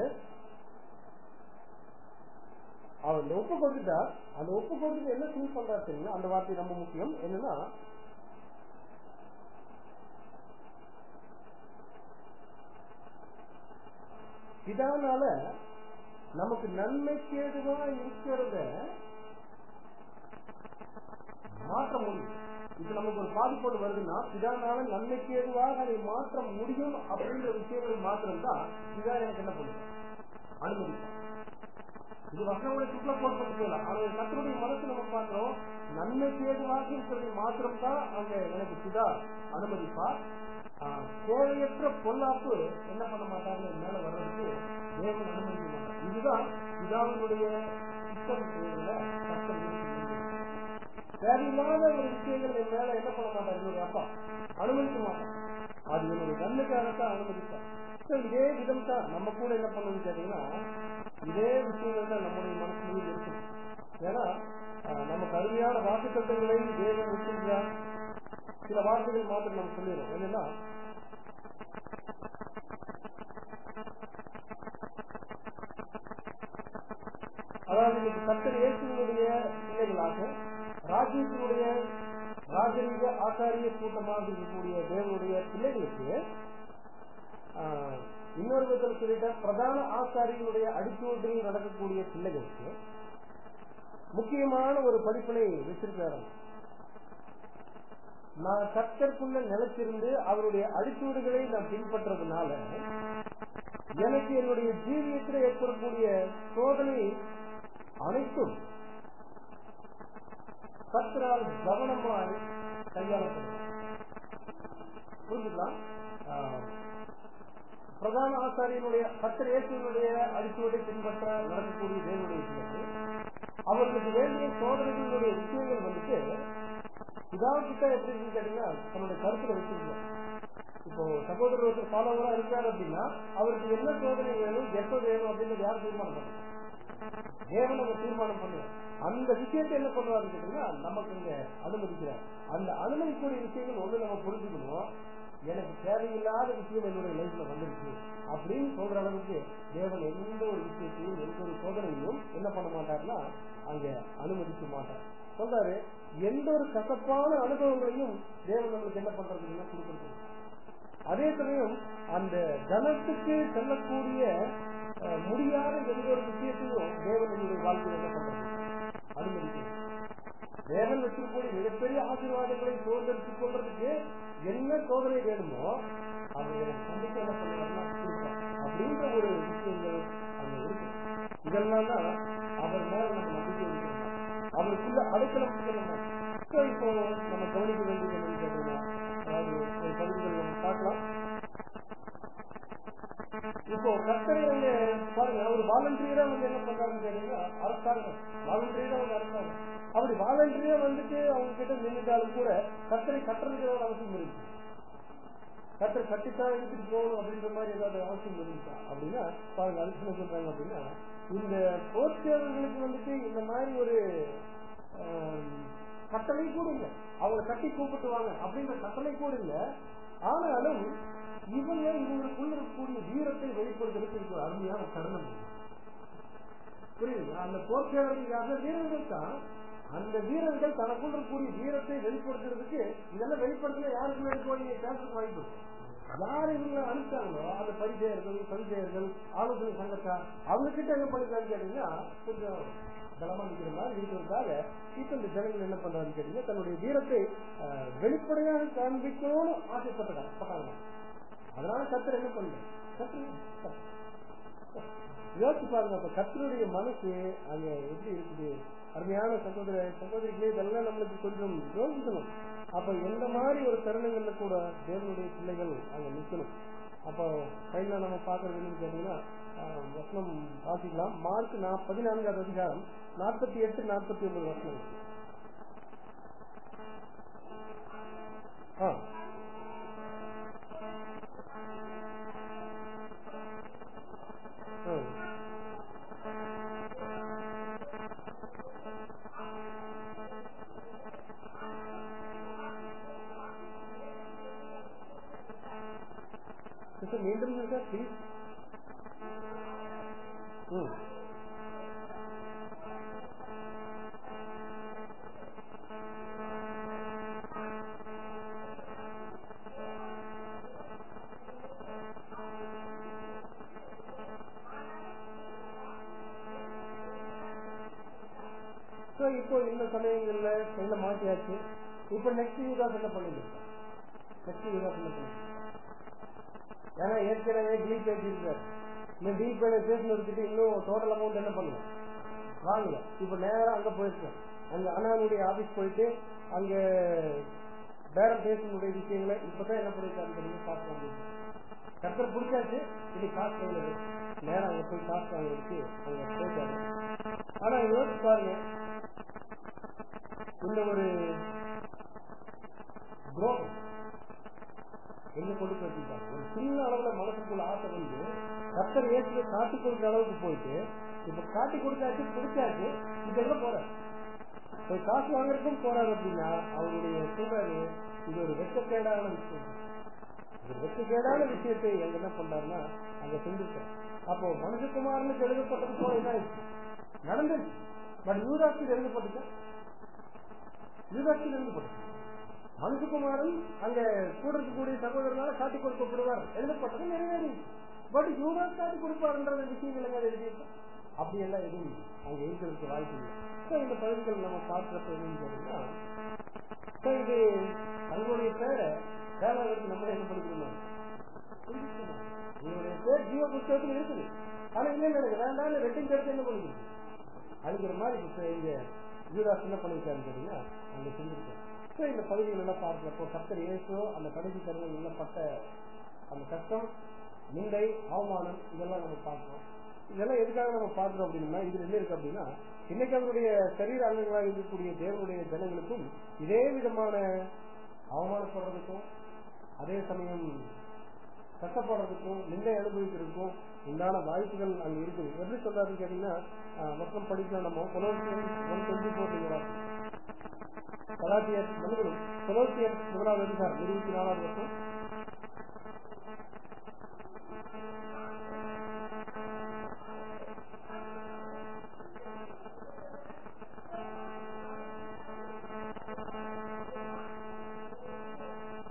[SPEAKER 1] அவர் இந்த ஒப்பு கொடுத்துட்டா அந்த ஒப்பு கொடுத்துட்டு என்ன ஃபீல் பண்றாரு தெரியுமா அந்த வார்த்தை ரொம்ப முக்கியம் என்னன்னா இதனால நமக்கு நன்மைக்கு ஏதுவா இருக்கிறத மாற்ற முடியும் இது நமக்கு ஒரு பாதிப்போடு வருதுன்னா இதனால நன்மைக்கு ஏதுவாக அதை மாற்ற முடியும் அப்படிங்கிற விஷயங்கள் மாத்திரம் தான் இதான் எனக்கு என்ன பண்ணுது அனுமதிப்பேன் இது வசனங்களை சுற்றுலா போட்டு போயிடலாம் ஆனா கத்தருடைய மனசு நம்ம பார்க்கிறோம் நன்மைக்கு ஏதுவாக இருக்கிறதை மாத்திரம் தான் அங்க எனக்கு பிதா அனுமதிப்பா ஆஹ், தேவையற்ற பொல்லாப்பு என்ன பண்ண மாட்டாங்க என் மேல வர்றதுக்கு தேவன் அனுமதிக்க மாட்டார் இதுதான் பிதாவினுடைய சித்தம் செய்யறதுல கர்த்தர் விரும்புகிறது. தேவையில்லாத ஒரு விஷயங்கள் என் மேல என்ன பண்ண மாட்டார் என்னுடைய அப்பா அனுமதிக்க மாட்டார் அது என்னுடைய நன்மைக்காகத்தான் அனுமதித்தார் So, இதே விதம் தான் நம்ம கூட என்ன பண்ணணும்னு கேட்டீங்கன்னா இதே விஷயங்கள் தான் நம்முடைய மனசுலையும் இருக்கும் ஏன்னா ஆஹ், நமக்கு அருமையான வாக்கு சட்டங்களை தேவன் வச்சிருக்கிறார் சில வார்த்தைகள் மாத்திரம் நம்ம சொல்லிடுறோம் என்னன்னா அதாவது இன்னைக்கு கத்தர் இயேசுனுடைய பிள்ளைகளாக ராஜ்யத்தினுடைய ராஜரீக ஆச்சாரிய கூட்டமாக இருக்கக்கூடிய தேவனுடைய பிள்ளைகளுக்கு ஆஹ், இன்னொரு விதத்தில் சொல்லிட்ட பிரதான ஆசாரியனுடைய அடிச்சூட்டில் நடக்கக்கூடிய பிள்ளைகளுக்கு முக்கியமான ஒரு படிப்பினை வச்சிருக்காரு நான் கர்த்தருக்குள்ள நிலைச்சிருந்து அவருடைய அடிச்சூடுகளை நான் பின்பற்றதுனால எனக்கு என்னுடைய ஜீவியத்தில் ஏற்படக்கூடிய சோதனை அனைத்தும் கர்த்தரால் கவனமாய் கையாளப்படும் புரிஞ்சுக்கலாம் ஆஹ், பிரதான ஆசாரியனுடைய கர்த்தர் இயேசுனுடைய அடிச்சுவடை பின்பற்ற நடக்கக்கூடிய தேவனுடைய பிள்ளைகள் அவர்களுக்கு வேண்டிய சோதனைகளுடைய விஷயங்கள் வந்துட்டு பிதாவுக்கிட்ட எப்படி இருக்குன்னு கேட்டீங்கன்னா தன்னுடைய கருத்துல வச்சிருக்கோம் இப்போ சகோதரர் ஒருத்தர் ஃபாலோவரா இருக்காரு அப்படின்னா அவருக்கு என்ன சோதனை வேணும் எப்ப வேணும் அப்படின்னு யார் தீர்மானம் பண்ணுறது தேவன் அதை தீர்மானம் பண்ணுவார் அந்த விஷயத்தை என்ன பண்ணுவாருன்னு கேட்டீங்கன்னா நமக்கு இங்க அனுமதிக்கிறார் அந்த அனுமதிக்கூடிய விஷயங்கள் ஒண்ணு நம்ம புரிஞ்சுக்கணும் எனக்கு தேவையில்லாத விஷயம் என்னுடைய லைஃப்ல வந்துருச்சு அப்படின்னு சொல்ற அளவுக்கு தேவன் எந்த ஒரு விஷயத்தையும் எந்த ஒரு சோதனையும் என்ன பண்ண மாட்டார்னா அங்க அனுமதிக்க மாட்டார் சொல்றாரு எந்த ஒரு கசப்பான அனுபவங்களையும் தேவன் நம்மளுக்கு என்ன பண்றதுன்னா கொடுக்கறது அதே சமயம் அந்த ஜனத்துக்கு செல்லக்கூடிய அஹ், முடியாத எந்த ஒரு விஷயத்தையும் தேவன் என்னுடைய வாழ்க்கையில் என்ன பண்றது அனுமதிக்கிறது தேவன் வச்சிருக்கக்கூடிய மிகப்பெரிய ஆசீர்வாதங்களை சுதந்திரித்துக் கொள்றதுக்கு என்ன சோதனை வேணுமோ அதை எனக்கு கண்டிப்பா என்ன பண்ணுவாருன்னா கொடுப்பார் அப்படின்ற ஒரு விஷயங்கள் அங்க இருக்கு இதெல்லாம் தான் அவர் மேல நம்ம நம்பிக்கை வைக்கணும் அவருக்குள்ள அடைக்கலம் சொல்லணும் So, இப்போ நம்ம கவனிக்க வேண்டியது என்னன்னு கேட்டீங்கன்னா அதாவது ஒரு பகுதிகள் நம்ம பார்க்கலாம் இப்போ கர்த்தரை வந்து பாருங்க அவர் வாலண்டியரா வந்து என்ன பண்றாருன்னு கேட்டீங்கன்னா அரசாங்கம் வாலண்டியரா வந்து அரசாங்கம் அப்படி வாலண்டியரா வந்துட்டு அவங்க கிட்ட நின்றுட்டாலும் கூட கர்த்தரை கட்டுறதுக்கு ஏதாவது அவசியம் இருக்கு கர்த்தர் கட்டித்தான் எடுத்துட்டு போகணும் அப்படின்ற மாதிரி ஏதாவது அவசியம் இருக்கா அப்படின்னா பாருங்க அதுக்கு என்ன சொல்றாங்க அப்படின்னா இந்த போர்ச்சேவர்களுக்கு வந்துட்டு இந்த மாதிரி ஒரு ஆம், கட்டளை கூட இல்லை அவங்களை கட்டி கூப்பிட்டு வாங்க அப்படின்ற கட்டளை கூட இல்லை ஆனாலும் இவங்க இவங்களுக்குள்ள இருக்கக்கூடிய வீரத்தை வெளிப்படுத்துறதுக்கு இதுக்கு ஒரு அருமையான தருணம் இது. புரியுதுங்களா அந்த போர்ச்சேவர்கள் யாருன்னா வீரர்கள் தான் அந்த வீரர்கள் தனக்குள்ள இருக்கக்கூடிய வீரத்தை வெளிப்படுத்துறதுக்கு இதெல்லாம் வெளிப்படுத்தினா யாருக்கு மேல போய் பேசுறதுக்கு வாய்ப்பு இருக்கு. யார் இவங்க அனுப்பிச்சாங்களோ அந்த பரிசெயர்கள் பரிசெயர்கள் ஆலோசனை சங்கத்தார் அவங்க கிட்ட என்ன பண்ணிருக்காங்க கேட்டீங்கன்னா கொஞ்சம் பலமா நிக்கிற மாதிரி இருக்கிறதுக்காக இப்ப இந்த ஜனங்கள் என்ன பண்றாங்கன்னு கேட்டீங்கன்னா தன்னுடைய வீரத்தை அஹ், வெளிப்படையாக காண்பிக்கணும்னு ஆசைப்பட்டாங்க பட்டாங்க அதனால கத்தர் என்ன பண்ணல கத்தர் யோசிச்சு பாருங்க அப்ப கத்தருடைய மனசு அங்க எப்படி இருக்குது அருமையான சகோதர சகோதரிகளே இதெல்லாம் நம்மளுக்கு கொஞ்சம் யோசிக்கணும் அப்ப எந்த மாதிரி ஒரு தருணங்கள்ல கூட தேவனுடைய பிள்ளைகள் அங்க நிக்கணும் அப்போ கையில நம்ம பாக்குறது என்னன்னு கேட்டீங்கன்னா ஆஹ், வசனம் வாசிக்கலாம் மார்க் நா- பதினான்காவது அதிகாரம் நாற்பத்தி எட்டு நாற்பத்தி ஒன்பது வசனம் ஆ ம். சிஸ்டர் மீண்டும் சார் ப்ளீஸ் ம் So, இப்போ இந்த சமயங்கள்ல கையில மாட்டியாச்சு இப்போ நெக்ஸ்ட் யூதாஸ் என்ன பண்ணிட்டு நெக்ஸ்ட் யூதாஸ் என்ன பண்ணிட்டு ஏன்னா ஏற்கனவே டீல் பேசியிருக்காரு இந்த டீல் பேட பேசினதுக்கிட்ட இன்னும் டோட்டல் அமௌண்ட் என்ன பண்ணல வாங்கல இப்ப நேரா அங்க போயிருக்கேன் அங்க அண்ணானுடைய ஆபீஸ் போயிட்டு அங்க பேரம் பேசக்கூடிய விஷயங்களை இப்பதான் என்ன பண்ணிருக்காரு தெரியுமா காசு வாங்கிட்டு கத்தர் பிடிச்சாச்சு இது காசு கையில இருக்கு. நேரா அங்க போய் காசு வாங்கிட்டு அங்க போயிட்டாரு ஆனா யோசிச்சு பாருங்க இந்த ஒரு துரோகம் எங்க கொண்டு போய் வச்சிருக்காங்க ஒரு சின்ன அளவுல மனசுக்குள்ள ஆசை வந்து கத்தர் ஏற்று காட்டி கொடுக்குற அளவுக்கு போயிட்டு இப்ப காட்டி கொடுத்தாச்சு பிடிச்சாச்சு இப்ப எங்க போற போய் காசு வாங்குறதுக்கும் போறாரு அப்படின்னா அவருடைய சொல்றாரு இது ஒரு வெட்டக்கேடான விஷயம் ஒரு வெட்டக்கேடான விஷயத்தை எங்க என்ன பண்றாருன்னா அங்க செஞ்சிருக்காரு அப்போ மனுஷகுமாரனுக்கு எழுதப்பட்டது போல என்ன ஆயிடுச்சு? நடந்துச்சு பட் யூதாக்கு எழுதப்பட்டுச்சா யூதாக்கு எழுதப்பட்டுச்சு மனுஷகுமாரன் அங்க கூட இருக்கக்கூடிய சகோதரனால காட்டி கொடுக்கப்படுவார் எழுதப்பட்டது நிறைவேறி பட் யூதா காட்டி கொடுப்பாருன்ற விஷயங்கள் எங்க எழுதியிருக்கு அப்படி எல்லாம் எதுவும் அங்க இருக்கிறதுக்கு வாய்ப்பு இல்லை So, இந்த பகுதிகள் நம்ம பார்க்கிறப்ப என்னன்னு கேட்டீங்கன்னா so, இது அவங்களுடைய பேரை வேளாண்மைக்கு நம்ம என்ன படிக்கணும் இவருடைய பேர் ஜீவ புத்தகத்தில் இருக்குது ஆனா இல்ல எனக்கு வேண்டாம் ரெட்டிங் எடுத்து என்ன பண்ணிக்கிறது அதுங்கிற மாதிரி இப்ப இங்க யூதாஸ் என்ன பண்ணிருக்காருன்னு கேட்டீங்கன்னா அங்க செஞ்சிருக்காரு So, இந்த பகுதிகள் எல்லாம் பார்க்கிறப்போ கத்தர் இயேசு அந்த கடைசி தருணங்கள்ல பட்ட அந்த கஷ்டம் நிந்தை அவமானம் இதெல்லாம் நம்ம பார்க்கிறோம் இதெல்லாம் எதுக்காக நம்ம பார்க்கிறோம் அப்படின்னா இது என்ன இருக்கு அப்படின்னா இன்னைக்கு அவருடைய சரீர அங்கங்களாக இருக்கக்கூடிய தேவனுடைய ஜனங்களுக்கும் இதே விதமான அவமானப்படுறதுக்கும் அதே சமயம் கஷ்டப்படுறதுக்கும் நிந்தை அனுபவிக்கிறதுக்கும் உண்டான வாய்ப்புகள் அங்க இருக்குது எப்படி சொல்றாருன்னு கேட்டீங்கன்னா ஆஹ், மொத்தம் படிக்கலாம் நம்ம கொலோசியன் ஒன் டுவெண்ட்டி ஃபோர் கலாத்தியர் மனிதனும் கொலோசியர் முதலாவது அதிகாரம் இருபத்தி நாலாவது வருஷம்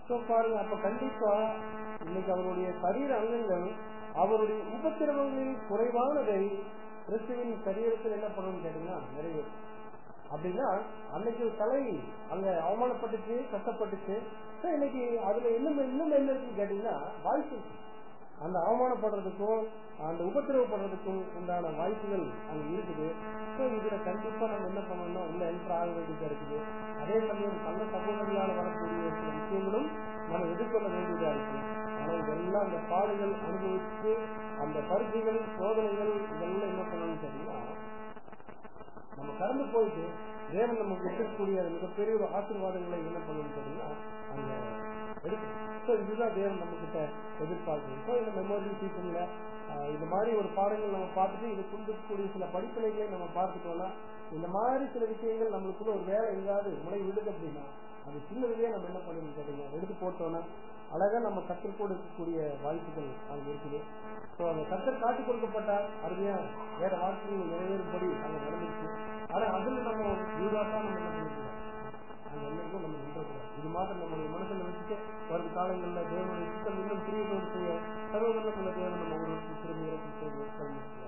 [SPEAKER 1] So, பாருங்க அப்ப கண்டிப்பா இன்னைக்கு அவருடைய சரீர அங்கங்கள் அவருடைய உபத்திரவங்களில் குறைவானதை கிறிஸ்துவின் சரீரத்தில் என்ன பண்ணணும்னு கேட்டீங்கன்னா நிறைவேறும் அப்படின்னா அன்னைக்கு தலை அங்க அவமானப்பட்டுச்சு கஷ்டப்பட்டுச்சு So, இன்னைக்கு அதுல இன்னும் இன்னும் என்ன இருக்குன்னு கேட்டீங்கன்னா வாய்ப்பு இருக்கு. அந்த அவமானப்படுறதுக்கும் அந்த உபத்திரவப்படுறதுக்கும் உண்டான வாய்ப்புகள் அங்க இருக்குது ஸோ இதுல கண்டிப்பா நம்ம என்ன பண்ணணும்னா உள்ள என்ட்ரு ஆக வேண்டியதா இருக்குது அதே சமயம் கள்ள சகோதரியால் வரக்கூடிய சில விஷயங்களும் நம்ம எதிர்கொள்ள வேண்டியதா இருக்கு ஆனா இதெல்லாம் அந்த பாடுகள் அனுபவிச்சு அந்த பரிசுகள் சோதனைகள் இதெல்லாம் என்ன பண்ணணும்னு கேட்டீங்கன்னா நம்ம கடந்து போயிட்டு தேவன் நமக்கு இருக்கக்கூடிய மிகப்பெரிய ஒரு ஆசீர்வாதங்களை என்ன பண்ணணும்னு கேட்டீங்கன்னா அங்க எடுக்கணும் ஸோ இதுதான் தேவன் நம்ம கிட்ட எதிர்பார்க்குது ஸோ இந்த மெமோரி சீசன்ல இந்த மாதிரி ஒரு பாடங்கள் நம்ம பார்த்துட்டு இது கொடுக்கக்கூடிய சில படிப்பினைகளை நம்ம பார்த்துட்டோம்னா இந்த மாதிரி சில விஷயங்கள் நம்மளுக்குள்ள ஒரு வேலை எங்காவது முளை விடுது அப்படின்னா அது சின்னதுலயே நம்ம என்ன பண்ணணும் கேட்டீங்கன்னா எடுத்து போட்டோம்னா அழகா நம்ம கற்றுக்கொடு இருக்கக்கூடிய வாய்ப்புகள் அங்க இருக்குது ஸோ அந்த கத்தர் காட்டி கொடுக்கப்பட்ட அருமையா வேற வார்த்தைகள் நிறைவேறும்படி அங்க நடந்துச்சு ஆனா அதுல நம்ம யூதாக்கா நம்ம என்ன பண்ணிருக்கோம் அங்க என்னைக்கும் நம்ம நின்றக்கூடாது இது மாதிரி நம்மளுடைய மனசுல வச்சுட்டு வரும் காலங்களில் தேவனுடைய சித்தம் இன்னும் பிரியத்தோடு செய்ய சர்வதற்குள்ள தேவன் நம்ம ஒரு திரும்பி செய்து